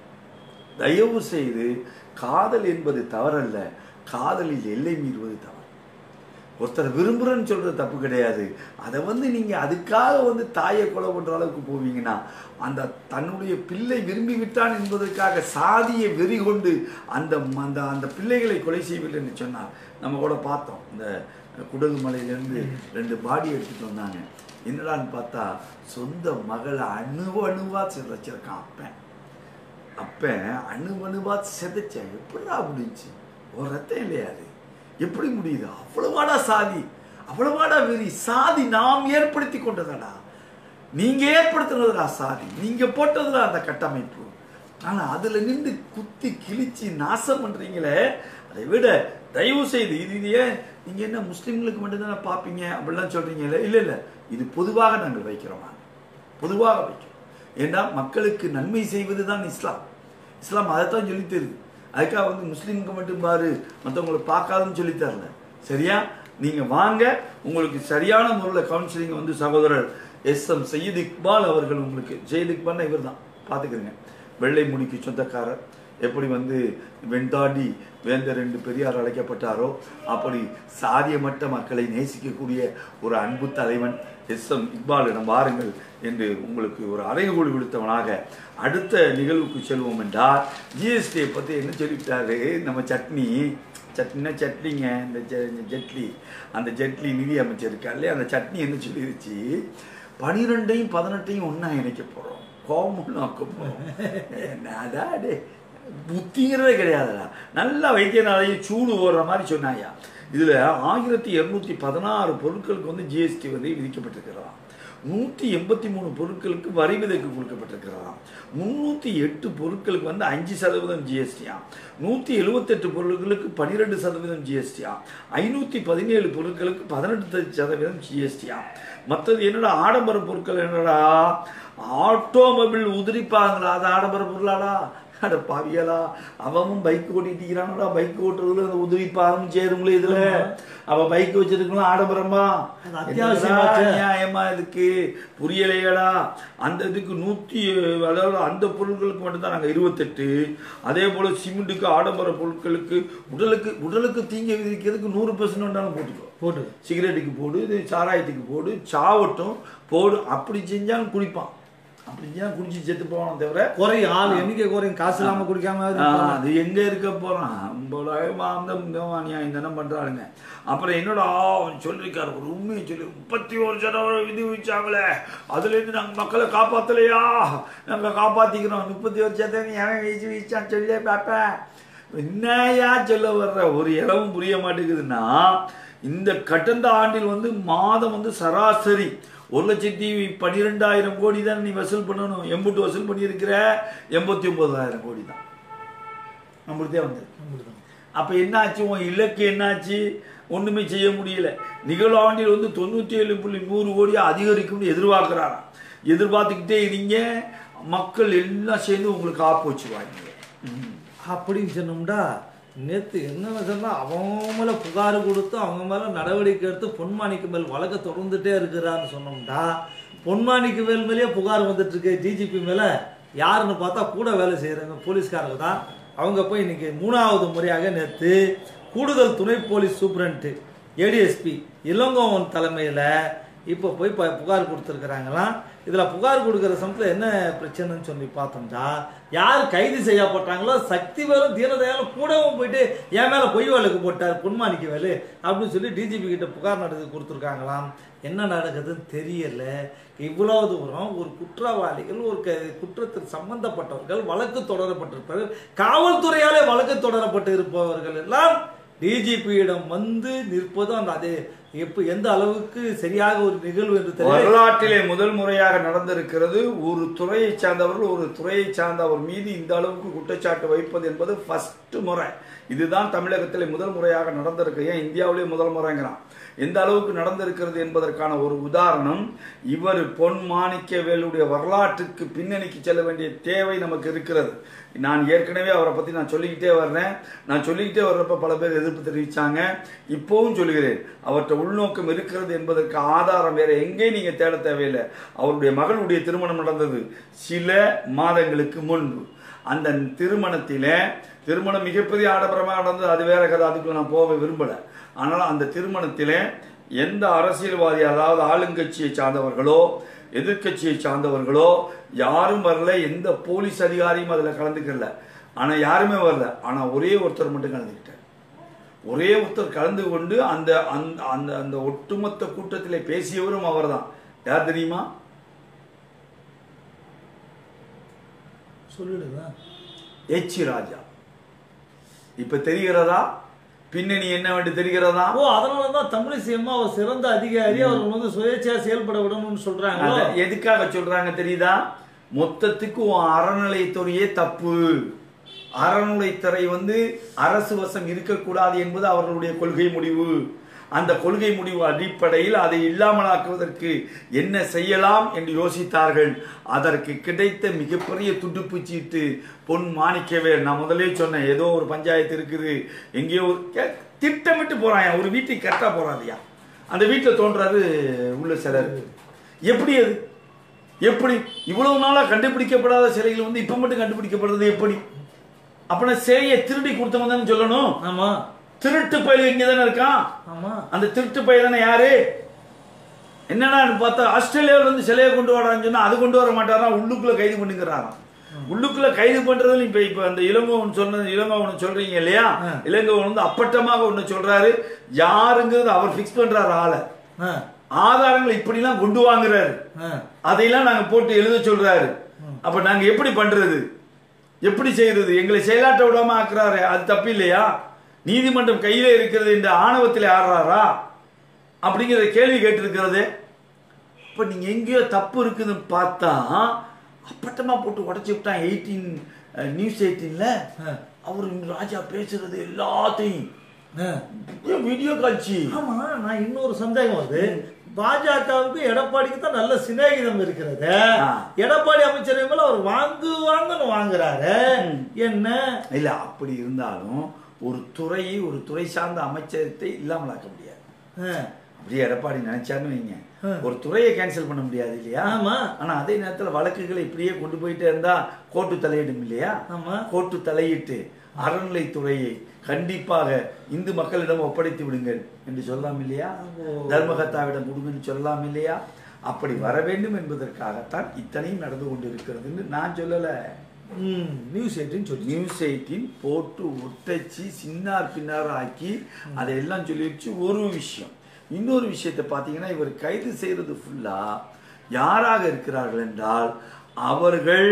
B: தயவு செய்து காதல் என்பது தவறல்ல காதலில் எல்லை மீறுவது தவறு ஒருத்தர் விரும்புறேன்னு சொல்றது தப்பு கிடையாது அதை வந்து நீங்க அதுக்காக வந்து தாயை கொலை பண்ற அளவுக்கு போவீங்கன்னா அந்த தன்னுடைய பிள்ளை விரும்பி விட்டான் என்பதற்காக சாதியை வெறி கொண்டு அந்த அந்த அந்த பிள்ளைகளை கொலை செய்யவில்லை என்று சொன்னார் நம்ம கூட பார்த்தோம் இந்த குடகு மலையிலேருந்து ரெண்டு பாடி எடுத்துட்டு வந்தாங்க என்னடான்னு பார்த்தா சொந்த மகளை அணு அணுவா சிதைச்சிருக்கான் அப்பன் அப்பன் அணு அணுவா செதைச்ச எப்படிடா முடிஞ்சு ஒரு ரத்தம் இல்லையா அது எப்படி முடியுது அவ்வளவாடா சாதி அவ்வளவாடா வெறி சாதி நாம் ஏற்படுத்தி கொண்டதடா நீங்க ஏற்படுத்தினதுடா சாதி நீங்க போட்டதுடா அந்த கட்டமைப்பு ஆனா அதுல நின்று குத்தி கிழிச்சு நாசம் பண்றீங்களே அதை விட தயவு செய்து இது இது ஏன் நீங்க என்ன முஸ்லிம்களுக்கு மட்டும்தானே பார்ப்பீங்க அப்படிலாம் சொல்றீங்களே இல்ல இல்ல இது பொதுவாக நாங்கள் வைக்கிறோம் நாங்க. பொதுவாக வைக்கிறோம் ஏன்னா மக்களுக்கு நன்மை செய்வது தான் இஸ்லாம் இஸ்லாம் அதைத்தான் சொல்லித் தருது அதுக்காக வந்து முஸ்லீமுக்கு மட்டும் பாரு மற்றவங்களை பார்க்காதுன்னு சொல்லித் தரல சரியா நீங்க வாங்க உங்களுக்கு சரியான முறையில் கவுன்சிலிங் வந்து சகோதரர் எஸ் எம் சையீத் இக்பால் அவர்கள் உங்களுக்கு ஜெயித் இக்பால்னா இவர் தான் பார்த்துக்கிறங்க வெள்ளை முடிக்கு சொந்தக்காரர் எப்படி வந்து வெண்தாண்டி வேந்தர் என்று பெரியார் அழைக்கப்பட்டாரோ அப்படி சாதியமற்ற மக்களை நேசிக்கக்கூடிய ஒரு அன்பு தலைவன் எஸ் எம் இக்பாலிடம் வாருங்கள் என்று உங்களுக்கு ஒரு அறைகோல் விடுத்தவனாக அடுத்த நிகழ்வுக்கு செல்வோம் என்றால் ஜிஎஸ்டியை பற்றி என்ன சொல்லிவிட்டாரு நம்ம சட்னி சட்னினா சட்னிங்க இந்த ஜ- இந்த ஜட்லி அந்த ஜட்லி நிதி அமைச்சர் இருக்காரு அந்த சட்னி என்ன சொல்லிருச்சு பனிரெண்டையும் பதினெட்டையும் ஒன்றா இணைக்க போகிறோம் கோமுன்னு ஆக்க போகிறோம் அதான் டே புத்திங்கிறதே கிடையாதுடா நல்லா வைத்தியநாதையும் சூடு ஓடுற மாதிரி சொன்னாயா இதில் ஆயிரத்தி இரநூத்தி பதினாறு பொருட்களுக்கு வந்து ஜிஎஸ்டி வந்து விதிக்கப்பட்டிருக்கிறதாம் நூற்றி எண்பத்தி மூணு பொருட்களுக்கு வரி விதைக்கு கொடுக்கப்பட்டிருக்கிறதாம் முந்நூற்றி எட்டு பொருட்களுக்கு வந்து அஞ்சு சதவீதம் ஜிஎஸ்டியா நூற்றி எழுபத்தெட்டு பொருட்களுக்கு பன்னிரெண்டு சதவீதம் ஜிஎஸ்டியா ஐநூற்றி பதினேழு பொருட்களுக்கு பதினெட்டு சதவீதம் ஜிஎஸ்டியா மற்றது என்னடா ஆடம்பர பொருட்கள் என்னடா ஆட்டோமொபைல் உதிரிப்பாங்களா அது ஆடம்பர பொருளாடா அட பாவியலா அவனும் பைக் ஓட்டிட்டு பைக் ஓட்டுறதுல அந்த உதவிப்பாரும் சேருங்களே இதுல அவ பைக் வச்சிருக்கலாம் ஆடம்பரமா
C: அது அத்தியாவசியமாச்சே.
B: என்னடா நியாயமா இதுக்கு புரியலையடா அந்த இதுக்கு நூத்தி அதாவது அந்த பொருட்களுக்கு மட்டும்தான் நாங்க இருபத்தெட்டு அதே போல சிமெண்ட்டுக்கு ஆடம்பர பொருட்களுக்கு உடலுக்கு உடலுக்கு தீங்கி விதிக்கிறதுக்கு நூறு பெர்சன்ட் வேண்டாலும் போட்டுக்கோ
C: போட்டு
B: சிகரெட்டுக்கு போடு இது சாராயத்துக்கு போடு சாவட்டும் போடு அப்படி செஞ்சாலும் குடிப்பான் அப்படி செஞ்சாலும் குடிச்சு செத்து போவானே தவிர
C: குறையும் ஆள் எண்ணிக்கை குறையும் காசு இல்லாம குடிக்காம
B: ஆ,
C: இருப்பாங்க.
B: அது எங்க இருக்க போறான் ஐம்பதாயிரமா அந்த அநியாயம் தானே பண்றானுங்க அப்புறம் என்னடா அவன் சொல்லியிருக்காரு ஒரு உண்மையை சொல்லி முப்பத்தி ஒரு சதவீதம் விதி வச்சாங்களே அதுல இருந்து நாங்க மக்களை காப்பாத்தலையா நாங்க காப்பாத்திக்கிறோம் முப்பத்தி ஒரு சதவீதம் எவன் வீச்சு வீச்சான் சொல்லியே பார்ப்பேன் என்னையா சொல்ல வர்ற ஒரு இளவும் புரிய மாட்டேங்குதுன்னா இந்த கடந்த ஆண்டில் வந்து மாதம் வந்து சராசரி ஒரு லட்சத்தி பன்னிரெண்டாயிரம் கோடி தான் நீ வசூல் பண்ணணும் எம்புட்டு வசூல் பண்ணியிருக்கிற எண்பத்தி ஒன்பதாயிரம் கோடி தான் நம்மளுதே வந்து
C: அப்படிதான்.
B: அப்ப என்னாச்சு உன் இலக்கு என்னாச்சு ஒண்ணுமே செய்ய முடியல நிகழ்வாண்டில் வந்து தொண்ணூத்தி ஏழு புள்ளி நூறு கோடியா அதிகரிக்கும்னு எதிர்பார்க்கிறாராம் எதிர்பார்த்துக்கிட்டே இருங்க மக்கள் எல்லாம் சேர்ந்து உங்களுக்கு ஆப்பு வச்சுருவாங்க ம்.
C: அப்படின்னு சொன்னோம்டா நேத்து என்ன சொன்னா அவங்க மேல புகார் கொடுத்து அவங்க மேல நடவடிக்கை எடுத்து பொன்மாணிக்கு மேல் வழக்க தொடர்ந்துட்டே இருக்கிறான்னு சொன்னோம்டா பொன்மாணிக்கு மேல் மேலேயே புகார் வந்துட்டு இருக்கு டிஜிபி மேல யாருன்னு பார்த்தா கூட வேலை செய்யறாங்க போலீஸ்காரங்க தான் அவங்க போய் இன்னைக்கு மூணாவது முறையாக நேத்து கூடுதல் துணை போலீஸ் சூப்பரண்ட் ஏடிஎஸ்பி இளங்கோவன் தலைமையில் இப்போ போய் ப புகார் கொடுத்துருக்குறாங்களாம் இதில் புகார் கொடுக்குற சமயத்தில் என்ன பிரச்சனைன்னு சொல்லி பார்த்தோம்டா யார் கைது செய்யப்பட்டாங்களோ சக்திவேலும் தீனதயாலும் கூடவும் போயிட்டு என் மேலே பொய் வழக்கு போட்டார் பொன்மாணிக்க வேலு அப்படின்னு சொல்லி டிஜிபி கிட்ட புகார் நடத்தி கொடுத்துருக்காங்களாம் என்ன நடக்குதுன்னு தெரியல இவ்வளவு தூரம் ஒரு குற்றவாளிகள் ஒரு க குற்றத்தில் சம்பந்தப்பட்டவர்கள் வழக்கு தொடரப்பட்டிருப்பார்கள் காவல்துறையாலே வழக்கு தொடரப்பட்டு இருப்பவர்கள் எல்லாம் டிஜிபியிடம் வந்து நிற்பதும் அந்த அது எப்ப எந்த அளவுக்கு சரியாக ஒரு நிகழ்வு என்று தெரியல
B: வரலாற்றிலே முதல் முறையாக நடந்திருக்கிறது ஒரு துறையை சார்ந்தவர்கள் ஒரு துறையை சார்ந்தவர் மீது இந்த அளவுக்கு குற்றச்சாட்டு வைப்பது என்பது ஃபர்ஸ்ட் முறை இதுதான் தமிழகத்திலே முதல் முறையாக நடந்திருக்கு ஏன் இந்தியாவிலே முதல் முறைங்கிறான் எந்த அளவுக்கு நடந்திருக்கிறது என்பதற்கான ஒரு உதாரணம் இவர் பொன் மாணிக்கவேலுடைய வரலாற்றுக்கு பின்னணிக்கு செல்ல வேண்டிய தேவை நமக்கு இருக்கிறது நான் ஏற்கனவே அவரை பத்தி நான் சொல்லிக்கிட்டே வர்றேன் நான் சொல்லிக்கிட்டே வர்றப்ப பல பேர் எதிர்ப்பு தெரிவிச்சாங்க இப்போவும் சொல்லுகிறேன் அவர்கிட்ட உள்நோக்கம் இருக்கிறது என்பதற்கு ஆதாரம் வேற எங்கேயும் நீங்க தேட தேவையில்லை அவருடைய மகளுடைய திருமணம் நடந்தது சில மாதங்களுக்கு முன்பு அந்த திருமணத்தில திருமணம் மிகப்பெரிய ஆடம்பரமாக நடந்தது அது வேற கதை அதுக்குள்ள நான் போக விரும்பல ஆனால் அந்த திருமணத்திலே எந்த அரசியல்வாதி அதாவது ஆளுங்கட்சியை சார்ந்தவர்களோ எதிர்க்கட்சியை சார்ந்தவர்களோ யாரும் வரல எந்த போலீஸ் அதிகாரியும் அதில் கலந்துக்கல ஆனா யாருமே வரல ஆனா ஒரே ஒருத்தர் மட்டும் கலந்துக்கிட்டார் ஒரே ஒருத்தர் கலந்து கொண்டு அந்த அந்த அந்த அந்த ஒட்டுமொத்த கூட்டத்திலே பேசியவரும் அவர்தான் யார் தெரியுமா
C: சொல்லிடுங்க
B: எச் ராஜா இப்ப தெரிகிறதா பின்னணி என்னவென்று தெரிகிறதா
C: ஓ அதனாலதான் தமிழிசை அம்மா அவர் சிறந்த அதிகாரி அவர் வந்து சுயேட்சையா செயல்பட விடணும்னு சொல்றாங்களோ
B: அத எதுக்காக சொல்றாங்க தெரியுதா மொத்தத்துக்கு உன் அறநிலையத்துறையே தப்பு அறநிலைத்துறை வந்து அரசு வசம் இருக்கக்கூடாது என்பது அவர்களுடைய கொள்கை முடிவு அந்த கொள்கை முடிவு அடிப்படையில் அதை இல்லாமலாக்குவதற்கு என்ன செய்யலாம் என்று யோசித்தார்கள் அதற்கு கிடைத்த மிகப்பெரிய துடுப்பு சீட்டு பொன் மாணிக்கவே நான் முதலே சொன்னேன் ஏதோ ஒரு பஞ்சாயத்து இருக்குது எங்கேயோ ஒரு கே- திட்டமிட்டு போறான் ஒரு வீட்டுக்கு கரெக்டா போறாதியா அந்த வீட்டில் தோன்றாரு உள்ள சிலர் எப்படி அது எப்படி இவ்வளவு நாளா கண்டுபிடிக்கப்படாத சிலைகள் வந்து இப்ப மட்டும் கண்டுபிடிக்கப்படுறது எப்படி அப்பனா சிலையை திருடி கொடுத்தவங்க தானே சொல்லணும்
C: ஆமா
B: திருட்டு பயிர் இங்க தானே இருக்கான்
C: ஆமா
B: அந்த திருட்டு பயிர் தானே யாரு என்னடான்னு பார்த்தா ஆஸ்திரேலியாவுல இருந்து சிலையை கொண்டு வரான்னு சொன்னா அது கொண்டு வர மாட்டாராம் உள்ளுக்குள்ள கைது பண்ணுங்கிறாராம் உள்ளுக்குள்ள கைது பண்றதுல இப்ப இப்ப அந்த இளங்கோவன் சொன்னது இளங்கோவன் சொல்றீங்க இல்லையா இளங்கோவன் வந்து அப்பட்டமாக ஒண்ணு சொல்றாரு யாருங்கிறது அவர் ஃபிக்ஸ் பண்றாரு ஆளை
C: ஆ,
B: ஆதாரங்களை இப்படிலாம் கொண்டு வாங்குறாரு
C: ஆ.
B: அதையெல்லாம் நாங்க போட்டு எழுத சொல்றாரு அப்ப நாங்க எப்படி பண்றது எப்படி செய்யறது எங்களை செயலாற்ற விடாம ஆக்குறாரு அது தப்பு இல்லையா நீதிமன்றம் கையில இருக்கிறது இந்த ஆணவத்தில் ஆடுறாரா அப்படிங்கிற கேள்வி கேட்டிருக்கிறது இப்ப நீங்க எங்கேயோ தப்பு இருக்குதுன்னு பார்த்தா அப்பட்டமா போட்டு உடச்சி விட்டான் எயிட்டீன் நியூஸ் எயிட்டீன்ல
C: ஆ.
B: அவர் ராஜா பேசுறது எல்லாத்தையும்
C: ஆ.
B: வீடியோ காட்சி
C: ஆமா நான் இன்னொரு சந்தேகம் வருது பாஜகவுக்கு எடப்பாடிக்கு தான் நல்ல சிநேகிதம் இருக்கிறது
B: ஆ.
C: எடப்பாடி அமைச்சரை மேல அவர் வாங்கு வாங்குன்னு வாங்குறாரு என்ன
B: இல்ல அப்படி இருந்தாலும் ஒரு துறையை ஒரு துறை சார்ந்த அமைச்சரத்தை இல்லாமலாக்க முடியாது
C: ஆ.
B: அப்படியே எடப்பாடி நினைச்சான்னு வைங்க
C: ஆ.
B: ஒரு துறையை கேன்சல் பண்ண முடியாது இல்லையா
C: ஆமா.
B: ஆனா அதே நேரத்துல வழக்குகளை இப்படியே கொண்டு போயிட்டே இருந்தா கோர்ட்டு தலையிடும் இல்லையா
C: ஆமா.
B: கோர்ட்டு தலையிட்டு அறநிலைத்துறையை கண்டிப்பாக இந்து மக்களிடம் ஒப்படைத்து விடுங்கள் என்று சொல்லலாம் இல்லையா
C: ஓ.
B: தர்மகத்தாவிடம் கொடுங்கன்னு சொல்லலாம் இல்லையா அப்படி வர வேண்டும் என்பதற்காகத்தான் இத்தனையும் நடந்து கொண்டிருக்கிறதுன்னு நான் சொல்லலை
C: ம், நியூஸ் எயிட்டின்னு சொல்லி
B: நியூஸ் எயிட்டின் போட்டு ஒட்டச்சு சின்னார் பின்னார் ஆக்கி அதையெல்லாம் சொல்லிடுச்சு ஒரு விஷயம் இன்னொரு விஷயத்தை பார்த்தீங்கன்னா இவர் கைது செய்யறது ஃபுல்லா யாராக இருக்கிறார்கள் என்றால் அவர்கள்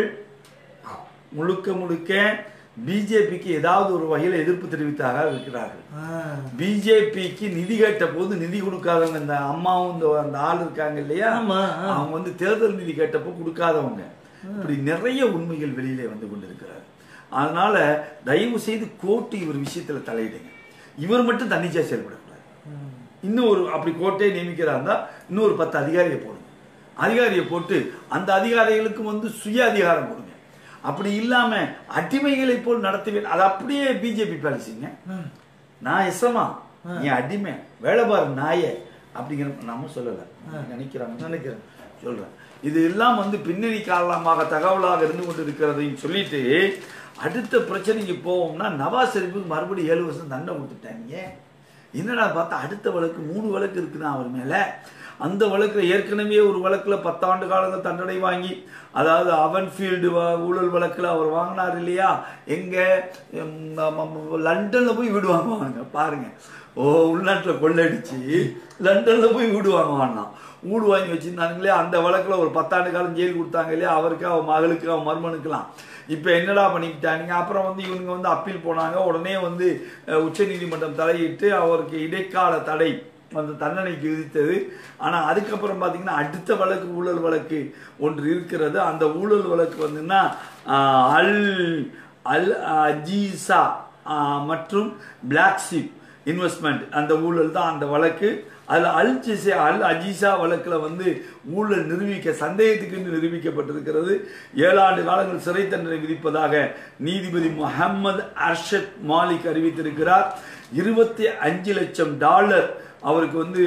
B: முழுக்க முழுக்க பிஜேபிக்கு ஏதாவது ஒரு வகையில் எதிர்ப்பு தெரிவித்தாக இருக்கிறார்கள்
C: ஆ.
B: பிஜேபிக்கு நிதி கேட்ட போது நிதி கொடுக்காதவங்க இந்த அம்மாவும் இந்த அந்த ஆள் இருக்காங்க இல்லையா
C: ஆமா, ஆ.
B: அவங்க வந்து தேர்தல் நிதி கேட்டப்போ கொடுக்காதவங்க இப்படி நிறைய உண்மைகள் வெளியிலே வந்து கொண்டிருக்கிறார் அதனால தயவு செய்து கோர்ட்டு இவர் விஷயத்துல தலையிடுங்க இவர் மட்டும் தன்னிச்சையா செயல்படக்கூடாது
C: ம்.
B: இன்னும் ஒரு அப்படி கோர்ட்டே நியமிக்கிறா இருந்தா இன்னும் ஒரு பத்து அதிகாரியை போடுங்க அதிகாரியை போட்டு அந்த அதிகாரிகளுக்கு வந்து சுய அதிகாரம் கொடுங்க அப்படி இல்லாம அடிமைகளை போல் நடத்துவேன் அது அப்படியே பிஜேபி பாலிசிங்க
C: ம்.
B: நான் எசமா நீ அடிமை வேலை பாரு நாயே அப்படிங்கிற நம்ம சொல்லல நினைக்கிறாங்க
C: நினைக்கிறேன்.
B: சொல்றேன் இது எல்லாம் வந்து பின்னணி காரணமாக தகவலாக இருந்து கொண்டு இருக்கிறதையும் சொல்லிட்டு அடுத்த பிரச்சனைக்கு போவோம்னா நவாஸ் ஷெரீஃபுக்கு மறுபடியும் ஏழு வருஷம் தண்டனை கொடுத்துட்டாங்க என்னடா பார்த்தா அடுத்த வழக்கு மூணு வழக்கு இருக்குதான் அவர் மேல அந்த வழக்குல ஏற்கனவே ஒரு வழக்குல பத்தாண்டு காலங்கள் தண்டனை வாங்கி அதாவது அவன்ஃபீல்டு ஊழல் வழக்குல அவர் வாங்கினார் இல்லையா எங்க உம், நம்ம- நம்ம லண்டன்ல போய் வீடு வாங்குவாங்க பாருங்க ஓ உள்நாட்டுல கொள்ளடிச்சு லண்டன்ல போய் வீடு வாங்குவான்னா வீடு வாங்கி வச்சிருந்தானுங்களே அந்த வழக்குல ஒரு பத்தாண்டு காலம் ஜெயில் கொடுத்தாங்க இல்லையா அவருக்கு அவன் மகளுக்கு அவன் மருமனுக்கெல்லாம் இப்போ என்னடா பண்ணிக்கிட்டானுங்க அப்புறம் வந்து இவனுங்க வந்து அப்பீல் போனாங்க உடனே வந்து உச்ச நீதிமன்றம் தலையிட்டு அவருக்கு இடைக்கால தடை அந்த தண்டனைக்கு விதித்தது ஆனால் அதுக்கப்புறம் பார்த்தீங்கன்னா அடுத்த வழக்கு ஊழல் வழக்கு ஒன்று இருக்கிறது அந்த ஊழல் வழக்கு வந்துன்னா ஆஹ், அல் அல் அஜீசா ஆஹ், மற்றும் பிளாக் ஷிப் இன்வெஸ்ட்மெண்ட் அந்த ஊழல் தான் அந்த வழக்கு அதில் அல் ஜிசே அல் அஜீசா வழக்கில் வந்து ஊழல் நிரூபிக்க சந்தேகத்துக்கு நிரூபிக்கப்பட்டிருக்கிறது ஏழாண்டு காலங்கள் சிறை தண்டனை விதிப்பதாக நீதிபதி முகமது அர்ஷத் மாலிக் அறிவித்திருக்கிறார் இருபத்தி அஞ்சு லட்சம் டாலர் அவருக்கு வந்து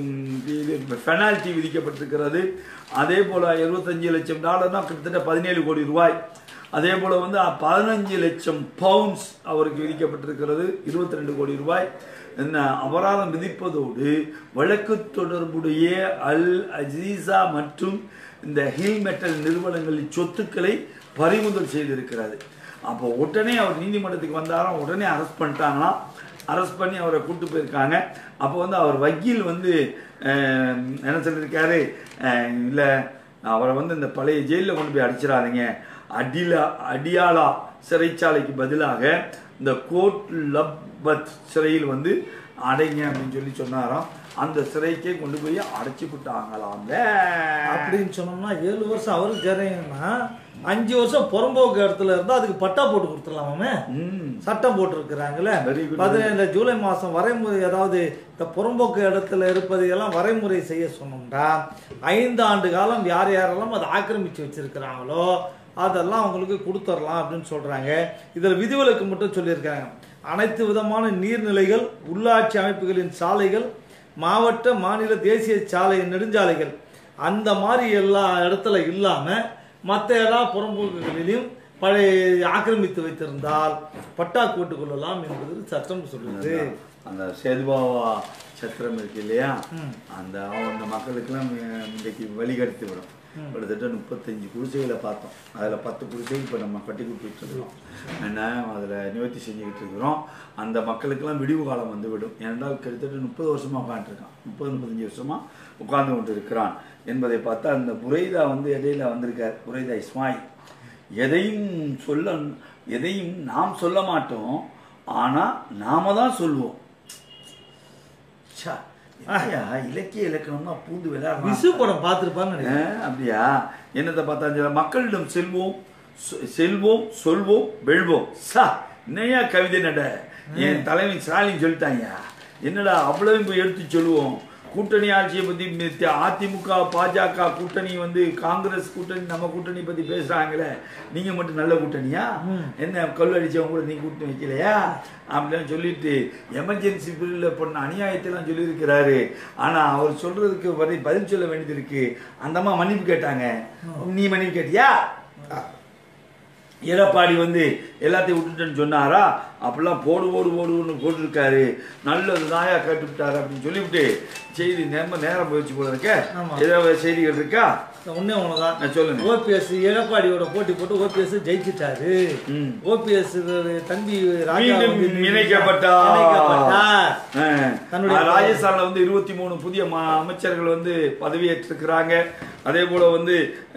B: பெனால்டி விதிக்கப்பட்டிருக்கிறது அதே போல இருபத்தஞ்சு லட்சம் டாலர்னா கிட்டத்தட்ட பதினேழு கோடி ரூபாய் அதே போல வந்து பதினஞ்சு லட்சம் பவுண்ட்ஸ் அவருக்கு விதிக்கப்பட்டிருக்கிறது இருபத்தி ரெண்டு கோடி ரூபாய் என்ன அபராதம் விதிப்பதோடு வழக்கு தொடர்புடைய அல் அஜீசா மற்றும் இந்த ஹில் மெட்டல் நிறுவனங்களின் சொத்துக்களை பறிமுதல் செய்திருக்கிறது அப்போ உடனே அவர் நீதிமன்றத்துக்கு வந்தாராம் உடனே அரெஸ்ட் பண்ணிட்டாங்களாம் அரெஸ்ட் பண்ணி அவரை கூட்டு போயிருக்காங்க அப்போ வந்து அவர் வக்கீல் வந்து அஹ், என்ன சொல்லியிருக்காரு அஹ், இல்லை அவரை வந்து இந்த பழைய ஜெயிலில் கொண்டு போய் அடிச்சிடாதீங்க அடிலா அடியாலா சிறைச்சாலைக்கு பதிலாக இந்த கோட் லப்பத் சிறையில் வந்து அடைங்க அப்படின்னு சொல்லி சொன்னாராம் அந்த சிறைக்கே கொண்டு போய் அடைச்சி விட்டாங்களாம்
C: அப்படின்னு சொன்னோம்னா ஏழு வருஷம் அவருக்கு ஜெரையன்னா அஞ்சு வருஷம் புறம்போக்கு இடத்துல இருந்தா அதுக்கு பட்டா போட்டு கொடுத்துடலாமே
B: ம்
C: சட்டம் போட்டிருக்கிறாங்களே
B: Very good.
C: பதினேழு ஜூலை மாதம் வரைமுறை அதாவது இந்த புறம்போக்கு இடத்துல இருப்பதை எல்லாம் வரைமுறை செய்ய சொன்னோம்னா ஐந்து ஆண்டு காலம் யார் யாரெல்லாம் அதை ஆக்கிரமிச்சு வச்சிருக்கிறாங்களோ அதெல்லாம் அவங்களுக்கு கொடுத்துடலாம் அப்படின்னு சொல்றாங்க இதில் விதிவிலக்கு மட்டும் சொல்லியிருக்காங்க அனைத்து விதமான நீர்நிலைகள் உள்ளாட்சி அமைப்புகளின் சாலைகள் மாவட்ட மாநில தேசிய சாலை நெடுஞ்சாலைகள் அந்த மாதிரி எல்லா இடத்துல இல்லாம மற்ற எல்லா புறம்போக்குகளிலும் பழைய ஆக்கிரமித்து வைத்திருந்தால் பட்டா போட்டுக் கொள்ளலாம் என்பது சட்டம் சொல்லுது
B: அந்த சேதுபாவா சத்திரம் இருக்கு இல்லையா
C: ம்.
B: அந்த அந்த மக்களுக்கெல்லாம் அஹ், இன்றைக்கு வழிகடத்தி விடும் கிட்டத்தட்ட முப்பத்தஞ்சு குடிசைகளை பார்த்தோம் அதில் பத்து குடிசை இப்போ நம்ம கட்டி கொடுத்துட்டு இருக்கிறோம் என்ன அதில் நிவர்த்தி செஞ்சுக்கிட்டு இருக்கிறோம் அந்த மக்களுக்கெல்லாம் விடிவு காலம் வந்து விடும் ஏனென்றால் கிட்டத்தட்ட முப்பது வருஷமாக உட்காந்துருக்கான் முப்பது முப்பத்தஞ்சு வருஷமாக உட்கார்ந்து கொண்டு இருக்கிறான் என்பதை பார்த்தா அந்த புரைதா வந்து இடையில வந்திருக்கார் புரைதா இஸ்மாயில் எதையும் சொல்ல எதையும் நாம் சொல்ல மாட்டோம் ஆனால் நாம தான் சொல்லுவோம் ச்சா, என்னய்யா, இலக்கிய இலக்கணம்னா பூந்து விளையாடுறான்
C: விசு படம் பார்த்துருப்பாங்க நினைக்கிறேன்.
B: ஆ, அப்படியா என்னத்தை பார்த்தா மக்களிடம் செல்வோம் சொ- செல்வோம் சொல்வோம் வெல்வோம் சா என்னையா கவிதை நட என் தலைவன் ஸ்டாலின் சொல்லிட்டாங்க என்னடா அவ்வளவு போய் எடுத்து சொல்லுவோம் கூட்டணி ஆட்சியை பத்தி தி- அதிமுக பாஜக கூட்டணி வந்து காங்கிரஸ் கூட்டணி நம்ம கூட்டணி பத்தி பேசுறாங்களே நீங்க மட்டும் நல்ல கூட்டணியா என்ன கொள்ளடிச்சவங்க கூட நீ கூட்டணி வைக்கலையா அப்படின்னு சொல்லிட்டு எமர்ஜென்சி பில்ல பண்ண அநியாயத்தெல்லாம் சொல்லியிருக்கிறாரு ஆனா அவர் சொல்றதுக்கு வரை பதில் சொல்ல வேண்டியது இருக்கு அந்த அம்மா மன்னிப்பு கேட்டாங்க நீ மன்னிப்பு கேட்டியா எடப்பாடி வந்து எல்லாத்தையும் விட்டுட்டேன்னு சொன்னாரா அப்படிலாம் போடு போடு போடுன்னு போட்டிருக்காரு நல்லது தாயா கேட்டுவிட்டாரு அப்படின்னு சொல்லிவிட்டு செய்தி நேரம் நேரம் போயிடுச்சு போல இருக்க
C: ஆமா.
B: ஏதாவது செய்திகள் இருக்கா
C: ஒண்ணே ஒண்ணுதான்
B: நான் சொல்லுங்க
C: ஓபிஎஸ் எடப்பாடியோட போட்டி போட்டு ஓபிஎஸ் ஜெயிச்சிட்டாரு
B: ம்.
C: ஓபிஎஸ் தம்பி ராஜா
B: மீண்டும்
C: வந்து
B: இணைக்கப்பட்டார்
C: இணைக்கப்பட்டார்.
B: ஆ.
C: தன்னுடைய-
B: ஆ, ராஜஸ்தான்ல வந்து இருபத்தி மூணு புதிய ம- அமைச்சர்கள் வந்து பதவியேற்றிருக்கிறாங்க அதே போல வந்து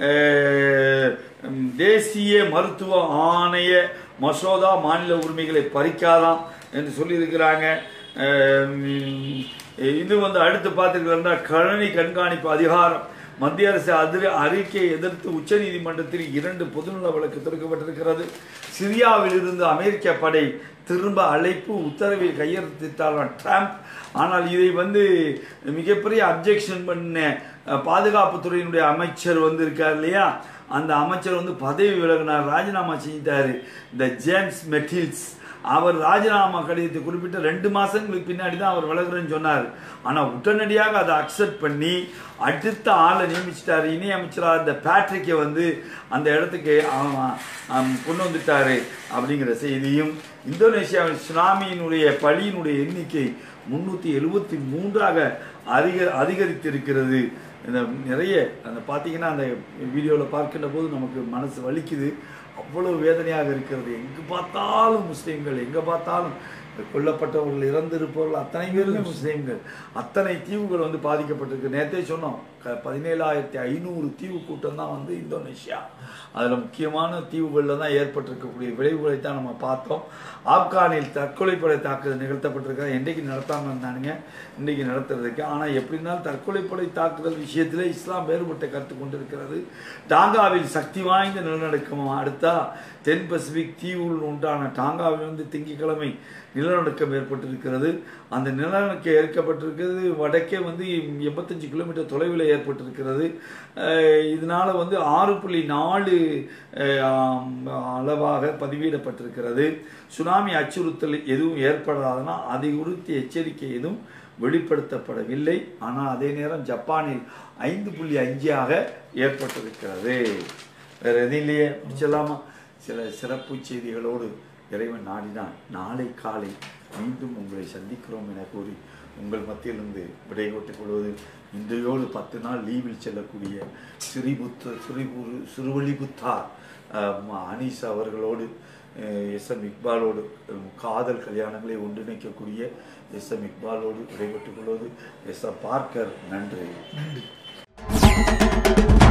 B: அஹ், ம், தேசிய மருத்துவ ஆணைய மசோதா மாநில உரிமைகளை பறிக்காதாம் என்று சொல்லியிருக்கிறாங்க அஹ், ம், இது வந்து அடுத்து பார்த்துருக்கிறா கழனி கண்காணிப்பு அதிகாரம் மத்திய அரசு அதிர அறிக்கையை எதிர்த்து உச்சநீதிமன்றத்தில் இரண்டு பொதுநல வழக்கு தொடுக்கப்பட்டிருக்கிறது சிரியாவில் இருந்து அமெரிக்க படை திரும்ப அழைப்பு உத்தரவில் கையெழுத்திட்டாராம் ட்ரம்ப் ஆனால் இதை வந்து மிகப்பெரிய அப்ஜெக்ஷன் பண்ண அஹ், பாதுகாப்புத்துறையினுடைய அமைச்சர் வந்து இருக்கார் இல்லையா அந்த அமைச்சர் வந்து பதவி விலகினார் ராஜினாமா செஞ்சிட்டாரு இந்த ஜேம்ஸ் மெட்டில்ஸ் அவர் ராஜினாமா கடிதத்தை குறிப்பிட்ட ரெண்டு மாசங்களுக்கு பின்னாடி தான் அவர் விலகுறேன்னு சொன்னார் ஆனா உடனடியாக அதை அக்செப்ட் பண்ணி அடுத்த ஆளை நியமிச்சிட்டாரு இணை அமைச்சராக இந்த பேட்ரிக்கை வந்து அந்த இடத்துக்கு அவன், அவன் கொண்டு வந்துட்டாரு அப்படிங்கிற செய்தியும் இந்தோனேசியாவில் சுனாமியினுடைய பலியினுடைய எண்ணிக்கை முன்னூத்தி எழுபத்தி மூன்றாக அதிக அதிகரித்திருக்கிறது இந்த நிறைய அந்த பார்த்தீங்கன்னா அந்த வீடியோவில் பார்க்கின்ற போது நமக்கு மனசு வலிக்குது அவ்வளவு வேதனையாக இருக்கிறது எங்கு பார்த்தாலும் முஸ்லீம்கள் எங்கே பார்த்தாலும் இந்த கொல்லப்பட்டவர்கள் இறந்திருப்பவர்கள் அத்தனை பேருமே முஸ்லீம்கள் அத்தனை தீவுகள் வந்து பாதிக்கப்பட்டிருக்கு நேற்றே சொன்னோம் க- பதினேழாயிரத்தி ஐநூறு தீவு கூட்டம் தான் வந்து இந்தோனேஷியா அதில் முக்கியமான தீவுகளில் தான் ஏற்பட்டிருக்கக்கூடிய விளைவுகளை தான் நம்ம பார்த்தோம் ஆப்கானில் தற்கொலைப்படை தாக்குதல் நிகழ்த்தப்பட்டிருக்கிறது என்றைக்கு நடத்தாமல் இருந்தானுங்க இன்றைக்கி நடத்துறதுக்கு ஆனால் எப்படினாலும் தற்கொலைப்படை தாக்குதல் விஷயத்தில் இஸ்லாம் வேறுபட்ட கருத்து கொண்டிருக்கிறது டாங்காவில் சக்தி வாய்ந்த நிலநடுக்கம் அடுத்தா தென் பசிபிக் தீவுகள் உண்டான டாங்காவில் வந்து திங்கட்கிழமை நிலநடுக்கம் ஏற்பட்டிருக்கிறது அந்த நிலநடுக்கம் ஏற்கப்பட்டிருக்கிறது வடக்கே வந்து எண்பத்தஞ்சு கிலோமீட்டர் தொலைவில் ஏற்பட்டிருக்கிறது அஹ் இதனால வந்து ஆறு புள்ளி நாலு அஹ், ஆம், அளவாக பதிவிடப்பட்டிருக்கிறது சுனாமி அச்சுறுத்தல் எதுவும் ஏற்படாதனா அதை குறித்து எச்சரிக்கை எதுவும் வெளிப்படுத்தப்படவில்லை ஆனால் அதே நேரம் ஜப்பானில் ஐந்து புள்ளி அஞ்சாக ஏற்பட்டிருக்கிறது வேற எதுவும் இல்லையே முடிச்சலாமா சில சிறப்பு செய்திகளோடு இறைவன் நாடினான் நாளை காலை மீண்டும் உங்களை சந்திக்கிறோம் என கூறி உங்கள் மத்தியிலிருந்து விடைகொட்டுக் கொள்வது இன்றையோடு பத்து நாள் லீவில் செல்லக்கூடிய சிறிபுத்த சிறிபுரு சிறுவழிபுத்தார் அஹ், அனீஸ் அவர்களோடு எஸ் எம் இக்பாலோடு அஹ், காதல் கல்யாணங்களை ஒன்றிணைக்கக்கூடிய எஸ் எம் இக்பாலோடு விடைபெற்றுக் கொள்வது எஸ் எம் பார்க்கர் நன்றி
C: நன்றி